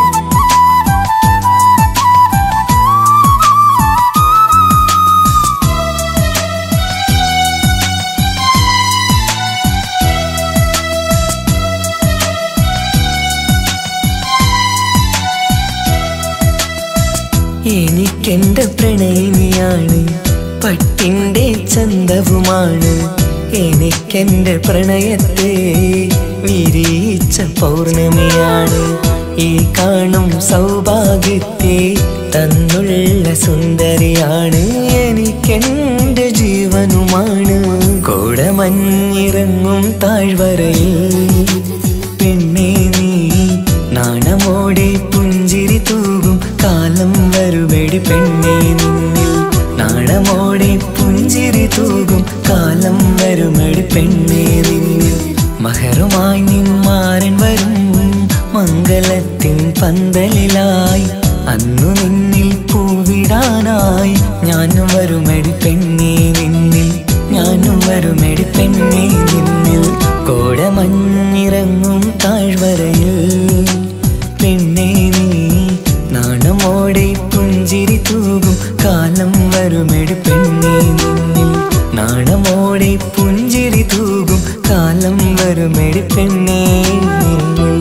എനിക്കെന്റെ പ്രണയിനിയാണ് പട്ടിന്റെ ചന്തവുമാണ് എനിക്കെന്റെ പ്രണയത്തെ വിരിയിച്ച പൗർണമിയാണ് ഈ കാണും സൗഭാഗ്യത്തെ തന്നുള്ള സുന്ദരിയാണ് എനിക്കെന്റെ ജീവനുമാണ് കോടമഞ്ഞിറങ്ങും താഴ്വരയിൽ പെണ്ണേ നീ നാണമോടെ പുഞ്ചിരി തൂകും കാലം വരുമെടി പെണ്ണേ നിന്നിൽ നാണമോടെ പുഞ്ചിരി തൂകും കാലം വരുമെടി പെണ്ണേ നിന്നിൽ മഹറുമായി നിന്മാരൻ വരും മംഗലത്തിൻ പന്തലിലായി അന്നു നിന്നിൽ പൂവിടാനായി ഞാനും വരുമെടി പെണ്ണേ നിന്നിൽ ഞാനും വരുമെടി പെണ്ണേ നിന്നിൽ കോടമഞ്ഞിറങ്ങും താഴ്വരയിൽ പെണ്ണേ നീ നാണമോടെ പുഞ്ചിരി തൂകും കാലം വരുമെടി പെണ്ണേ നിന്നിൽ നാണമോടെ പുഞ്ചിരി തൂകും കാലം വരുമെടി പെണ്ണേ നിന്നിൽ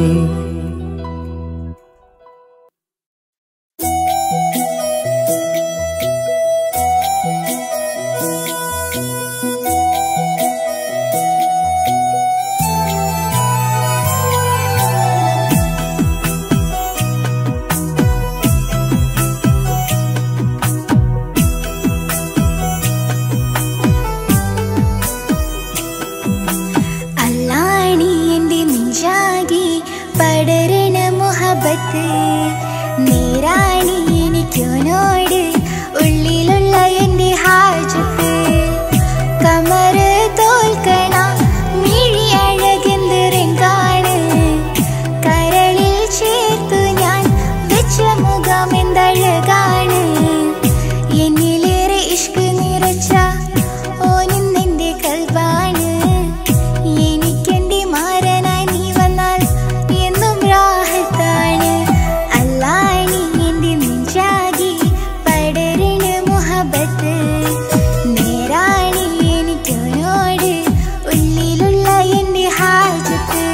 അല്ലാണി എന്റെ നെഞ്ചാകി പടരണ മുഹബത്ത് നേരാണി എനിക്കോനോട് ഉള്ളിലുള്ള എന്റെ ഹാജത്ത് കമറ് തോൽക്കണ മിഴി അഴകെന്തിറങ്കാണ് കരളിൽ ചേർത്തു ഞാൻ വെച്ച മുഖം എന്തഴകാണ് എന്നിലേറെ ഇഷ്ക് നിറച്ച ഓനിന്നെന്റെ കൽവാണ് എനിക്കെന്റെ മാരനായി നീ വന്നാൽ എന്നും രാഹത്താണ് അല്ലാണി എന്റെ നെഞ്ചാകി പടരണ മുഹബത്ത് നേരാണി എനിക്കോനോട് ഉള്ളിലുള്ള എന്റെ ഹാജത്ത്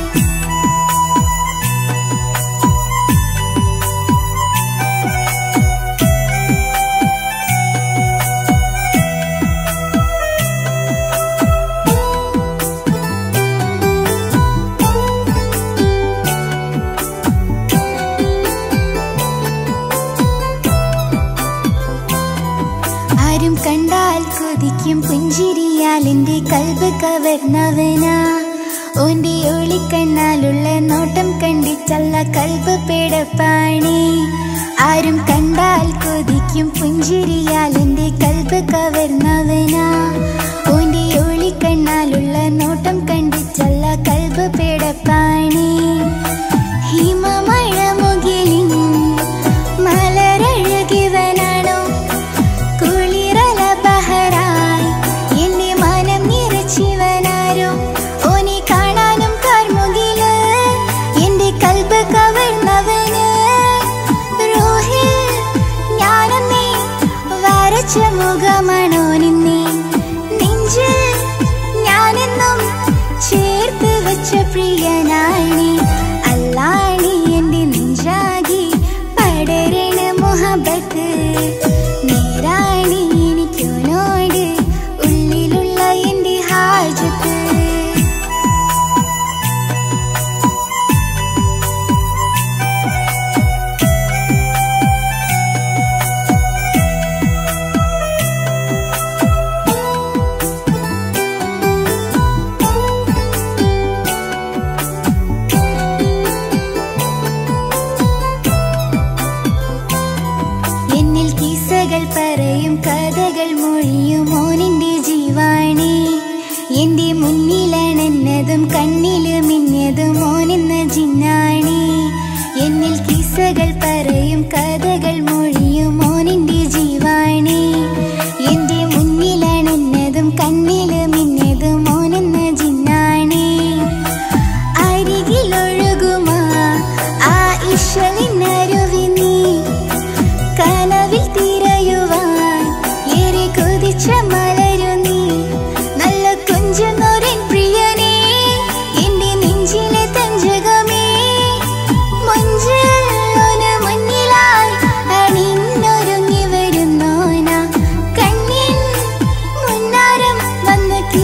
ആരും കണ്ടാൽ കൊതിക്കും പുഞ്ചിരിയാൽ എന്റെ കൽബ് കവർന്നവനാ ഓന്റെ ഒളിക്കണ്ണാലുള്ള നോട്ടം കണ്ടിച്ചല്ല കൽബ് പേടപ്പാണി ആരും കണ്ടാൽ കൊതിക്കും പുഞ്ചിരിയാൽ എന്റെ കൽബ് കവർന്നവനാ ഓന്റെ ഒളിക്കണ്ണാലുള്ള നോട്ടം കണ്ടിച്ചല്ല കൽബ് പേടപ്പാണി ഹിമമഴ മുകിലിൻ മലരഴകിവനാണോ കുളിരല ബഹറായി എന്റെ മനം നിറച്ചിവനാരോ ഓനെ കാണാനും കാർമുകില് എന്റെ കൽബ് കവർന്നവന് റോഹിൽ ഞാനെന്നേ വരച്ച മുഖമാണോ നിന്നെ നെഞ്ചിൽ ഞാനെന്നും ചേർത്ത് വെച്ച പ്രിയനാണി അല്ലാണി എന്റെ നെഞ്ചാകി പടരണ മുഹബത്ത് നേരാണി എനിക്കോനോട് ഉള്ളിലുള്ള എന്റെ ഹാജത്ത് എന്നിൽ കിസ്സകൾ പറയും കഥകൾ മൊഴിയും ഓനിന്റെ ജീവാണി എന്റെ മുന്നിലണന്നതും കണ്ണില് മിന്നതും ഓനെന്ന ജിന്നാണി എന്നിൽ കിസ്സകൾ പറയും കഥകൾ മൊഴിയും ഓനിന്റെ ജീവാണി എന്റെ മുന്നിലണന്നതും കണ്ണില് മിന്നതും ഓനെന്ന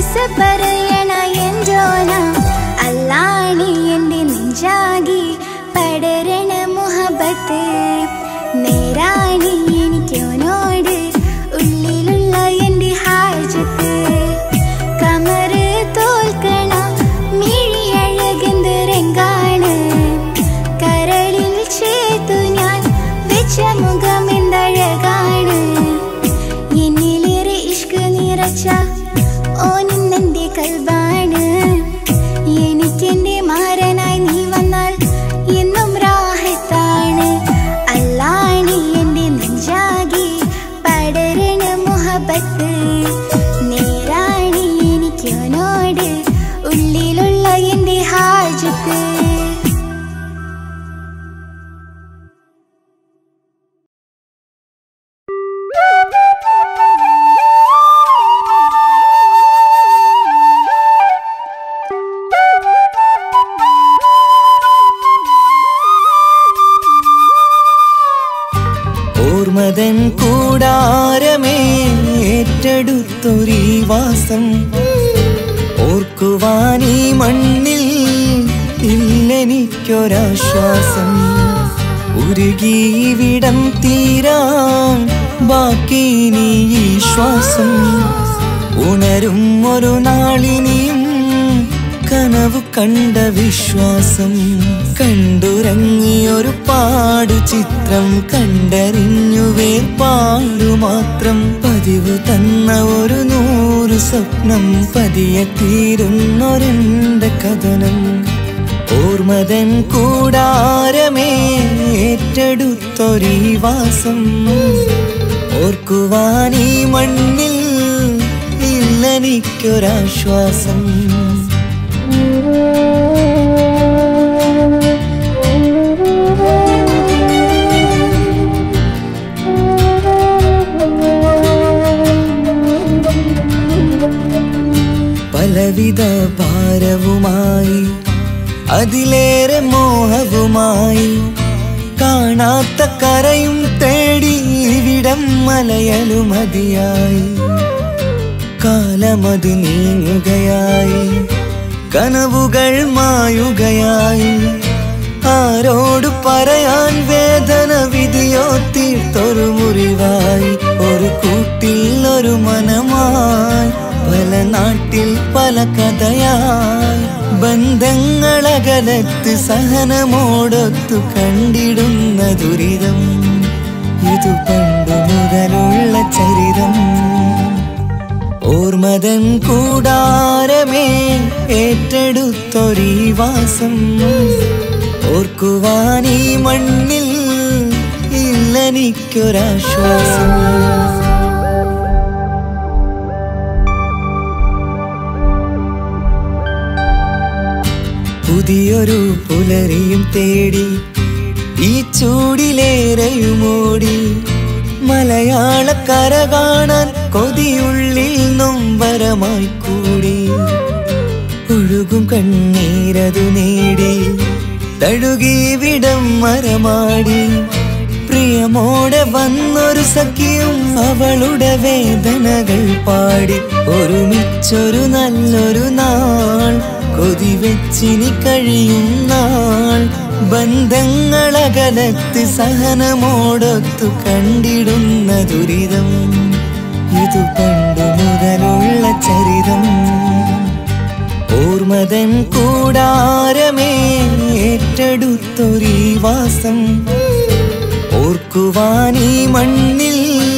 മനസ്സ് പറയണ എൻജോന അല്ലാണി എൻ്റെ നെഞ്ചാകി പടരണ മുഹബത്ത് നേരാണി എനിക്കോനോട് ഉള്ളിലുള്ള എൻ്റെ ഹാജത്ത് കമറ് തോൽക്കണ മിഴിയഴകെന്ത് രംഗാണ് കരളിൽ ചേർത്തു ഞാൻ വെച്ച മുഖം എന്തഴകാണ് എന്നിലേറെ ഇഷ്ക് നിറച്ച ഓനിന്നെന്റെ കൽബാണ് എനിക്കെന്റെ മാരനായി നീ വന്നാൽ എന്നും രാഹത്താണ് അല്ലാണി എന്റെ നെഞ്ചാകി പടരണ മുഹബത്ത് നേരാണി എനിക്കോനോട് ഉള്ളിലുള്ള എന്റെ ഹാജത്ത് ഓർമ്മതൻ കൂടാരമേ ഏറ്റെടുത്തൊരീ വാസം ഓർക്കുവാനീ മണ്ണിൽ ഇല്ലെനിക്കൊരാശ്വാസം ഉരുകിവിടം തീരാൻ ബാക്കി നീ ഈ ശ്വാസം ഉണരും ഒരു നാളിനിയും കനവു കണ്ട വിശ്വാസം കണ്ടുറങ്ങിയൊരു പാടു ചിത്രം കണ്ടറിഞ്ഞു വേർപാടു മാത്രം പതിവ് തന്ന ഒരു നൂറ് സ്വപ്നം പതിയെ തീരുന്നൊരെന്റെ കഥനം ഓർമ്മതൻ കൂടാരമേ ഏറ്റെടുത്തൊരീ വാസം ഓർക്കുവാനീ മണ്ണിൽ ഇല്ലെനിക്കൊരാശ്വാസം പലവിധ ഭാരവുമായി അതിലേറെ മോഹവുമായി കാണാത്ത കരയും തേടി ഇവിടം മലയലുമതിയായി കാലമത് നീങ്ങുകയായി കനവുകൾ മായുകയായി ആരോട് പറയാൻ വേദന വിധിയോ തീർത്തൊരു മുറിവായി ഒരു കൂട്ടിൽ ഒരു മനമായി പല നാട്ടിൽ പല കഥയായി ബന്ധങ്ങളകലത്ത് സഹനമോടൊത്തു കണ്ടിടുന്ന ദുരിതം ഇതു പണ്ടു മുതലുള്ള ചരിതം ഓർമ്മതൻ കൂടാരമേ ഏറ്റെടുത്തൊരീ വാസം ഓർക്കുവാനീ മണ്ണിൽ ഇല്ലെനിക്കൊരാശ്വാസം പുതിയൊരു പുലരിയും തേടി ഈ ചൂടിലേറെയുമോടി മലയാളക്കര കാണാൻ കൊതിയുള്ളിൽ നൊമ്പരമായി കൂടി ഒഴുകും കണ്ണീരതു നേടി തഴുകി വിടം മരമാടി പ്രിയമോടെ വന്നൊരു സഖിയും അവളുടെ വേദനകൾ പാടി ഒരുമിച്ചൊരു നല്ലൊരു നാൾ കൊതി വെച്ചിനി കഴിയും നാൾ ബന്ധങ്ങളകലത്ത് സഹനമോടൊത്തു കണ്ടിടുന്ന ദുരിതം ഇതു പണ്ടു മുതലുള്ള ചരിതം ഓർമ്മതൻ കൂടാരമേ ഏറ്റെടുത്തൊരീ വാസം ഓർക്കുവാനീ മണ്ണിൽ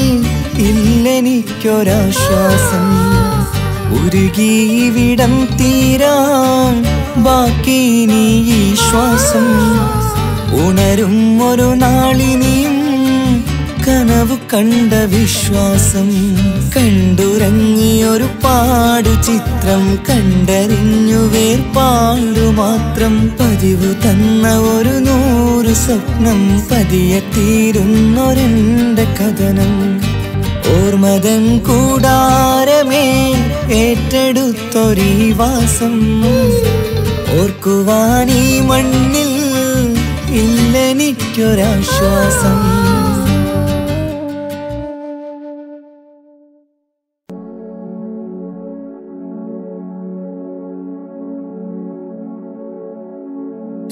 ഇല്ലെനിക്കൊരാശ്വാസം ഉരുകിവിടം തീരാൻ ബാക്കി നീ ഈ ശ്വാസം ഉണരും ഒരു നാളിനിയും കനവു കണ്ട വിശ്വാസം കണ്ടുറങ്ങിയൊരു പാടു ചിത്രം കണ്ടറിഞ്ഞു വേർപാടു മാത്രം പതിവ് തന്ന ഒരു നൂറ് സ്വപ്നം പതിയെ തീരുന്നൊരെന്റെ കഥനം ഓർമ്മതൻ കൂടാരമേ ഏറ്റെടുത്തൊരീ വാസം ഓർക്കുവാനീ മണ്ണിൽ ഇല്ലെനിക്കൊരാശ്വാസം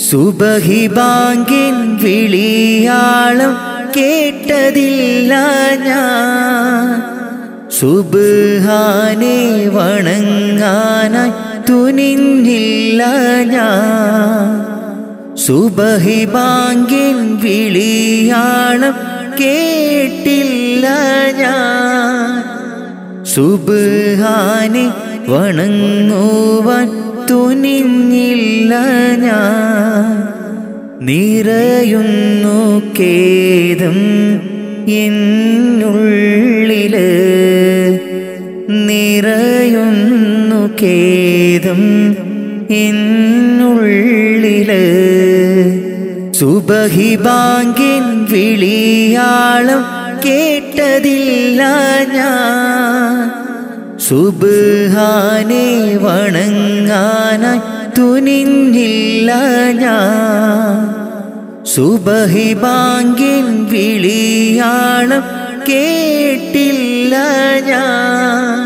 സുബഹി ബാങ്കിൻ വിളിയാളം കേട്ടതില്ല ഞാൻ സുബാനെ വണങ്ങാനായി തുനിഞ്ഞില്ല ഞാൻ സുബഹി ബാങ്കിൻ വിളിയാളം കേട്ടില്ല ഞാൻ സുബാനെ വണങ്ങുവാൻ തുനിഞ്ഞില്ല ഞാൻ നിറയുന്നു കേദം എന്നുള്ളില് നിറയുന്നു കേദം എന്നുള്ളില് സുബഹി ബാങ്കിൻ വിളിയാളം കേട്ടതില്ല ഞാൻ സുബാനെ വണങ്ങാനായി തുനിഞ്ഞില്ല ഞാൻ സുബഹി ബാങ്കിൻ വിളിയാളം കേട്ടില്ല ഞാൻ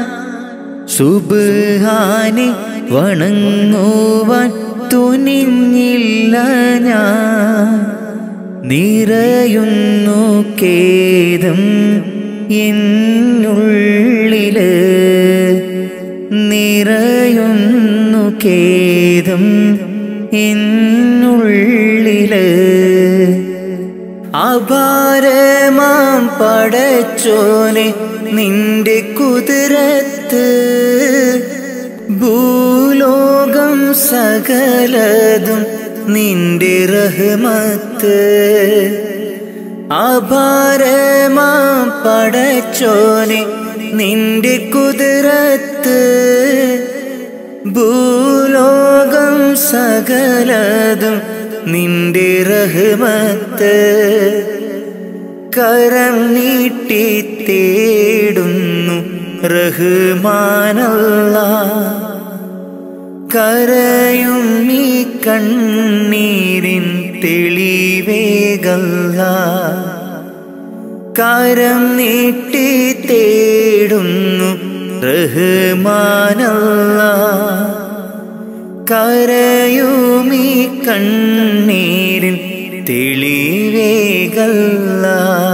സുബാനെ വണങ്ങുവാൻ തുനിഞ്ഞില്ല ഞാൻ നിറയുന്നു കേദം എന്നുള്ളില് നിറയുന്നു കേദം എന്നുള്ളില് അപാരമാം പടച്ചോനെ നിന്റെ കുതിരത്ത് ഭൂലോകം സകലതും നിന്റെ റഹ്മത്ത് അപാരമാം പടച്ചോനെ നിന്റെ കുതിരത്ത് ഭൂലോകം സകലതും നിന്റെ റഹ്മത്ത് കരം നീട്ടി തേടുന്നു റഹ്മാനല്ല കരയും ഈ കണ്ണീരിൻ തെളിവേകല്ല കരം നീട്ടി തേടുന്നു റഹ്മാനല്ല കരയുമീ കണ്ണീരിൻ തെളിവേകല്ല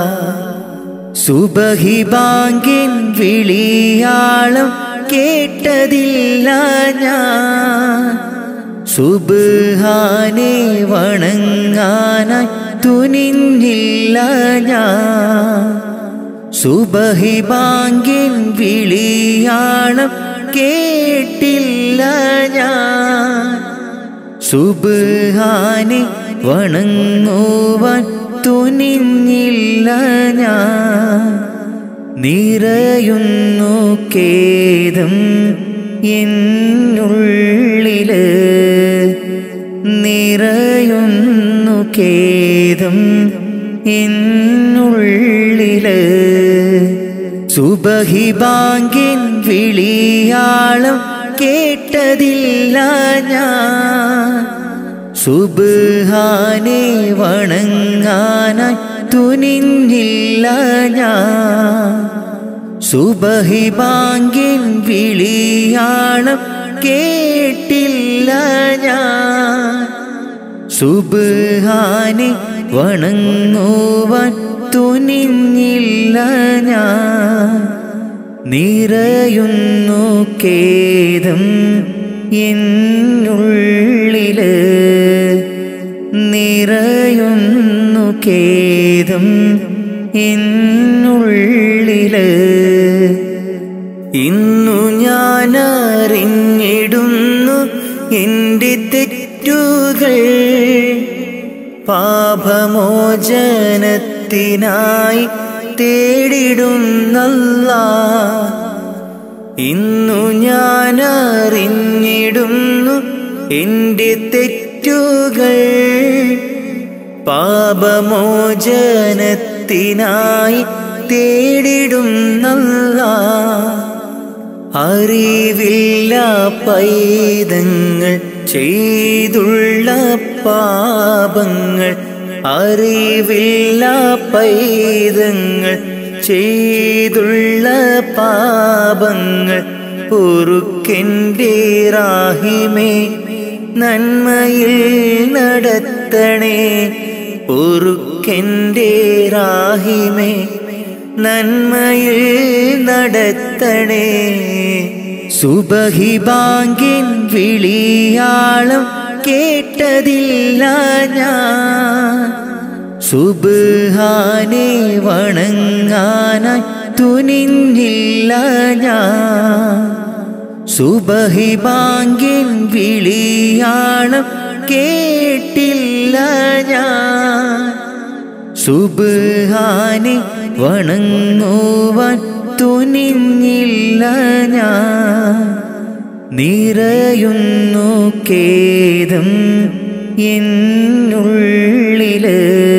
സുബഹി ബാങ്കിൻ വിളിയാളം കേട്ടതില്ല ഞാൻ സുബാനെ വണങ്ങാനായി തുനിഞ്ഞില്ല ഞാൻ സുബഹി ബാങ്കിൻ വിളിയാളം കേട്ടില്ല ഞാൻ സുബാനെ വണങ്ങുവാൻ തുനിഞ്ഞില്ല ഞാൻ നിറയുന്നു കേദം എന്നുള്ളില് നിറയുന്നു കേദം എന്നുള്ളില് സുബഹി ബാങ്കിൻ വിളിയാളം കേട്ടതില്ല ഞാൻ സുബാനെ വണങ്ങാനായി തുനിഞ്ഞില്ല ഞാൻ സുബഹി ബാങ്കിൻ വിളിയാളം കേട്ടില്ല ഞാൻ സുബാനെ വണങ്ങുവാൻ തുനിഞ്ഞില്ല ഞാൻ നിറയുന്നു കേദം എന്നുള്ളില് നിറയുന്നു കേദം എന്നുള്ളില് ഇന്നു ഞാൻ അറിഞ്ഞിടുന്നു എൻ്റെ തെറ്റുകൾ പാപമോചനത്തിനായി തേടിടുന്നല്ല ഇന്നു ഞാൻ അറിഞ്ഞിടുന്നു എൻ്റെ തെറ്റുകൾ പാപമോചനത്തിനായി തേടിടുന്നല്ല അറിവില്ല പൈതങ്ങൾ ചെയ്തുള്ള പാപങ്ങൾ അറിവില്ല പൈതങ്ങൾ ചെയ്തുള്ള പാപങ്ങൾ പൊറുക്കെൻ്റെ റാഹിമേ നന്മയിൽ നടത്തണേ പൊറുക്കെൻ്റെ റാഹിമേ നന്മയിൽ നടത്തണേ സുബഹി ബാങ്കിൻ വിളിയാളം കേട്ടതില്ല ഞാൻ സുബാനെ വണങ്ങാനായി തുനിഞ്ഞില്ല ഞാൻ സുബഹി ബാങ്കിൻ വിളിയാളം കേട്ടില്ല ഞാൻ സുബാനെ വണങ്ങുവാൻ തുനിഞ്ഞില്ല ഞാൻ നിറയുന്നു കേദം എന്നുള്ളില്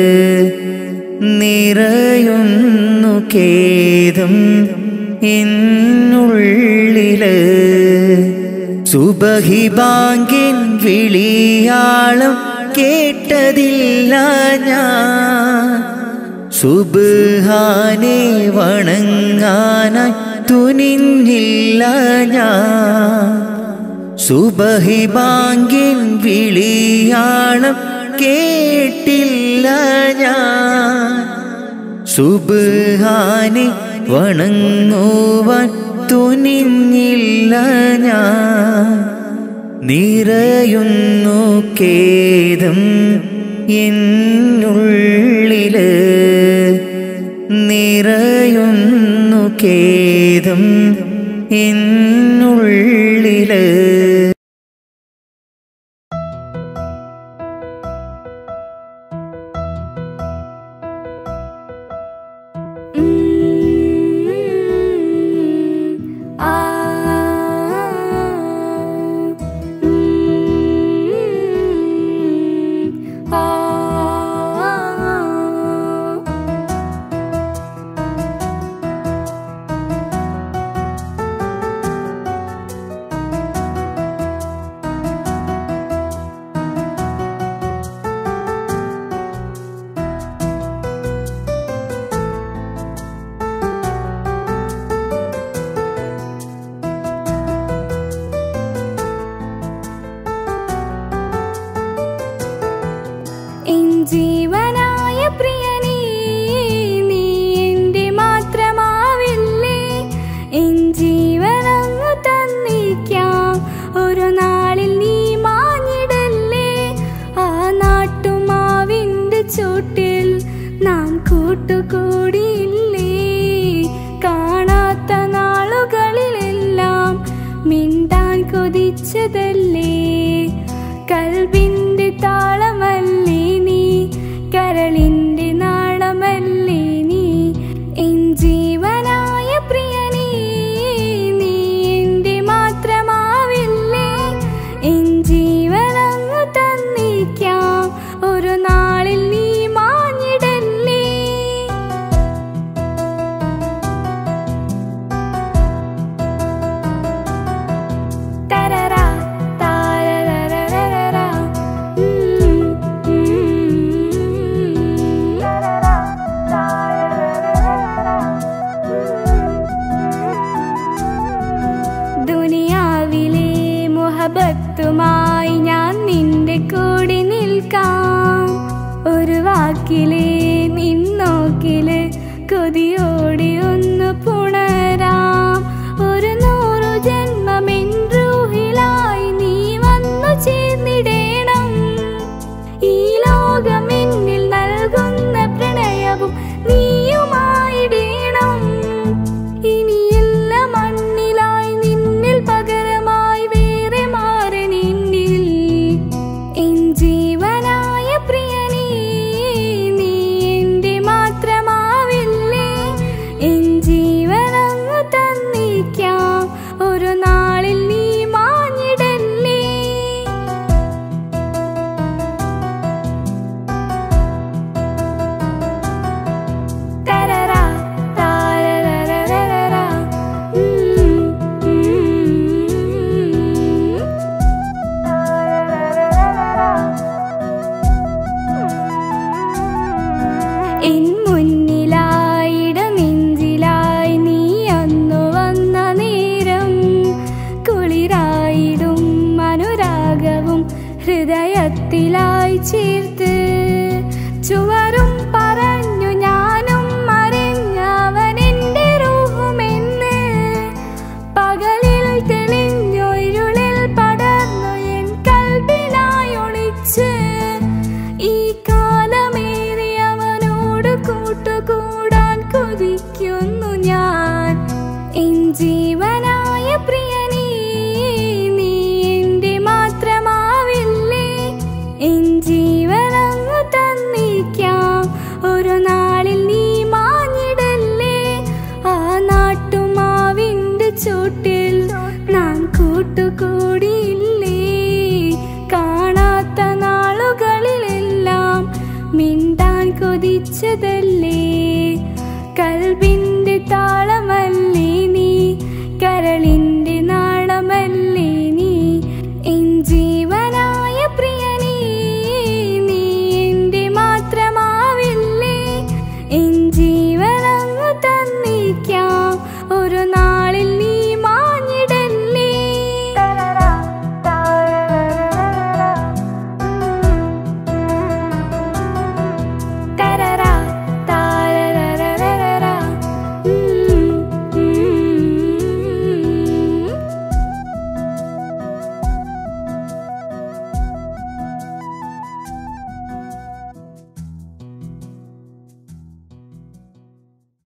നിറയുന്നു കേദം എന്നുള്ളില് സുബഹി ബാങ്കിൻ വിളിയാളം കേട്ടതില്ല ഞാൻ സുബാനെ വണങ്ങാനായി തുനിഞ്ഞില്ല ഞാൻ സുബഹി ബാങ്കിൻ വിളിയാളം കേട്ടില്ല ഞാൻ സുബാനെ വണങ്ങുവാൻ തുനിഞ്ഞില്ല ഞാൻ നിറയുന്നു കേദം എന്നുള്ളില് നിറയുന്നു കേദം എന്നുള്ളില് ആ എൻ ജീവനായ പ്രിയനീ നീ എൻ്റെ മാത്രമാവില്ലേ എൻ ജീവനങ്ങ് തന്നിക്കാം ഒരു നാളിൽ നീ മാഞ്ഞിടല്ലേ ആ നാട്ടുമാവിൻ്റെ ചൂട്ടിൽ നാം കൂട്ടുകൂടിയില്ലേ കാണാത്ത നാളുകളിലെല്ലാം മിണ്ടാൻ കൊതിച്ചതല്ലേ കൽബിന്റെ താളമല്ലേ നീ കരളിന്റെ നാളമല്ലേ നീ എൻ ജീവനായ പ്രിയനീ നീ എൻ്റെ മാത്രമാവില്ലേ എൻ ജീവനങ്ങ് തന്നിക്കാം ഒരു നാളിൽ നീ മാഞ്ഞിടല്ലേ തരറാ താരരരരരരാ. ഉം, ഉം. തരറാ താരരരരരരാ. ദുനിയാവിലെ മുഹബത്തുമായി ഞാൻ നിന്റെ കൂടെ നിൽക്കാം ഒരു വാക്കിലെ നിന്നോക്കില് കൊതിയോടെ ഒന്ന് പുണരാം ഒരു നൂറു ജന്മമെൻ റൂഹിലായി നീ വന്നു ചേർന്നിടേണം ഈ ലോകം എന്നിൽ നൽകുന്ന പ്രണയവും നീയുമായിടേണം ഇനിയില്ല മണ്ണിലായി നിന്നിൽ പകരമായി വേറെ മാറണിന്നിൽ എൻ ജീവനായ പ്രിയനീ നീ എൻ്റെ മാത്രമാവില്ലേ ഹൃദയത്തിലായി ചേർത്ത് ചുവരും പറഞ്ഞു ഞാനും മറിഞ്ഞവനെന്റെ റൂഹുമെന്ന് പകലിൽ തെളിഞ്ഞു ഇരുളിൽ പടർന്നു എൻ കൽബിനായി ഒളിച്ച് ഈ കാലമേറി അവനോട് കൂട്ടുകൂടാൻ കൊതിക്കുന്നു ഞാൻ എൻ ജീവനായ പ്രിയനീ നീ എന്റെ മാത്രമാവില്ലേ എൻ ജീവനങ്ങ് തന്നിക്കാം ഒരു നാളിൽ നീ മാഞ്ഞിടല്ലേ ആ നാട്ടുമാവിന്റെ ചൂട്ടിൽ നാം കൂട്ടുകൂടിയില്ലേ കാണാത്ത നാളുകളിലെല്ലാം മിണ്ടാൻ കൊതിച്ചതല്ലേ കൽബി